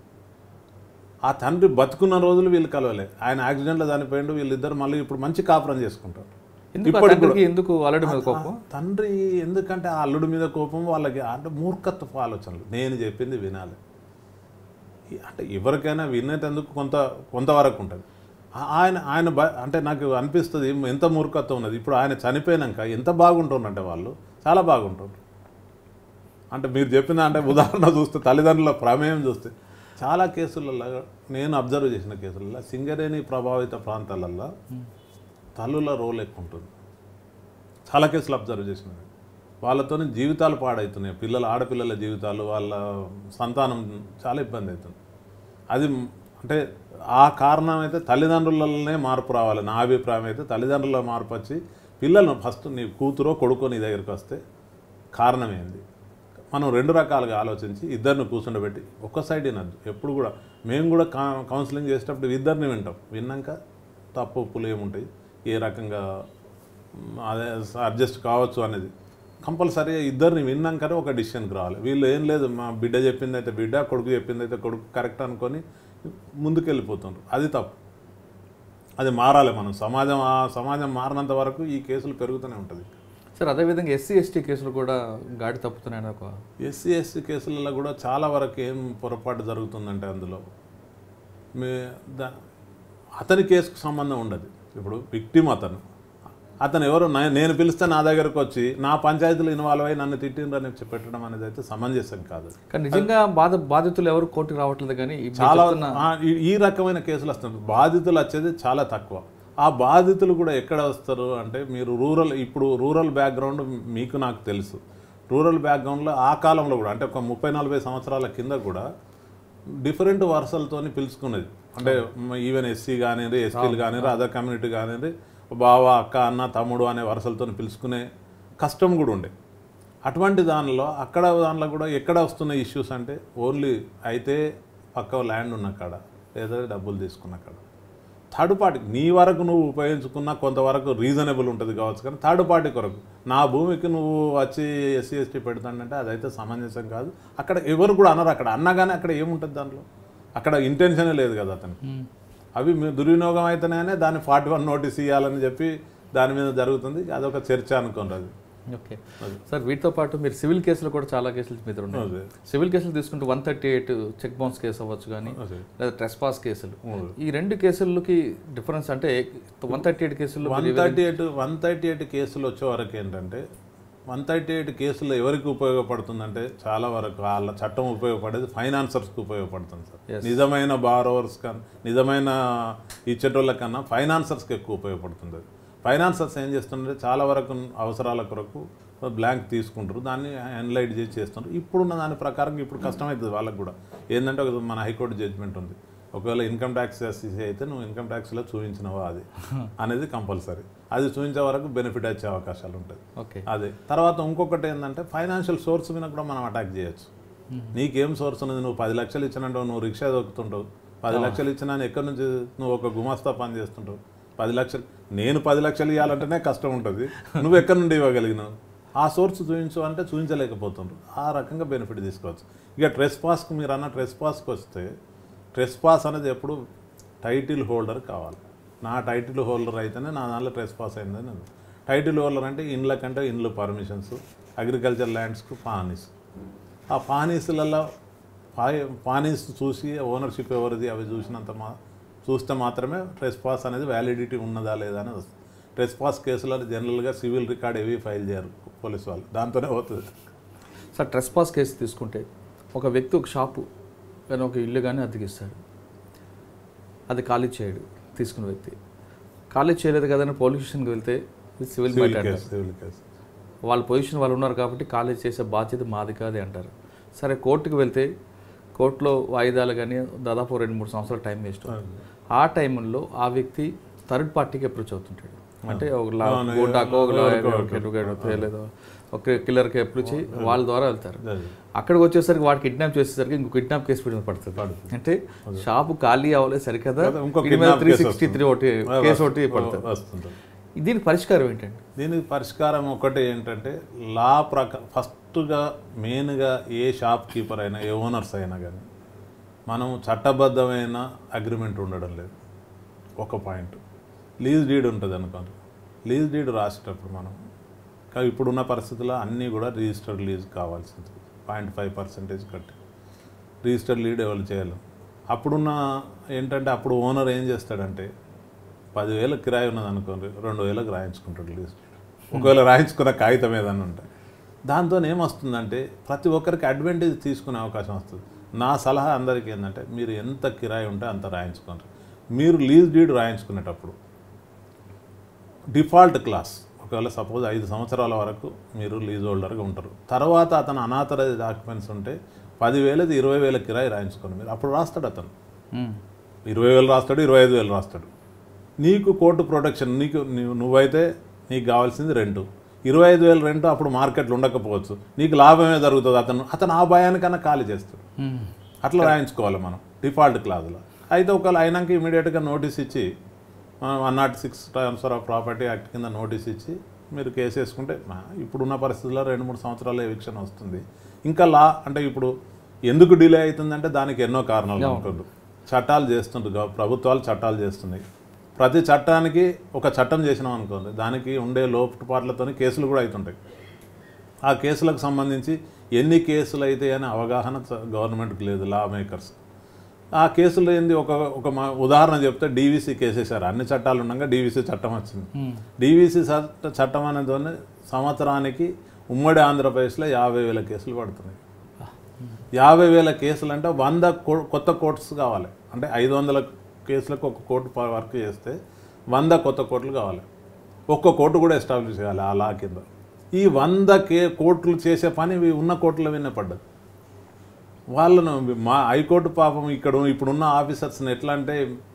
ఆ తండ్రి బతుకున్న రోజులు వీళ్ళు కలవలే ఆయన యాక్సిడెంట్లో చనిపోయిండు వీళ్ళిద్దరు మళ్ళీ ఇప్పుడు మంచి కాపురం చేసుకుంటారు ఎందుకు ఆ తండ్రికి ఎందుకు అల్లుడి మీద కోపం తండ్రి ఎందుకంటే ఆ అల్లుడి మీద కోపం వాళ్ళకి అంటే మూర్ఖత్వపు ఆలోచనలు నేను చెప్పింది వినాలి ఈ- అంటే ఎవరికైనా వినేటందుకు కొంత కొంతవరకు ఉంటుంది ఆ- ఆయన ఆయన బ- అంటే నాకు అనిపిస్తుంది ఎంత మూర్ఖత్వం ఉన్నది ఇప్పుడు ఆయన చనిపోయినాక ఎంత బాగుంటుండంటే వాళ్ళు చాలా బాగుంటుండ్రు అంటే మీరు చెప్పిన అంటే ఉదాహరణ చూస్తే తల్లిదండ్రుల ప్రమేయం చూస్తే చాలా కేసులలో నేను అబ్జర్వ్ చేసిన కేసులలో సింగరేణి ప్రభావిత ప్రాంతాలలో తల్లుల రోల్ ఎక్కువ ఉంటుంది చాలా కేసులు అబ్జర్వ్ చేసిన వాళ్ళతో జీవితాలు పాడవుతున్నాయి పిల్లల ఆడపిల్లల జీవితాలు వాళ్ళ సంతానం చాలా ఇబ్బంది అవుతుంది అది మ్- అంటే ఆ కారణం అయితే తల్లిదండ్రులనే మార్పు రావాలి నా అభిప్రాయం అయితే తల్లిదండ్రుల మార్పు వచ్చి పిల్లలను ఫస్ట్ నీ కూతురో కొడుకో నీ దగ్గరికి వస్తే కారణం ఏంది మనం రెండు రకాలుగా ఆలోచించి ఇద్దరిని కూర్చుండబెట్టి ఒక్క సైడ్ వినద్దు ఎప్పుడు కూడా మేము కూడా కా కౌన్సిలింగ్ చేసేటప్పుడు ఇద్దరిని వింటాం విన్నాక తప్పు ఒప్పులు ఏముంటాయి ఏ రకంగా మ్, అదే అడ్జస్ట్ కావచ్చు అనేది కంపల్సరీగా ఇద్దరిని విన్నాకనే ఒక డిసిషన్కి రావాలి వీళ్ళు ఏం లేదు మా బిడ్డ చెప్పింది అయితే బిడ్డ కొడుకు చెప్పింది అయితే కొడుకు కరెక్ట్ అనుకొని ముందుకెళ్ళిపోతుండ్రు అది తప్పు అది మారాలి మనం సమాజం ఆ సమాజం మారినంత వరకు ఈ కేసులు పెరుగుతూనే ఉంటుంది సార్ అదేవిధంగా ఎస్సీ ఎస్టీ కేసులు కూడా గాడి తప్పుతున్నాయని ఒక ఎస్సీ ఎస్సీ కేసులలో కూడా చాలా వరకు ఏం పొరపాటు జరుగుతుందంటే అందులో మీ దా అతని కేసుకు సంబంధం ఉండదు ఇప్పుడు విక్టిమ్ అతను అతను ఎవరు నా- నేను పిలిస్తే నా దగ్గరకు వచ్చి నా పంచాయతీలో ఇన్వాల్వ్ అయ్యి నన్ను తిట్టిండ్రని చెప్పి పెట్టడం అనేది అయితే సమంజసం కాదు కానీ నిజంగా బాధ బాధితులు ఎవరు కోర్టుకు రావట్లేదు కానీ ఈ మీరు చాలా చెప్తున్న- ఆ, ఈ- ఈ రకమైన కేసులు వస్తుంది బాధితులు వచ్చేది చాలా తక్కువ ఆ బాధితులు కూడా ఎక్కడ వస్తారు అంటే మీరు రూరల్ ఇప్పుడు రూరల్ బ్యాక్గ్రౌండ్ మీకు నాకు తెలుసు రూరల్ బ్యాక్గ్రౌండ్లో ఆ కాలంలో కూడా అంటే ఒక ముప్పై నలభై సంవత్సరాల కింద కూడా డిఫరెంట్ వరుసలతోని పిలుచుకున్నది అంటే ఈవెన్ ఎస్సీ కానివ్వండి ఎస్టీలు కానివ్వండి అదర్ కమ్యూనిటీ కానివ్వండి బావ అక్క అన్న తమ్ముడు అనే వరుసలతో పిలుచుకునే కష్టం కూడా ఉండే అటువంటి దానిలో అక్కడ దానిలో కూడా ఎక్కడ వస్తున్న ఇష్యూస్ అంటే ఓన్లీ అయితే పక్క ల్యాండ్ ఉన్న కాడ లేదా డబ్బులు తీసుకున్న కాడ థర్డ్ పార్టీ నీ వరకు నువ్వు ఉపయోగించుకున్న కొంతవరకు రీజనబుల్ ఉంటుంది కావచ్చు కానీ థర్డ్ పార్టీ కొరకు నా భూమికి నువ్వు వచ్చి ఎస్సీ ఎస్టీ పెడతానంటే అదైతే సమంజసం కాదు అక్కడ ఎవరు కూడా అనరు అక్కడ అన్నగానే అక్కడ ఏముంటుంది దాంట్లో అక్కడ ఇంటెన్షనే లేదు కదా అతనికి మ్మ్. అవి మీ- దుర్వినియోగం అయితేనే దాన్ని ఫార్టీ వన్ నోటీస్ ఇవ్వాలని చెప్పి దాని మీద జరుగుతుంది అదొక చర్చ అనుకోండి అది ఓకే సార్ వీటితో పాటు మీరు సివిల్ కేసులు కూడా చాలా కేసులు మీద ఉన్నాయి అదే. సివిల్ కేసులు తీసుకుంటే one thirty eight cheque bounce case అవ్వచ్చు కానీ అదే. లేదా ట్రెస్ పాస్ కేసులు అదే. ఈ రెండు కేసులకి డిఫరెన్స్ అంటే వన్ థర్టీ ఎయిట్ కేసుల్లో one thirty eight one thirty eight కేసులు వచ్చే వరకు ఏంటంటే వన్ థర్టీ ఎయిట్ కేసులు ఎవరికి ఉపయోగపడుతుందంటే చాలా వరకు వాళ్ళ చట్టం ఉపయోగపడేది ఫైనాన్సర్స్కి ఉపయోగపడుతుంది సార్ నిజమైన బారోవర్స్ కన్నా నిజమైన ఇచ్చేటోళ్ళ కన్నా ఫైనాన్సర్స్కి ఎక్కువ ఉపయోగపడుతుంది అది ఫైనాన్సర్స్ ఏం చేస్తుంటే చాలా వరకు అవసరాల కొరకు బ్లాంక్ తీసుకుంటారు దాన్ని అనలైట్ చేసి చేస్తుంటారు ఇప్పుడున్న దాని ప్రకారం ఇప్పుడు కష్టమవుతుంది వాళ్ళకి కూడా ఏంటంటే ఒక మన హైకోర్టు జడ్జిమెంట్ ఉంది ఒకవేళ ఇన్కమ్ ట్యాక్స్ ఎస్సీసీ అయితే నువ్వు ఇన్కమ్ ట్యాక్స్లో చూపించినవా అది అనేది కంపల్సరీ అది చూపించే వరకు బెనిఫిట్ వచ్చే అవకాశాలు ఉంటాయి ఓకే అదే తర్వాత ఇంకొకటి ఏంటంటే ఫైనాన్షియల్ సోర్స్ మీద కూడా మనం అటాక్ చేయొచ్చు నీకేం సోర్స్ ఉన్నది నువ్వు పది లక్షలు ఇచ్చినంటావు నువ్వు రిక్షా దొక్కుతుంటావు పది లక్షలు ఇచ్చినా ఎక్కడి నుంచి నువ్వు ఒక గుమాస్తా పని చేస్తుంటావు పది లక్షలు నేను పది లక్షలు ఇవ్వాలంటేనే కష్టం ఉంటుంది నువ్వు ఎక్కడి నుండి ఇవ్వగలిగినావు ఆ సోర్స్ చూపించు అంటే చూపించలేకపోతుండ్రు ఆ రకంగా బెనిఫిట్ తీసుకోవచ్చు ఇక ట్రెస్ పాస్కి మీరు అన్న ట్రెస్ పాస్కి వస్తే ట్రెస్ పాస్ అనేది ఎప్పుడు టైటిల్ హోల్డర్ కావాలి నా టైటిల్ హోల్డర్ అయితేనే నా దాంట్లో ట్రెస్ పాస్ అయిందని ఉంది. టైటిల్ హోల్డర్ అంటే ఇండ్ల కంటే ఇండ్లు పర్మిషన్స్ అగ్రికల్చర్ ల్యాండ్స్కు పానీస్ ఆ పానీసులలో పా- పానీస్ చూసి ఓనర్షిప్ ఎవరిది అవి చూసినంత మా చూస్తే మాత్రమే ట్రెస్ పాస్ అనేది వ్యాలిడిటీ ఉన్నదా లేదా అనేది వస్తుంది ట్రెస్ పాస్ కేసులో జనరల్గా సివిల్ రికార్డ్ ఏవి ఫైల్ చేయరు పోలీస్ వాళ్ళు దాంతోనే పోతుంది సార్ ట్రెస్ పాస్ కేసు తీసుకుంటే ఒక వ్యక్తి ఒక షాపు కానీ ఒక ఇల్లు కానీ అద్దెకిస్తాడు అది ఖాళీ చేయడు తీసుకున్న వ్యక్తి ఖాళీ చేయలేదు కదని పోలీస్ స్టేషన్కి వెళ్తే ఇది civil civil matter case civil case వాళ్ళ పొజిషన్ వాళ్ళు ఉన్నారు కాబట్టి ఖాళీ చేసే బాధ్యత మాది కాదు అంటారు సరే కోర్టుకు వెళ్తే కోర్టులో వాయిదాలు కానీ దాదాపు రెండు మూడు సంవత్సరాలు టైం వేస్ట్ ఆ టైంలో ఆ వ్యక్తి థర్డ్ పార్టీకి అప్రోచ్ అవుతుంటాడు అంటే ఒక లా- అవును, గోటాకో ఒక ఎవరికో లాయర్కో, ఒకరికి. ఒక ఎడ్వకేటో, లేదో ఒక కిల్లర్కి అప్రోచ్ అయ్యి వాళ్ళ ద్వారా వెళ్తారు అది. అక్కడికి వచ్చేసరికి వాడు కిడ్నాప్ చేసేసరికి ఇంకో కిడ్నాప్ కేసు పెట్టిన పడుతుంది అంటే షాపు ఖాళీ అవ్వలేదు సరికదా కదా, ఇంకో kidnap three case sixty three ఒకటి కేసు ఒకటి పడుతుంది వస్తుంది దీనికి పరిష్కారం ఏంటండి దీనికి పరిష్కారం ఒకటి ఏంటంటే లా ప్రక ఫస్ట్గా మెయిన్గా ఏ షాప్ కీపర్ అయినా ఏ ఓనర్స్ అయినా కానీ మనం చట్టబద్ధమైన అగ్రిమెంట్ ఉండడం లేదు ఒక పాయింట్ లీజ్ డీడ్ ఉంటుంది అనుకోండి లీజ్ డీడ్ రాసేటప్పుడు మనం కానీ ఇప్పుడున్న పరిస్థితుల్లో అన్నీ కూడా రిజిస్టర్డ్ లీజ్ కావాల్సింది పాయింట్ ఫైవ్ పర్సెంటేజ్ కట్టి రిజిస్టర్డ్ లీడ్ ఎవరు చేయాలి అప్పుడున్న ఏంటంటే అప్పుడు ఓనర్ ఏం చేస్తాడంటే పదివేల కిరాయి ఉన్నది అనుకోండి రెండు వేలకు రాయించుకుంటాడు లీజ్ ఒకవేళ రాయించుకున్న కాగితం ఏదన్నా ఉంటే దాంతో ఏమొస్తుందంటే ప్రతి ఒక్కరికి అడ్వాంటేజ్ తీసుకునే అవకాశం వస్తుంది నా సలహా అందరికీ ఏంటంటే మీరు ఎంత కిరాయి ఉంటే అంత రాయించుకోండి మీరు లీజ్ డీడ్ రాయించుకునేటప్పుడు డిఫాల్ట్ క్లాస్ ఒకవేళ సపోజ్ ఐదు సంవత్సరాల వరకు మీరు లీజ్ హోల్డర్గా ఉంటారు తర్వాత అతను అనాథరైజ్ డాక్యుమెంట్స్ ఉంటే పదివేలది ఇరవై వేల కిరాయి రాయించుకోండి మీరు అప్పుడు రాస్తాడు అతను మ్మ్. ఇరవై వేలు రాస్తాడు ఇరవై ఐదు వేలు రాస్తాడు నీకు కోర్టు ప్రొటెక్షన్ నీకు నీవు- నువ్వైతే నీకు కావాల్సింది రెంటు ఇరవై ఐదు వేలు రెంట్ అప్పుడు మార్కెట్లో ఉండకపోవచ్చు నీకు లాభమే జరుగుతుంది అతను అతను ఆ భయానికన్నా ఖాళీ చేస్తాడు మ్మ్. అట్లా రాయించుకోవాలి మనం డిఫాల్ట్ క్లాజ్లో అయితే ఒకవేళ అయినాక ఇమీడియట్గా నోటీస్ ఇచ్చి one naught six transfer of property act కింద నోటీస్ ఇచ్చి మీరు కేసు వేసుకుంటే మా- ఇప్పుడున్న పరిస్థితుల్లో రెండు మూడు సంవత్సరాల ఎవిక్షన్ వస్తుంది ఇంకా లా అంటే ఇప్పుడు ఎందుకు డిలే అవుతుందంటే దానికి ఎన్నో కారణాలు అనుకోండి చట్టాలు చేస్తుండ్రు గవ- ప్రభుత్వాలు చట్టాలు చేస్తున్నాయి ప్రతి చట్టానికి ఒక చట్టం చేసినాం అనుకోండి దానికి ఉండే లోటుపాట్లతో కేసులు కూడా అవుతుంటాయి ఆ కేసులకు సంబంధించి ఎన్ని కేసులు అయితే అనే అవగాహన చ- గవర్నమెంట్కి లేదు లా మేకర్స్ ఆ కేసులు ఏంది ఒక ఒక మా- ఉదాహరణ చెప్తే డీవీసీ కేసేసారు అన్ని చట్టాలు ఉండగా డీవీసీ చట్టం వచ్చింది డీవీసీ చట్ట చట్టం అనేది సంవత్సరానికి ఉమ్మడి ఆంధ్రప్రదేశ్లో యాభై వేల కేసులు పడుతున్నాయి యాభై వేల కేసులు అంటే వంద కో- కొత్త కోర్ట్స్ కావాలి అంటే ఐదు వందల కేసులకు ఒక కోర్టు ప- వర్క్ చేస్తే వంద కొత్త కోర్టులు కావాలి ఒక్క కోర్టు కూడా ఎస్టాబ్లిష్ చేయాలి ఆ లా కింద ఈ వంద కే కోర్టులు చేసే పని ఇవి ఉన్న కోర్టుల విన్న పడ్డది వాళ్ళను మా హైకోర్టు పాపం ఇక్కడ ఇప్పుడున్న ఆఫీసర్స్ని ఎట్లా అంటే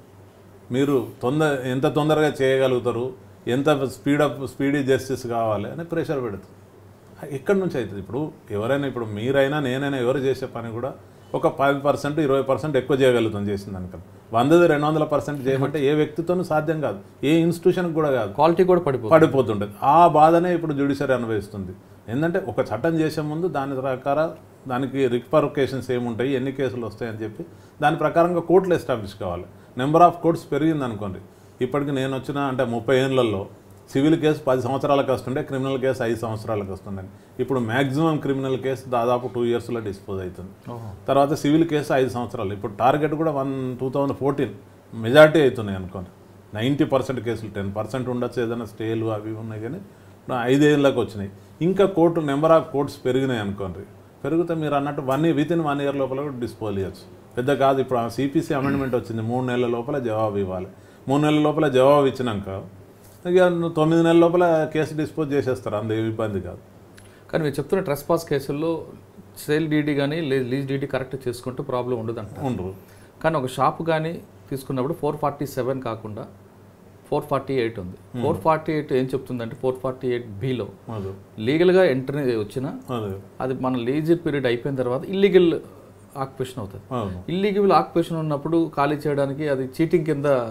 మీరు తొందర ఎంత తొందరగా చేయగలుగుతారు ఎంత స్పీడప్ స్పీడీ జస్టిస్ కావాలి అని ప్రెషర్ పెడుతుంది ఎక్కడి నుంచి అవుతుంది ఇప్పుడు ఎవరైనా ఇప్పుడు మీరైనా నేనైనా ఎవరు చేసే పని కూడా ఒక పది పర్సెంట్ ఇరవై పర్సెంట్ ఎక్కువ చేయగలుగుతాం చేసిన దానికన్నా వందది రెండు వందల పర్సెంట్ చేయమంటే ఏ వ్యక్తితోనూ సాధ్యం కాదు ఏ ఇన్స్టిట్యూషన్కి కూడా కాదు క్వాలిటీ కూడా పడిపోతుంది పడిపోతుంటుంది ఆ బాధనే ఇప్పుడు జ్యుడిషియరీ అనుభవిస్తుంది ఏంటంటే ఒక చట్టం చేసే ముందు దాని ప్రకారం దానికి రిపర్కేషన్స్ ఏముంటాయి ఎన్ని కేసులు వస్తాయని చెప్పి దాని ప్రకారంగా కోర్టులు ఎస్టాబ్లిష్ కావాలి నెంబర్ ఆఫ్ కోర్ట్స్ పెరిగింది అనుకోండి ఇప్పటికి నేను వచ్చిన అంటే ముప్పై ఏళ్ళల్లో సివిల్ కేసు పది సంవత్సరాలకు వస్తుండే క్రిమినల్ కేసు ఐదు సంవత్సరాలకు వస్తుందండి ఇప్పుడు మ్యాక్సిమం క్రిమినల్ కేసు దాదాపు టూ ఇయర్స్లో డిస్పోజ్ అవుతుంది ఓహో. తర్వాత సివిల్ కేసు ఐదు సంవత్సరాలు ఇప్పుడు టార్గెట్ కూడా one two thousand fourteen majority అవుతున్నాయి అనుకోండి నైంటీ పర్సెంట్ కేసులు టెన్ పర్సెంట్ ఉండొచ్చు ఏదైనా స్టేలు అవి ఇవి ఉన్నాయి కానీ ఇప్పుడు ఐదేళ్ళకి వచ్చినాయి ఇంకా కోర్టు నెంబర్ ఆఫ్ కోర్ట్స్ పెరిగినాయి అనుకోండి పెరిగితే మీరు అన్నట్టు one within one year లోపల కూడా డిస్పోజ్ చేయొచ్చు పెద్ద కాదు ఇప్పుడు సిపిసి అమెండ్మెంట్ వచ్చింది మూడు నెలల లోపల జవాబు ఇవ్వాలి మూడు నెలల లోపల జవాబు ఇచ్చినాక ఇక తొమ్మిది నెలల లోపల కేసు డిస్పోజ్ చేసేస్తారు అంత ఏమి ఇబ్బంది కాదు కానీ మీరు చెప్తున్న ట్రెస్ పాస్ కేసుల్లో సేల్ డీడీ కానీ లీజ్ డీడీ కరెక్ట్ చేసుకుంటూ ప్రాబ్లం ఉండదు అంట ఉండరు కానీ ఒక షాప్ కానీ తీసుకున్నప్పుడు ఫోర్ ఫార్టీ సెవెన్ కాకుండా ఫోర్ ఫార్టీ ఎయిట్ ఉంది ఫోర్ ఫార్టీ ఎయిట్ ఏం చెప్తుందంటే ఫోర్ ఫార్టీ ఎయిట్ బీలో అదే లీగల్గా ఎంట్రీ వచ్చిన అదే అది మన లీజ్ పీరియడ్ అయిపోయిన తర్వాత ఇల్లీగల్ ఆక్యుపేషన్ అవుతుంది అవును ఇల్లీగల్ ఆక్యుపేషన్ ఉన్నప్పుడు ఖాళీ చేయడానికి అది చీటింగ్ కింద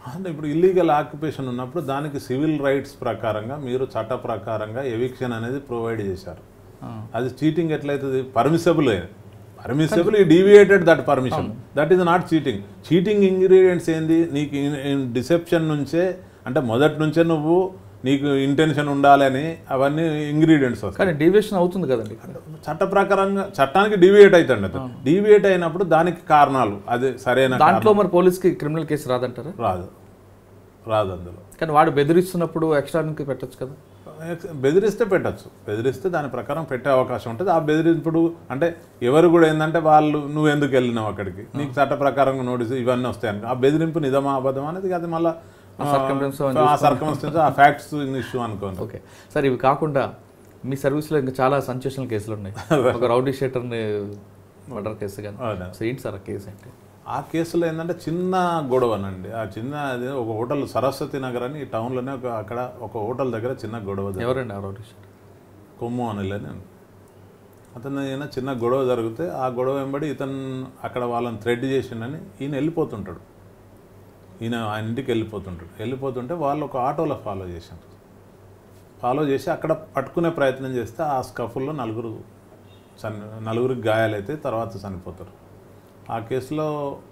అంటే ఇప్పుడు ఇల్లీగల్ ఆక్యుపేషన్ ఉన్నప్పుడు దానికి సివిల్ రైట్స్ ప్రకారంగా మీరు చట్ట ప్రకారంగా ఎవిక్షన్ అనేది ప్రొవైడ్ చేశారు ఆ. అది చీటింగ్ ఎట్లయితుంది పర్మిసబుల్ పర్మిసబుల్ ఈ deviated that permission that is not cheating cheating ingredients ఏంది నీకు డిసెప్షన్ నుంచే అంటే మొదటి నుంచే నువ్వు నీకు ఇంటెన్షన్ ఉండాలని అవన్నీ ఇంగ్రీడియంట్స్ వస్తాయి కానీ డీవియేషన్ అవుతుంది కదండి ఇక్కడ. చట్ట ప్రకారంగా చట్టానికి డీవియేట్ అవుతుంది అది డీవియేట్ అయినప్పుడు దానికి కారణాలు అది సరైన దాంట్లో మరి పోలీస్కి క్రిమినల్ కేసు రాదంటారా రాదు రాదు అందులో కానీ వాడు బెదిరిస్తున్నప్పుడు ఎక్స్ట్రాకి పెట్టొచ్చు కదా బెదిరిస్తే పెట్టచ్చు బెదిరిస్తే దాని ప్రకారం పెట్టే అవకాశం ఉంటుంది ఆ బెదిరింపుడు అంటే ఎవరు కూడా ఏంటంటే వాళ్ళు నువ్వు ఎందుకు వెళ్ళినావు అక్కడికి నీకు చట్ట ప్రకారంగా నోటీస్ ఇవన్నీ వస్తాయి అనుకో ఆ బెదిరింపు నిజమా అబద్ధమా అనేది అది మళ్ళీ circumstance ఆ సర్కమ్స్టెన్స్ ఆ ఫ్యాక్ట్స్ ఇష్యూ అనుకోండి ఓకే సార్ ఇవి కాకుండా మీ సర్వీస్లో ఇంకా చాలా సంచేషనల్ కేసులు ఉన్నాయి ఒక రౌడీ షీటర్ని మర్డర్ కేసు కానీ అవునా. సో ఏంటి సార్ ఆ కేసు అంటే ఆ కేసులో ఏంటంటే చిన్న గొడవనండి ఆ చిన్న అది ఒక హోటల్ సరస్వతి నగర్ అని ఈ టౌన్లోనే ఒక అక్కడ ఒక హోటల్ దగ్గర చిన్న గొడవ జరిగింది. ఎవరండి ఆ రౌడీ షీటర్ కొమ్ము అనిలని అతను ఈయన చిన్న గొడవ జరిగితే ఆ గొడవ వెంబడి ఇతను అక్కడ వాళ్ళని థ్రెడ్ చేసిండని ఈయన వెళ్ళిపోతుంటాడు ఈయన ఆయన ఇంటికి వెళ్ళిపోతుంటాడు వెళ్ళిపోతుంటే వాళ్ళు ఒక ఆటోలో ఫాలో చేశారు ఫాలో చేసి అక్కడ పట్టుకునే ప్రయత్నం చేస్తే ఆ స్కఫుల్లో నలుగురు చని నలుగురికి గాయాలైతే తర్వాత చనిపోతారు ఆ కేసులో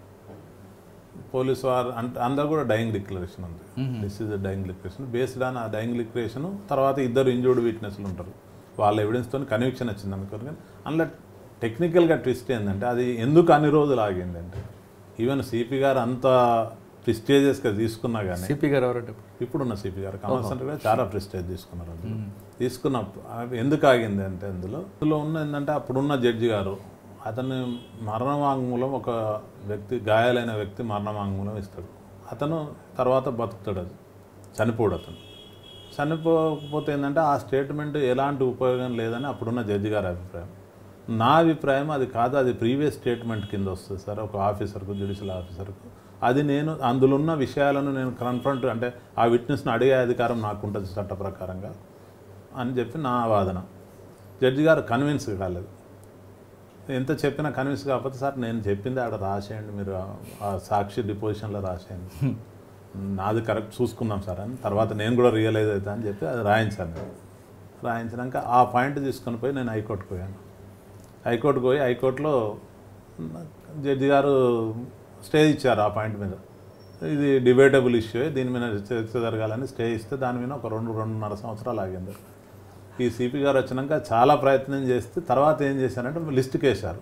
పోలీసు వారు అంటే అందరు కూడా డైయింగ్ డిక్లరేషన్ ఉంది this is dying declaration based on ఆ డైయింగ్ డిక్లరేషన్ తర్వాత ఇద్దరు ఇంజూర్డ్ విట్నెస్లు ఉంటారు వాళ్ళ ఎవిడెన్స్తో కన్విక్షన్ వచ్చింది అనుకోరు కానీ అందులో టెక్నికల్గా ట్విస్ట్ ఏంటంటే అది ఎందుకు అన్ని రోజులు ఆగింది అంటే ఈవెన్ సిపి గారు అంత ప్రిస్టేజెస్గా తీసుకున్నా కానీ సిపి గారు ఎవరంటే ఇప్పుడున్న సిపి గారు కమల్ సెంటర్ కూడా చాలా ప్రెస్టేజ్ తీసుకున్నారు అందులో తీసుకున్న అవి ఎందుకు ఆగింది అంటే అందులో అందులో ఉన్న ఏంటంటే అప్పుడున్న జడ్జి గారు అతని మరణ వాంగ్మూలం ఒక వ్యక్తి గాయాలైన వ్యక్తి మరణ వాంగ్మూలం ఇస్తాడు అతను తర్వాత బతుకుతాడు అది చనిపోడు అతను చనిపోకపోతే ఏంటంటే ఆ స్టేట్మెంట్ ఎలాంటి ఉపయోగం లేదని అప్పుడున్న జడ్జి గారి అభిప్రాయం నా అభిప్రాయం అది కాదు అది ప్రీవియస్ స్టేట్మెంట్ కింద వస్తుంది సార్ ఒక ఆఫీసర్కు జ్యుడిషియల్ ఆఫీసర్కు అది నేను అందులో ఉన్న విషయాలను నేను కన్ఫ్రంట్ అంటే ఆ విట్నెస్ని అడిగే అధికారం నాకు ఉంటుంది చట్ట ప్రకారంగా అని చెప్పి నా వాదన జడ్జి గారు కన్విన్స్ కాలేదు ఎంత చెప్పినా కన్విన్స్ కాకపోతే సార్ నేను చెప్పింది ఆడ రాసేయండి మీరు ఆ- ఆ సాక్షి డిపోజిషన్లో రాసేయండి నాది కరెక్ట్ చూసుకుందాం సార్ అని తర్వాత నేను కూడా రియలైజ్ అవుతా అని చెప్పి అది రాయించాను రాయించినాక ఆ పాయింట్ తీసుకొని పోయి నేను హైకోర్టుకు పోయాను హైకోర్టుకు పోయి హైకోర్టులో జడ్జి గారు స్టే ఇచ్చారు ఆ పాయింట్ మీద ఇది డిబేటబుల్ ఇష్యూ దీని మీద చర్చ జరగాలని స్టే ఇస్తే దాని మీద ఒక రెండు రెండున్నర సంవత్సరాలు ఆగింది ఈ సిపి గారు వచ్చినాక చాలా ప్రయత్నం చేస్తే తర్వాత ఏం చేశారంటే లిస్ట్కి వేశారు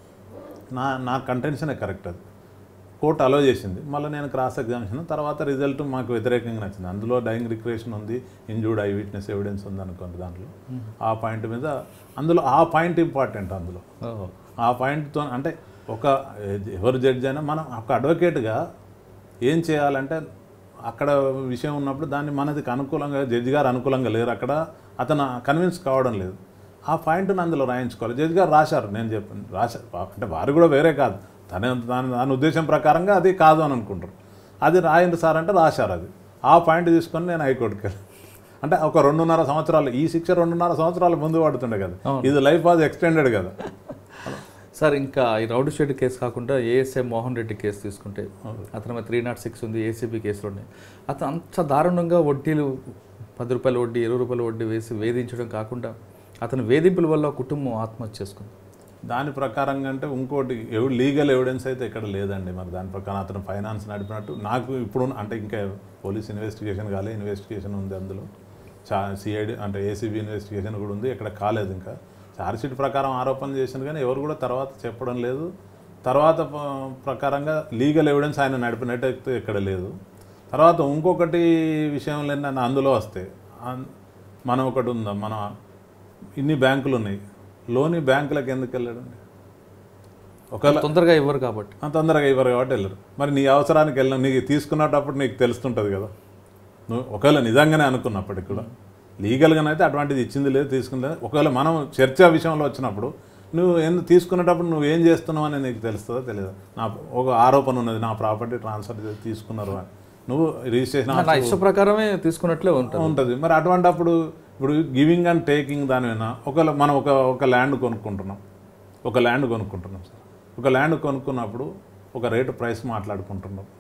నా నా కంటెన్షనే కరెక్ట్ అది కోర్టు అలో చేసింది మళ్ళీ నేను క్రాస్ ఎగ్జామినేషన్ తర్వాత రిజల్ట్ మాకు వ్యతిరేకంగా నచ్చింది అందులో డైయింగ్ రిక్రియేషన్ ఉంది ఇంజూర్డ్ ఐ విట్నెస్ ఎవిడెన్స్ ఉంది అనుకోండి దాంట్లో ఆ పాయింట్ మీద అందులో ఆ పాయింట్ ఇంపార్టెంట్ అందులో ఓహో. ఆ పాయింట్తో అంటే ఒక ఎవరు జడ్జి అయినా మనం ఒక అడ్వకేట్గా ఏం చేయాలంటే అక్కడ విషయం ఉన్నప్పుడు దాన్ని మనదికి అనుకూలంగా జడ్జి గారు అనుకూలంగా లేరు అక్కడ అతను కన్విన్స్ కావడం లేదు ఆ పాయింట్ని అందులో రాయించుకోవాలి జడ్జి గారు రాశారు నేను చెప్పాను రాశారు అంటే వారు కూడా వేరే కాదు తన దాని దాని ఉద్దేశం ప్రకారంగా అది కాదు అని అనుకుంటారు అది రాయండి సార్ అంటే రాశారు అది ఆ పాయింట్ తీసుకొని నేను హైకోర్టుకి వెళ్ళాను అంటే ఒక రెండున్నర సంవత్సరాలు ఈ శిక్ష రెండున్నర సంవత్సరాలు ముందు పడుతుండే కదా ఇది లైఫ్ వాజ్ ఎక్స్టెండెడ్ కదా సార్ ఇంకా ఈ రౌడీ షెడ్ కేసు కాకుండా ఏఎస్ఐ మోహన్ రెడ్డి కేసు తీసుకుంటే అతని మీద త్రీ నాట్ సిక్స్ ఉంది ఏసీబీ కేసులు ఉన్నాయి అతను అంత దారుణంగా వడ్డీలు పది రూపాయల వడ్డీ ఇరవై రూపాయల వడ్డీ వేసి వేధించడం కాకుండా అతని వేధింపుల వల్ల కుటుంబం ఆత్మహత్య చేసుకుంది దాని ప్రకారంగా అంటే ఇంకోటి ఎవి లీగల్ ఎవిడెన్స్ అయితే ఇక్కడ లేదండి మరి దాని ప్రకారం అతను ఫైనాన్స్ నడిపినట్టు నాకు ఇప్పుడు అంటే ఇంకా పోలీస్ ఇన్వెస్టిగేషన్ కాలే ఇన్వెస్టిగేషన్ ఉంది అందులో చా సిఐడి అంటే ఏసీబీ ఇన్వెస్టిగేషన్ కూడా ఉంది ఇక్కడ కాలేదు ఇంకా ఛార్జ్షీట్ ప్రకారం ఆరోపణలు చేసింది కానీ ఎవరు కూడా తర్వాత చెప్పడం లేదు తర్వాత ప- ప్రకారంగా లీగల్ ఎవిడెన్స్ ఆయన నడిపినట్టు అయితే ఇక్కడ లేదు తర్వాత ఇంకొకటి విషయంలో ఏంటంటే అందులో వస్తే అన్- మనం ఒకటి ఉందా మన ఇన్ని బ్యాంకులు ఉన్నాయి లోని బ్యాంకులకు ఎందుకు వెళ్ళాడండి ఒకవేళ తొందరగా ఇవ్వరు కాబట్టి ఆ తొందరగా ఇవ్వరు కాబట్టి వెళ్ళరు మరి నీ అవసరానికి వెళ్ళిన నీకు తీసుకున్నప్పుడు నీకు తెలుస్తుంటుంది కదా నువ్వు ఒకవేళ నిజంగానే అనుకున్నప్పటికి కూడా లీగల్గానైతే అటువంటిది ఇచ్చింది లేదు తీసుకుంది లేదు ఒకవేళ మనం చర్చ విషయంలో వచ్చినప్పుడు నువ్వు ఎందుకు తీసుకునేటప్పుడు నువ్వు ఏం చేస్తున్నావు అని నీకు తెలుస్తుందో తెలియదు నా ఒక ఆరోపణ ఉన్నది నా ప్రాపర్టీ ట్రాన్స్ఫర్ చేసి తీసుకున్నారు అని నువ్వు రిజిస్ట్రేషన్ నా ఇష్ట ప్రకారమే తీసుకున్నట్లే ఉంటుంది ఉంటుంది మరి అటువంటి అప్పుడు ఇప్పుడు గివింగ్ అండ్ టేకింగ్ దాని మీద ఒకవేళ మనం ఒక ఒక ల్యాండ్ కొనుక్కుంటున్నాం ఒక ల్యాండ్ కొనుక్కుంటున్నాం సార్ ఒక ల్యాండ్ కొనుక్కున్నప్పుడు ఒక రేటు ప్రైస్ మాట్లాడుకుంటున్నాం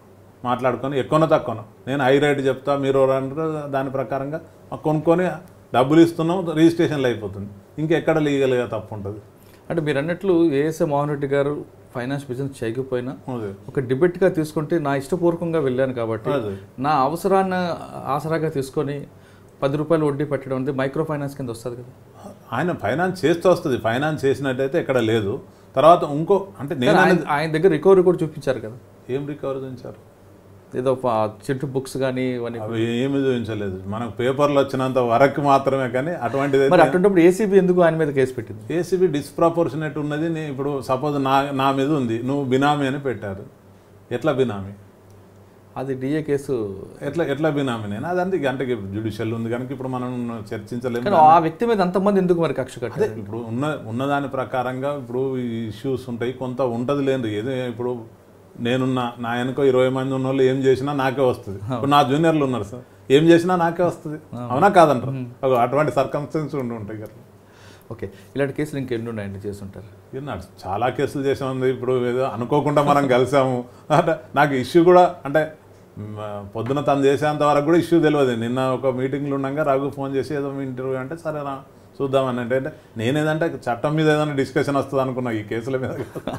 మాట్లాడుకొని ఎక్కువనో తక్కువనో నేను హై రేట్ చెప్తా మీరు అంటారు దాని ప్రకారంగా మాకు కొనుక్కొని డబ్బులు ఇస్తున్నాం రిజిస్ట్రేషన్లు అయిపోతుంది ఇంకెక్కడ లీగల్గా తప్పు ఉంటుంది అంటే మీరు అన్నట్లు ఏఎస్ఏ మోహన్ రెడ్డి గారు ఫైనాన్స్ బిజినెస్ చేయకపోయినా అదే ఒక డిబేట్గా తీసుకుంటే నా ఇష్టపూర్వకంగా వెళ్ళాను కాబట్టి అదే నా అవసరాన్ని ఆసరాగా తీసుకొని పది రూపాయలు వడ్డీ పెట్టడం అనేది మైక్రో ఫైనాన్స్ కింద వస్తుంది కదా ఆయన ఫైనాన్స్ చేస్తూ వస్తుంది ఫైనాన్స్ చేసినట్టయితే ఎక్కడ లేదు తర్వాత ఇంకో అంటే నేను ఆయన ఆయన దగ్గర రికవరీ కూడా చూపించారు కదా ఏం రికవర్ చూపించారు ఏదో ప- చెట్టు బుక్స్ కానీ ఇవన్నీ అవి ఏమీ చూపించలేదు మనకు పేపర్లు వచ్చినంత వరకు మాత్రమే కానీ అటువంటిది మరి అటువంటిప్పుడు ఏసీబీ ఎందుకు ఆయన మీద కేసు పెట్టింది ఏసీబీ డిస్ప్రపోర్షనేట్ ఉన్నది నీ ఇప్పుడు సపోజ్ నా నా మీద ఉంది నువ్వు బినామీ అని పెట్టారు ఎట్లా బినామీ అది డిఏ కేసు ఎట్లా ఎట్లా బినామీ నేను అదంటే ఇక అంటే జ్యుడిషియల్ ఉంది కనుక ఇప్పుడు మనం చర్చించలేము కానీ ఆ వ్యక్తి మీద అంతమంది ఎందుకు మరి కక్ష అదే కట్టారు ఇప్పుడు ఉన్న ఉన్నదాని ప్రకారంగా ఇప్పుడు ఈ ఇష్యూస్ ఉంటాయి కొంత ఉంటుంది లేదు ఏదో ఇప్పుడు నేనున్న నా వెనుక ఇరవై మంది ఉన్న వాళ్ళు ఏం చేసినా నాకే వస్తుంది ఇప్పుడు నా జూనియర్లు ఉన్నారు సార్ ఏం చేసినా నాకే వస్తుంది అవునా కాదంటారు అగో అటువంటి సర్కమ్స్టెన్స్ ఉండి ఉంటాయి కదా ఓకే ఇలాంటి కేసులు ఇంకెన్ని ఉన్నాయండి చేస్తుంటారు విన్నాడు చాలా కేసులు చేసాము ఇప్పుడు ఏదో అనుకోకుండా మనం కలిసాము అంటే నాకు ఇష్యూ కూడా అంటే మ్, పొద్దున తను చేసేంత వరకు కూడా ఇష్యూ తెలియదు నిన్న ఒక మీటింగ్లో ఉండగా రఘు ఫోన్ చేసి ఏదో మీ ఇంటర్వ్యూ అంటే సరే రా చూద్దామని అంటే అంటే నేనేదంటే చట్టం మీద ఏదైనా డిస్కషన్ వస్తుంది అనుకున్నా ఈ కేసుల మీద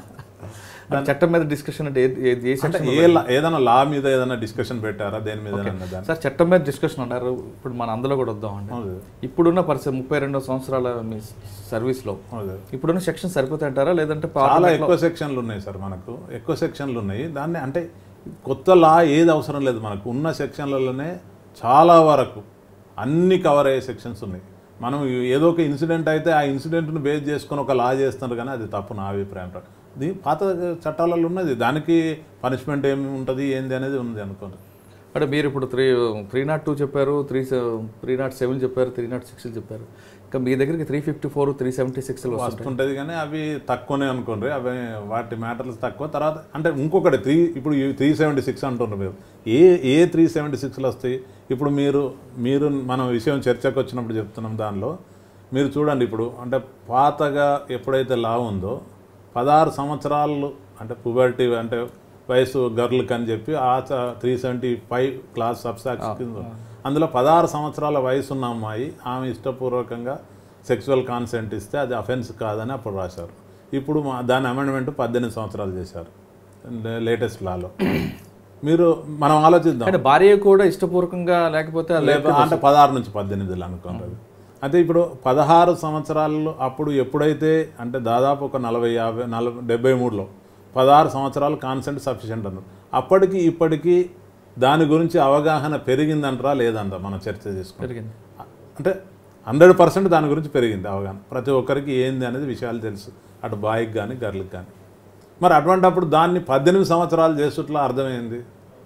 అంటే చట్టం మీద డిస్కషన్ అంటే ఏ- ఏ- ఏ అంటే section ఏ లా- ఏదైనా లా మీద ఏదైనా డిస్కషన్ పెట్టారా దేని మీద ఏదైనా దాని సార్ చట్టం మీద డిస్కషన్ అన్నారు ఇప్పుడు మన అందులో కూడా వద్దామండి అవును ఇప్పుడున్న పరిస్థితి ముప్పై రెండు సంవత్సరాల మీ సర్వీస్లో అవును ఇప్పుడున్న సెక్షన్ సరిపోతాయంటారా లేదంటే పాత చాలా ఎక్కువ సెక్షన్లు ఉన్నాయి సార్ మనకు ఎక్కువ సెక్షన్లు ఉన్నాయి దాన్ని అంటే కొత్త లా ఏది అవసరం లేదు మనకు ఉన్న సెక్షన్లలోనే చాలా వరకు అన్ని కవర్ అయ్యే సెక్షన్స్ ఉన్నాయి మనం ఏదో ఒక ఇన్సిడెంట్ అయితే ఆ ఇన్సిడెంట్ను బేస్ చేసుకొని ఒక లా చేస్తున్నారు కానీ అది తప్పు నా అభిప్రాయం ప్రకారం. ఇది పాత చట్టాలలో ఉన్నది దానికి పనిష్మెంట్ ఏమి ఉంటుంది ఏంది అనేది ఉంది అనుకోండి అంటే మీరు ఇప్పుడు త్రీ త్రీ నాట్ టూ చెప్పారు త్రీ త్రీ నాట్ సెవెన్ చెప్పారు త్రీ నాట్ సిక్స్ చెప్పారు ఇంకా మీ దగ్గరికి three fifty four three seventy six వస్తుంటుంది కానీ అవి తక్కువనే అనుకోండి అవి వాటి మ్యాటర్స్ తక్కువ తర్వాత అంటే ఇంకొకటి త్రీ ఇప్పుడు త్రీ సెవెంటీ సిక్స్ అంటున్నారు మీరు ఏ ఏ త్రీ సెవెంటీ సిక్స్లు వస్తాయి ఇప్పుడు మీరు మీరు మనం విషయం చర్చకు వచ్చినప్పుడు చెప్తున్నాం దానిలో మీరు చూడండి ఇప్పుడు అంటే పాతగా ఎప్పుడైతే లా ఉందో పదహారు సంవత్సరాలు అంటే పుబర్టీ అంటే వయసు గర్ల్కి అని చెప్పి ఆ త్రీ సెవెంటీ ఫైవ్ క్లాస్ సబ్సాక్స్ కింద అందులో పదహారు సంవత్సరాల వయసు ఉన్న అమ్మాయి ఆమె ఇష్టపూర్వకంగా సెక్సువల్ కాన్సెంట్ ఇస్తే అది అఫెన్స్ కాదని అప్పుడు రాశారు ఇప్పుడు మా- దాని అమెండ్మెంట్ పద్దెనిమిది సంవత్సరాలు చేశారు లేటెస్ట్ లాలో మీరు మనం ఆలోచిద్దాం అంటే భార్య కూడా ఇష్టపూర్వకంగా లేకపోతే అది లేక అంటే పదహారు నుంచి పద్దెనిమిదిలో అనుకోండి అది. అయితే ఇప్పుడు పదహారు సంవత్సరాలు అప్పుడు ఎప్పుడైతే అంటే దాదాపు ఒక నలభై యాభై నలభై డెబ్బై మూడులో పదహారు సంవత్సరాలు కాన్సెంట్ సఫిషియెంట్ అన్నారు అప్పటికి ఇప్పటికీ దాని గురించి అవగాహన పెరిగిందంటారా లేదంటారా మనం చర్చ చేసుకుంటాం జరిగింది అంటే హండ్రెడ్ పర్సెంట్ దాని గురించి పెరిగింది అవగాహన ప్రతి ఒక్కరికి ఏంది అనేది విషయాలు తెలుసు అటు బాయ్కి కానీ గర్ల్కి కానీ మరి అటువంటప్పుడు దాన్ని పద్దెనిమిది సంవత్సరాలు చేస్తుట్లా అర్థమైంది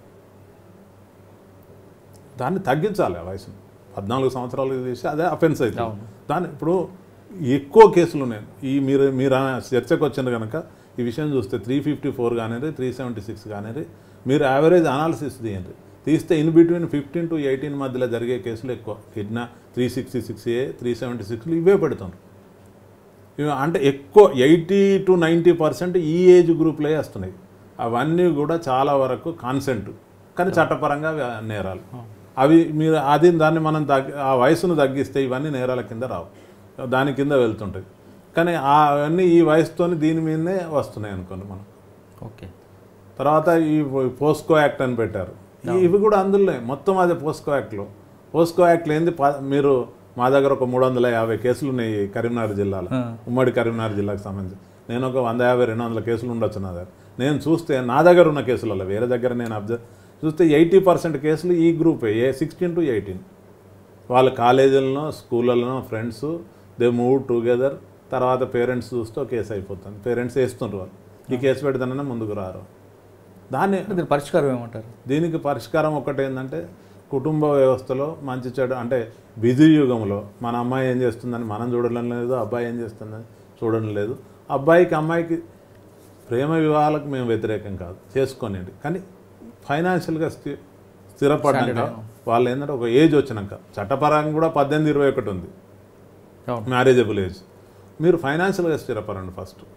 దాన్ని తగ్గించాలి ఆ వయసును పద్నాలుగు సంవత్సరాలు చేసి అదే అఫెన్స్ అవుతుంది దాన్ని ఇప్పుడు ఎక్కువ కేసులు ఉన్నాయి ఈ మీరు మీరు ఆ చర్చకు వచ్చింది కనుక ఈ విషయం చూస్తే త్రీ ఫిఫ్టీ ఫోర్ కానీ త్రీ సెవెంటీ సిక్స్ కానీ మీరు యావరేజ్ అనాలిసిస్ తీయండి తీస్తే in between fifteen to eighteen మధ్యలో జరిగే కేసులు ఎక్కువ కిడ్నా three sixty six A three seventy సిక్స్లు ఇవే పెడుతున్నారు ఇవి అంటే ఎక్కువ ఎయిటీ టు నైంటీ పర్సెంట్ ఈ ఏజ్ గ్రూప్లో వస్తున్నాయి అవన్నీ కూడా చాలా వరకు కాన్సెంట్ కానీ చట్టపరంగా అవి నేరాలు అవి మీరు అది దాన్ని మనం తగ్గి ఆ వయసును తగ్గిస్తే ఇవన్నీ నేరాల కింద రావు దాని కింద వెళ్తుంటాయి కానీ ఆ అవన్నీ ఈ వయసుతోని దీని మీదనే వస్తున్నాయి అనుకోండి మనం ఓకే తర్వాత ఈ పోస్కో యాక్ట్ అని పెట్టారు ఈ- ఇవి కూడా అందులోనే మొత్తం అదే పోస్కో యాక్ట్లో పోస్కో యాక్ట్లో ఏంది ప- మీరు మా దగ్గర ఒక మూడు వందల యాభై కేసులు ఉన్నాయి కరీంనగర్ జిల్లాలో ఉమ్మడి కరీంనగర్ జిల్లాకు సంబంధించి నేను ఒక వంద యాభై రెండు వందల కేసులు ఉండొచ్చు నా దగ్గర నేను చూస్తే నా దగ్గర ఉన్న కేసులలో వేరే దగ్గర నేను అబ్జర్వ్ చూస్తే ఎయిటీ పర్సెంట్ కేసులు ఈ గ్రూపే ఏ సిక్స్టీన్ టు ఎయిటీన్ వాళ్ళ కాలేజీలలో స్కూళ్ళలో ఫ్రెండ్స్ దే మూవ్ టుగెదర్ తర్వాత పేరెంట్స్ చూస్తే కేసు అయిపోతుంది పేరెంట్స్ వేస్తుండ్రు వాళ్ళు ఈ కేసు పెడతానని ముందుకు రారు దాన్ని అంటే దీని పరిష్కారం ఏమంటారు దీనికి పరిష్కారం ఒకటి ఏంటంటే కుటుంబ వ్యవస్థలో మంచి చెడు అంటే బిజీ యుగంలో మన అమ్మాయి ఏం చేస్తుందని మనం చూడడం లేదు అబ్బాయి ఏం చేస్తుందని చూడడం లేదు అబ్బాయికి అమ్మాయికి ప్రేమ వివాహాలకు మేము వ్యతిరేకం కాదు చేసుకోనండి కానీ ఫైనాన్షియల్గా స్థి స్థిరపడ్డాక వాళ్ళు ఏంటంటే ఒక ఏజ్ వచ్చినాక చట్టపరంగా కూడా పద్దెనిమిది ఇరవై ఒకటి ఉంది అవును మ్యారేజబుల్ ఏజ్ మీరు ఫైనాన్షియల్గా స్థిరపడండి ఫస్ట్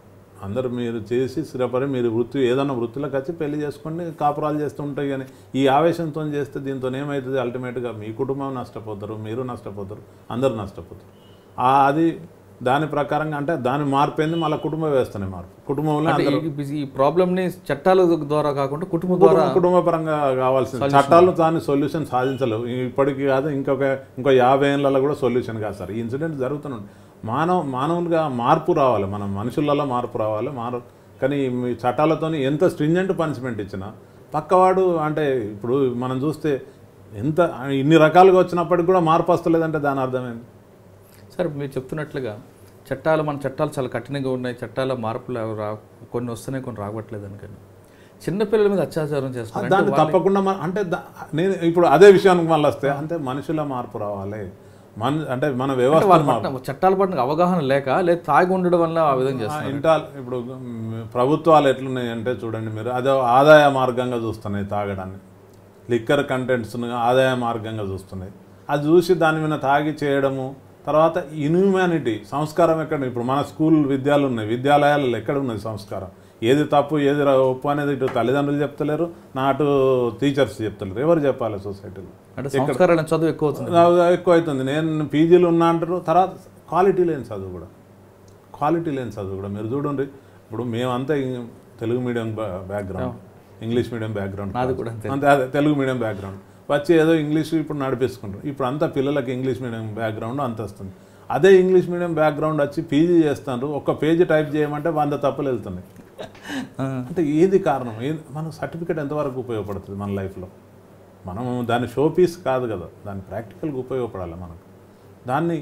అందరు మీరు చేసి స్థిరపడి మీరు వృత్తి ఏదైనా వృత్తిలోకి వచ్చి పెళ్లి చేసుకొని కాపురాలు చేస్తుంటాయి కానీ ఈ ఆవేశంతో చేస్తే దీంతో ఏమవుతుంది అల్టిమేట్గా మీ కుటుంబం నష్టపోతారు మీరు నష్టపోతారు అందరూ నష్టపోతారు ఆ అది దాని ప్రకారంగా అంటే దాని మార్పు ఏంది మళ్ళీ కుటుంబ వ్యవస్థనే మార్పు కుటుంబంలో అంటే అందరూ ఈ- ఈ ప్రాబ్లమ్ ని చట్టాల ద్వారా కాకుండా కుటుంబం ద్వారా కుటుంబ కుటుంబ పరంగా కావాల్సిన చట్టాలు దాని సొల్యూషన్ సాధించలేవు ఇప్పటికి కాదు ఇంకొక ఇంకో యాభై ఏళ్ళలో కూడా సొల్యూషన్ కాదు సార్ ఈ ఇన్సిడెంట్ జరుగుతున్నాయి మానవ మానవులుగా మార్పు రావాలి మనం మనుషులలో మార్పు రావాలి మారు కానీ మీ చట్టాలతో ఎంత స్ట్రింజెంట్ పనిష్మెంట్ ఇచ్చినా పక్కవాడు అంటే ఇప్పుడు మనం చూస్తే ఎంత ఇన్ని రకాలుగా వచ్చినప్పటికి కూడా మార్పు వస్తలేదంటే దాని అర్థమైంది సార్ మీరు చెప్తున్నట్లుగా చట్టాలు మన చట్టాలు చాలా కఠినంగా ఉన్నాయి చట్టాల మార్పులు అవి రా కొన్ని వస్తున్నాయి కొన్ని రావట్లేదు అనుకని చిన్నపిల్లల మీద అత్యాచారం చేస్తున్నారు అంటే దాన్ని తప్పకుండా మన అంటే దా- నేను ఇప్పుడు అదే విషయానికి మళ్ళీ వస్తే అంటే మనుషుల మార్పు రావాలి మన అంటే మన వ్యవస్థ వాళ్ళ పట్ల చట్టాల పట్ల అవగాహన లేక లేదా తాగి ఉండడం వల్ల ఆ విధంగా చేస్తారు ఇంటా ఇప్పుడు మ్, ప్రభుత్వాలు ఎట్లున్నాయి అంటే చూడండి మీరు అదే ఆదాయ మార్గంగా చూస్తున్నాయి తాగడాన్ని లిక్కర్ కంటెంట్స్ను ఆదాయ మార్గంగా చూస్తున్నాయి అది చూసి దాని మీద తాగి చేయడము తర్వాత ఇన్హ్యూమానిటీ సంస్కారం ఎక్కడ ఇప్పుడు మన స్కూల్ విద్యాలు ఉన్నాయి విద్యాలయాలలో ఎక్కడ ఉన్నది సంస్కారం ఏది తప్పు ఏది రా- ఒప్పు అనేది ఇటు తల్లిదండ్రులు చెప్తలేరు నా అటు టీచర్స్ చెప్తలేరు ఎవరు చెప్పాలి సొసైటీలో అంటే సంస్కారాల చదువు ఎక్కువ అవుతుంది నా- ఎక్కువ అవుతుంది నేను పీజీలు ఉన్నా అంటారు తర్వాత క్వాలిటీ లేని చదువు కూడా క్వాలిటీ లేని చదువు కూడా మీరు చూడండి ఇప్పుడు మేమంతా ఇం- Telugu medium background English medium background నాది కూడా అంతే. అంతే అదే తెలుగు మీడియం బ్యాక్గ్రౌండ్ వచ్చి ఏదో ఇంగ్లీష్ ఇప్పుడు నడిపిస్తుంటారు ఇప్పుడు అంతా పిల్లలకి ఇంగ్లీష్ మీడియం బ్యాక్గ్రౌండ్ అంత వస్తుంది అదే ఇంగ్లీష్ మీడియం బ్యాక్గ్రౌండ్ వచ్చి పీజీ చేస్తారు ఒక పేజీ టైప్ చేయమంటే వంద తప్పులు వెళ్తున్నాయి ఆ, అంటే ఏది కారణం ఏది మన సర్టిఫికేట్ ఎంతవరకు ఉపయోగపడుతుంది మన లైఫ్లో మనం దాని షో పీస్ కాదు కదా దాని ప్రాక్టికల్గా ఉపయోగపడాలి మనకు దాన్ని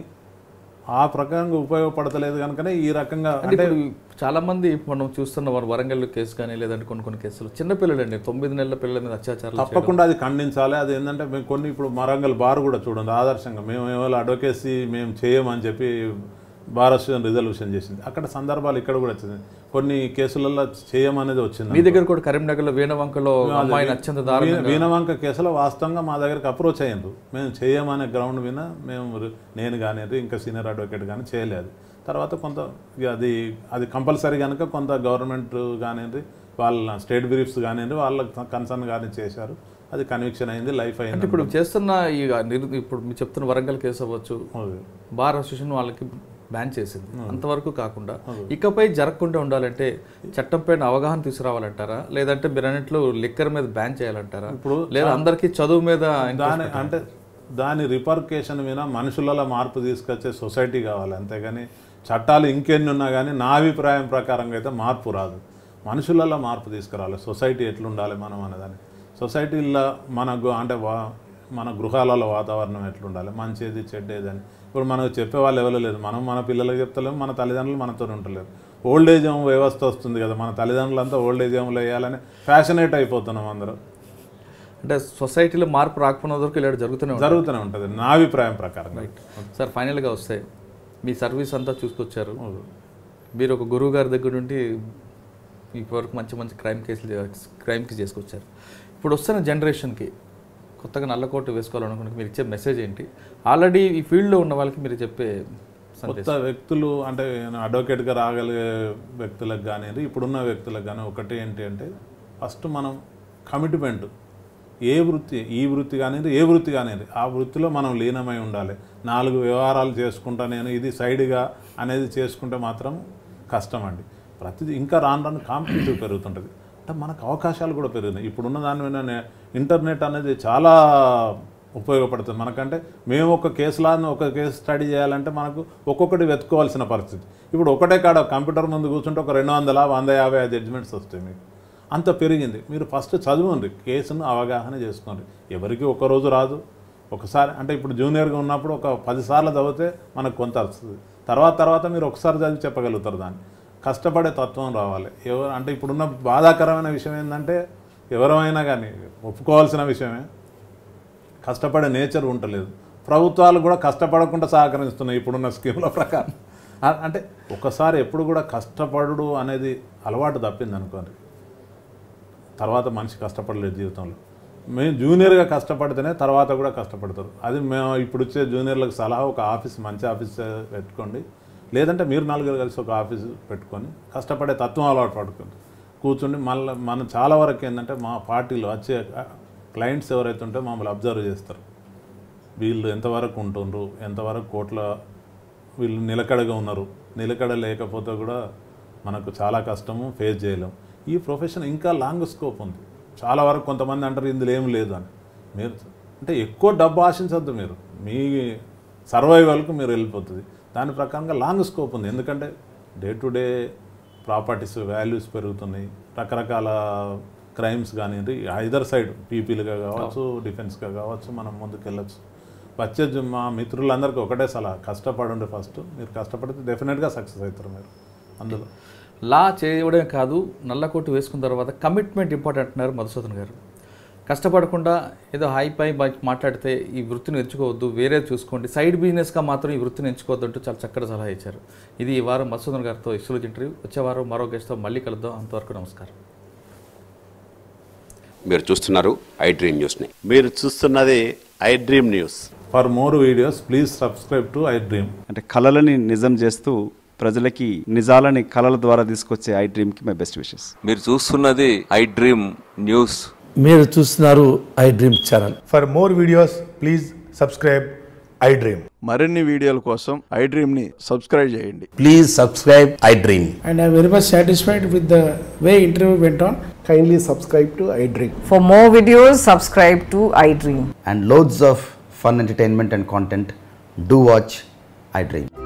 ఆ ప్రకారంగా ఉపయోగపడతలేదు కనుకనే ఈ రకంగా అంటే ఇప్పుడు చాలా మంది మనం చూస్తున్న వారు వరంగల్ కేసు కానీ లేదంటే కొన్ని కొన్ని కేసులు చిన్న పిల్లలు అండి తొమ్మిది నెలల పిల్లల మీద అత్యాచారాలు చేయడం. తప్పకుండా అది ఖండించాలి అది ఏంటంటే మేము కొన్ని ఇప్పుడు మరంగల్ బార్ కూడా చూడండి ఆదర్శంగా మేము ఏమైనా అడ్వకేసీ మేము చేయమని చెప్పి బార్ అసోసియేషన్ రిజల్యూషన్ చేసింది అక్కడ సందర్భాలు ఇక్కడ కూడా వచ్చింది కొన్ని కేసులలో చేయమనేది వచ్చింది మీ దగ్గర కూడా కరీంనగర్లో వేణవంకలో అమ్మాయిని అత్యంత దారుణంగా వీణ- వీణవంక కేసులో వాస్తవంగా మా దగ్గరికి అప్రోచ్ అయ్యిండ్రు మేము చేయమనే గ్రౌండ్ మీద మేము రి- నేను కానీ ఇంకా సీనియర్ అడ్వకేట్ కానీ చేయలేదు తర్వాత కొంత ఇక అది అది కంపల్సరీ కనుక కొంత గవర్నమెంట్ కానివ్వండి వాళ్ళ స్టేట్ బ్రీఫ్స్ కానివ్వండి వాళ్ళ కన్సర్న్ కానీ చేశారు అది కన్విక్షన్ అయింది లైఫ్ అంటే అయింది ఇప్పుడు చేస్తున్న ఈ నిరు- ఇప్పుడు మీరు చెప్తున్న వరంగల్ కేసు అవ్వచ్చు అవును. బార్ అసోసియేషన్ వాళ్ళకి బ్యాన్ చేసింది అంతవరకు కాకుండా ఇకపై జరగకుండా ఉండాలంటే చట్టం పైన అవగాహన తీసుకురావాలంటారా లేదంటే మీరు అన్నట్లు లిక్కర్ మీద బ్యాన్ చేయాలంటారా ఇప్పుడు లేదా అందరికీ చదువు మీద దాని అంటే దాని రిపర్కేషన్ మీద మనుషులలో మార్పు తీసుకొచ్చే సొసైటీ కావాలి అంతేగాని చట్టాలు ఇంకెన్ని ఉన్నా కానీ నా అభిప్రాయం ప్రకారంగా అయితే మార్పు రాదు మనుషులలో మార్పు తీసుకురావాలి సొసైటీ ఎట్లుండాలి మనం అనేదాన్ని సొసైటీలో మన గు- అంటే వా మన గృహాలలో వాతావరణం ఎట్లుండాలి మంచిది చెడ్డేది అని ఇప్పుడు మనకు చెప్పే వాళ్ళు ఎవరు లేదు మనం మన పిల్లలకు చెప్తలేము మన తల్లిదండ్రులు మనతో ఉంటలేరు ఓల్డ్ ఏజ్ హోమ్ వ్యవస్థ వస్తుంది కదా మన తల్లిదండ్రులంతా ఓల్డ్ ఏజ్ హోమ్లో వేయాలని ఫ్యాషనేట్ అయిపోతున్నాం అందరం అంటే సొసైటీలో మార్పు రాకపోయిన వరకు ఇలా జరుగుతూనే ఉంటుంది జరుగుతూనే ఉంటుంది నా అభిప్రాయం ప్రకారం సార్ ఫైనల్గా వస్తే మీ సర్వీస్ అంతా చూసుకొచ్చారు మీరు ఒక గురువు గారి దగ్గర నుండి ఇప్పటివరకు మంచి మంచి క్రైమ్ కేసులు క్రైమ్కి చేసుకొచ్చారు ఇప్పుడు వస్తున్న జనరేషన్కి కొత్తగా నల్లకోట వేసుకోవాలనుకున్న మీరు ఇచ్చే మెసేజ్ ఏంటి ఆల్రెడీ ఈ ఫీల్డ్లో ఉన్న వాళ్ళకి మీరు చెప్పే సందేశం కొత్త వ్యక్తులు అంటే అడ్వకేట్గా రాగలిగే వ్యక్తులకు కానీ ఇప్పుడున్న వ్యక్తులకు కానీ ఒకటి ఏంటి అంటే ఫస్ట్ మనం కమిట్మెంట్ ఏ వృత్తి ఈ వృత్తి కానీ ఏ వృత్తి కానీ ఆ వృత్తిలో మనం లీనమై ఉండాలి నాలుగు వ్యవహారాలు చేసుకుంటా నేను ఇది సైడ్గా అనేది చేసుకుంటే మాత్రం కష్టం అండి ప్రతిదీ ఇంకా రాను రాను కాంపిటేటివ్ పెరుగుతుంటుంది అంటే మనకు అవకాశాలు కూడా పెరుగుతున్నాయి ఇప్పుడున్న దాని మీద నే- ఇంటర్నెట్ అనేది చాలా ఉపయోగపడుతుంది మనకంటే మేము ఒక కేసులాన్ని ఒక కేసు స్టడీ చేయాలంటే మనకు ఒక్కొక్కటి వెతుక్కోవాల్సిన పరిస్థితి ఇప్పుడు ఒకటే కాడ కంప్యూటర్ ముందు కూర్చుంటే ఒక రెండు వందల వంద యాభై జడ్జిమెంట్స్ వస్తాయి మీకు అంత పెరిగింది మీరు ఫస్ట్ చదవండి కేసును అవగాహన చేసుకోండి ఎవరికి ఒక రోజు రాదు ఒకసారి అంటే ఇప్పుడు జూనియర్గా ఉన్నప్పుడు ఒక పదిసార్లు చదివితే మనకు కొంత వస్తుంది తర్వాత తర్వాత మీరు ఒకసారి చదివి చెప్పగలుగుతారు దాన్ని కష్టపడే తత్వం రావాలి ఎవరు అంటే ఇప్పుడున్న బాధాకరమైన విషయం ఏంటంటే ఎవరైనా కానీ ఒప్పుకోవాల్సిన విషయమే కష్టపడే నేచర్ ఉండలేదు ప్రభుత్వాలు కూడా కష్టపడకుండా సహకరిస్తున్నాయి ఇప్పుడున్న స్కీముల ప్రకారం ఆ- అంటే ఒకసారి ఎప్పుడు కూడా కష్టపడు అనేది అలవాటు తప్పింది అనుకోండి తర్వాత మనిషి కష్టపడలేదు జీవితంలో మేము జూనియర్గా కష్టపడితేనే తర్వాత కూడా కష్టపడతారు అది మేము ఇప్పుడు వచ్చే జూనియర్లకు సలహా ఒక ఆఫీస్ మంచి ఆఫీస్ పెట్టుకోండి లేదంటే మీరు నలుగురు కలిసి ఒక ఆఫీస్ పెట్టుకొని కష్టపడే తత్వం అలవాటు పడుకోండి కూర్చుండి మళ్ళీ మనం చాలా వరకు ఏంటంటే మా పార్టీలో వచ్చే క్లయింట్స్ ఎవరైతే ఉంటే మమ్మల్ని అబ్జర్వ్ చేస్తారు వీళ్ళు ఎంతవరకు ఉంటుండ్రు ఎంతవరకు కోట్ల వీళ్ళు నిలకడగా ఉన్నారు నిలకడ లేకపోతే కూడా మనకు చాలా కష్టము ఫేస్ చేయలేం ఈ ప్రొఫెషన్ ఇంకా లాంగ్ స్కోప్ ఉంది చాలా వరకు కొంతమంది అంటారు ఇందులో ఏం లేదు అని మీరు అంటే ఎక్కువ డబ్బు ఆశించద్దు మీరు మీ సర్వైవల్కు మీరు వెళ్ళిపోతుంది దాని ప్రకారంగా లాంగ్ స్కోప్ ఉంది ఎందుకంటే day to day properties values పెరుగుతున్నాయి రకరకాల క్రైమ్స్ కానివ్వండి ఐదర్ సైడ్ పీపీలుగా కావచ్చు డిఫెన్స్గా కావచ్చు మనం ముందుకు వెళ్ళొచ్చు వచ్చే జు- మా మిత్రులందరికీ ఒకటే సలహా కష్టపడండి ఫస్ట్ మీరు కష్టపడితే డెఫినెట్గా సక్సెస్ అవుతారు మీరు అందులో లా చేయడమే కాదు నల్లకోటు వేసుకున్న తర్వాత కమిట్మెంట్ ఇంపార్టెంట్ అంటున్నారు మధుసూదన్ గారు కష్టపడకుండా ఏదో హై పై బై- మాట్లాడితే ఈ వృత్తిని ఎంచుకోవద్దు వేరే చూసుకోండి సైడ్ బిజినెస్గా మాత్రం ఈ వృత్తిని ఎంచుకోవద్దు అంటూ చాలా చక్కటి సలహా ఇచ్చారు ఇది ఈ వారం మధుసూదన్ గారితో ఇష్యూలో ఇంటర్వ్యూ వచ్చే వారం మరో గెస్ట్తో మళ్ళీ కలుద్దాం అంతవరకు నమస్కారం మీరు చూస్తున్నారు ఐ డ్రీమ్ న్యూస్ని మీరు చూస్తున్నది iDream news for more videos please subscribe to iDream అంటే కళలని నిజం చేస్తూ ప్రజలకి నిజాలని కళల ద్వారా తీసుకొచ్చే ఐ డ్రీమ్కి మై బెస్ట్ విషెస్ మీరు చూస్తున్నది ఐ డ్రీమ్ న్యూస్ మీరు చూస్తున్నారు iDream channel For more videos, please subscribe iDream. మరిన్ని వీడియోల కోసం ఐ డ్రీమ్ని సబ్స్క్రైబ్ చేయండి please subscribe iDream and I'm very much satisfied with the way interview went on. Kindly subscribe to iDream. For more videos, subscribe to iDream. And loads of fun entertainment and content do watch I dream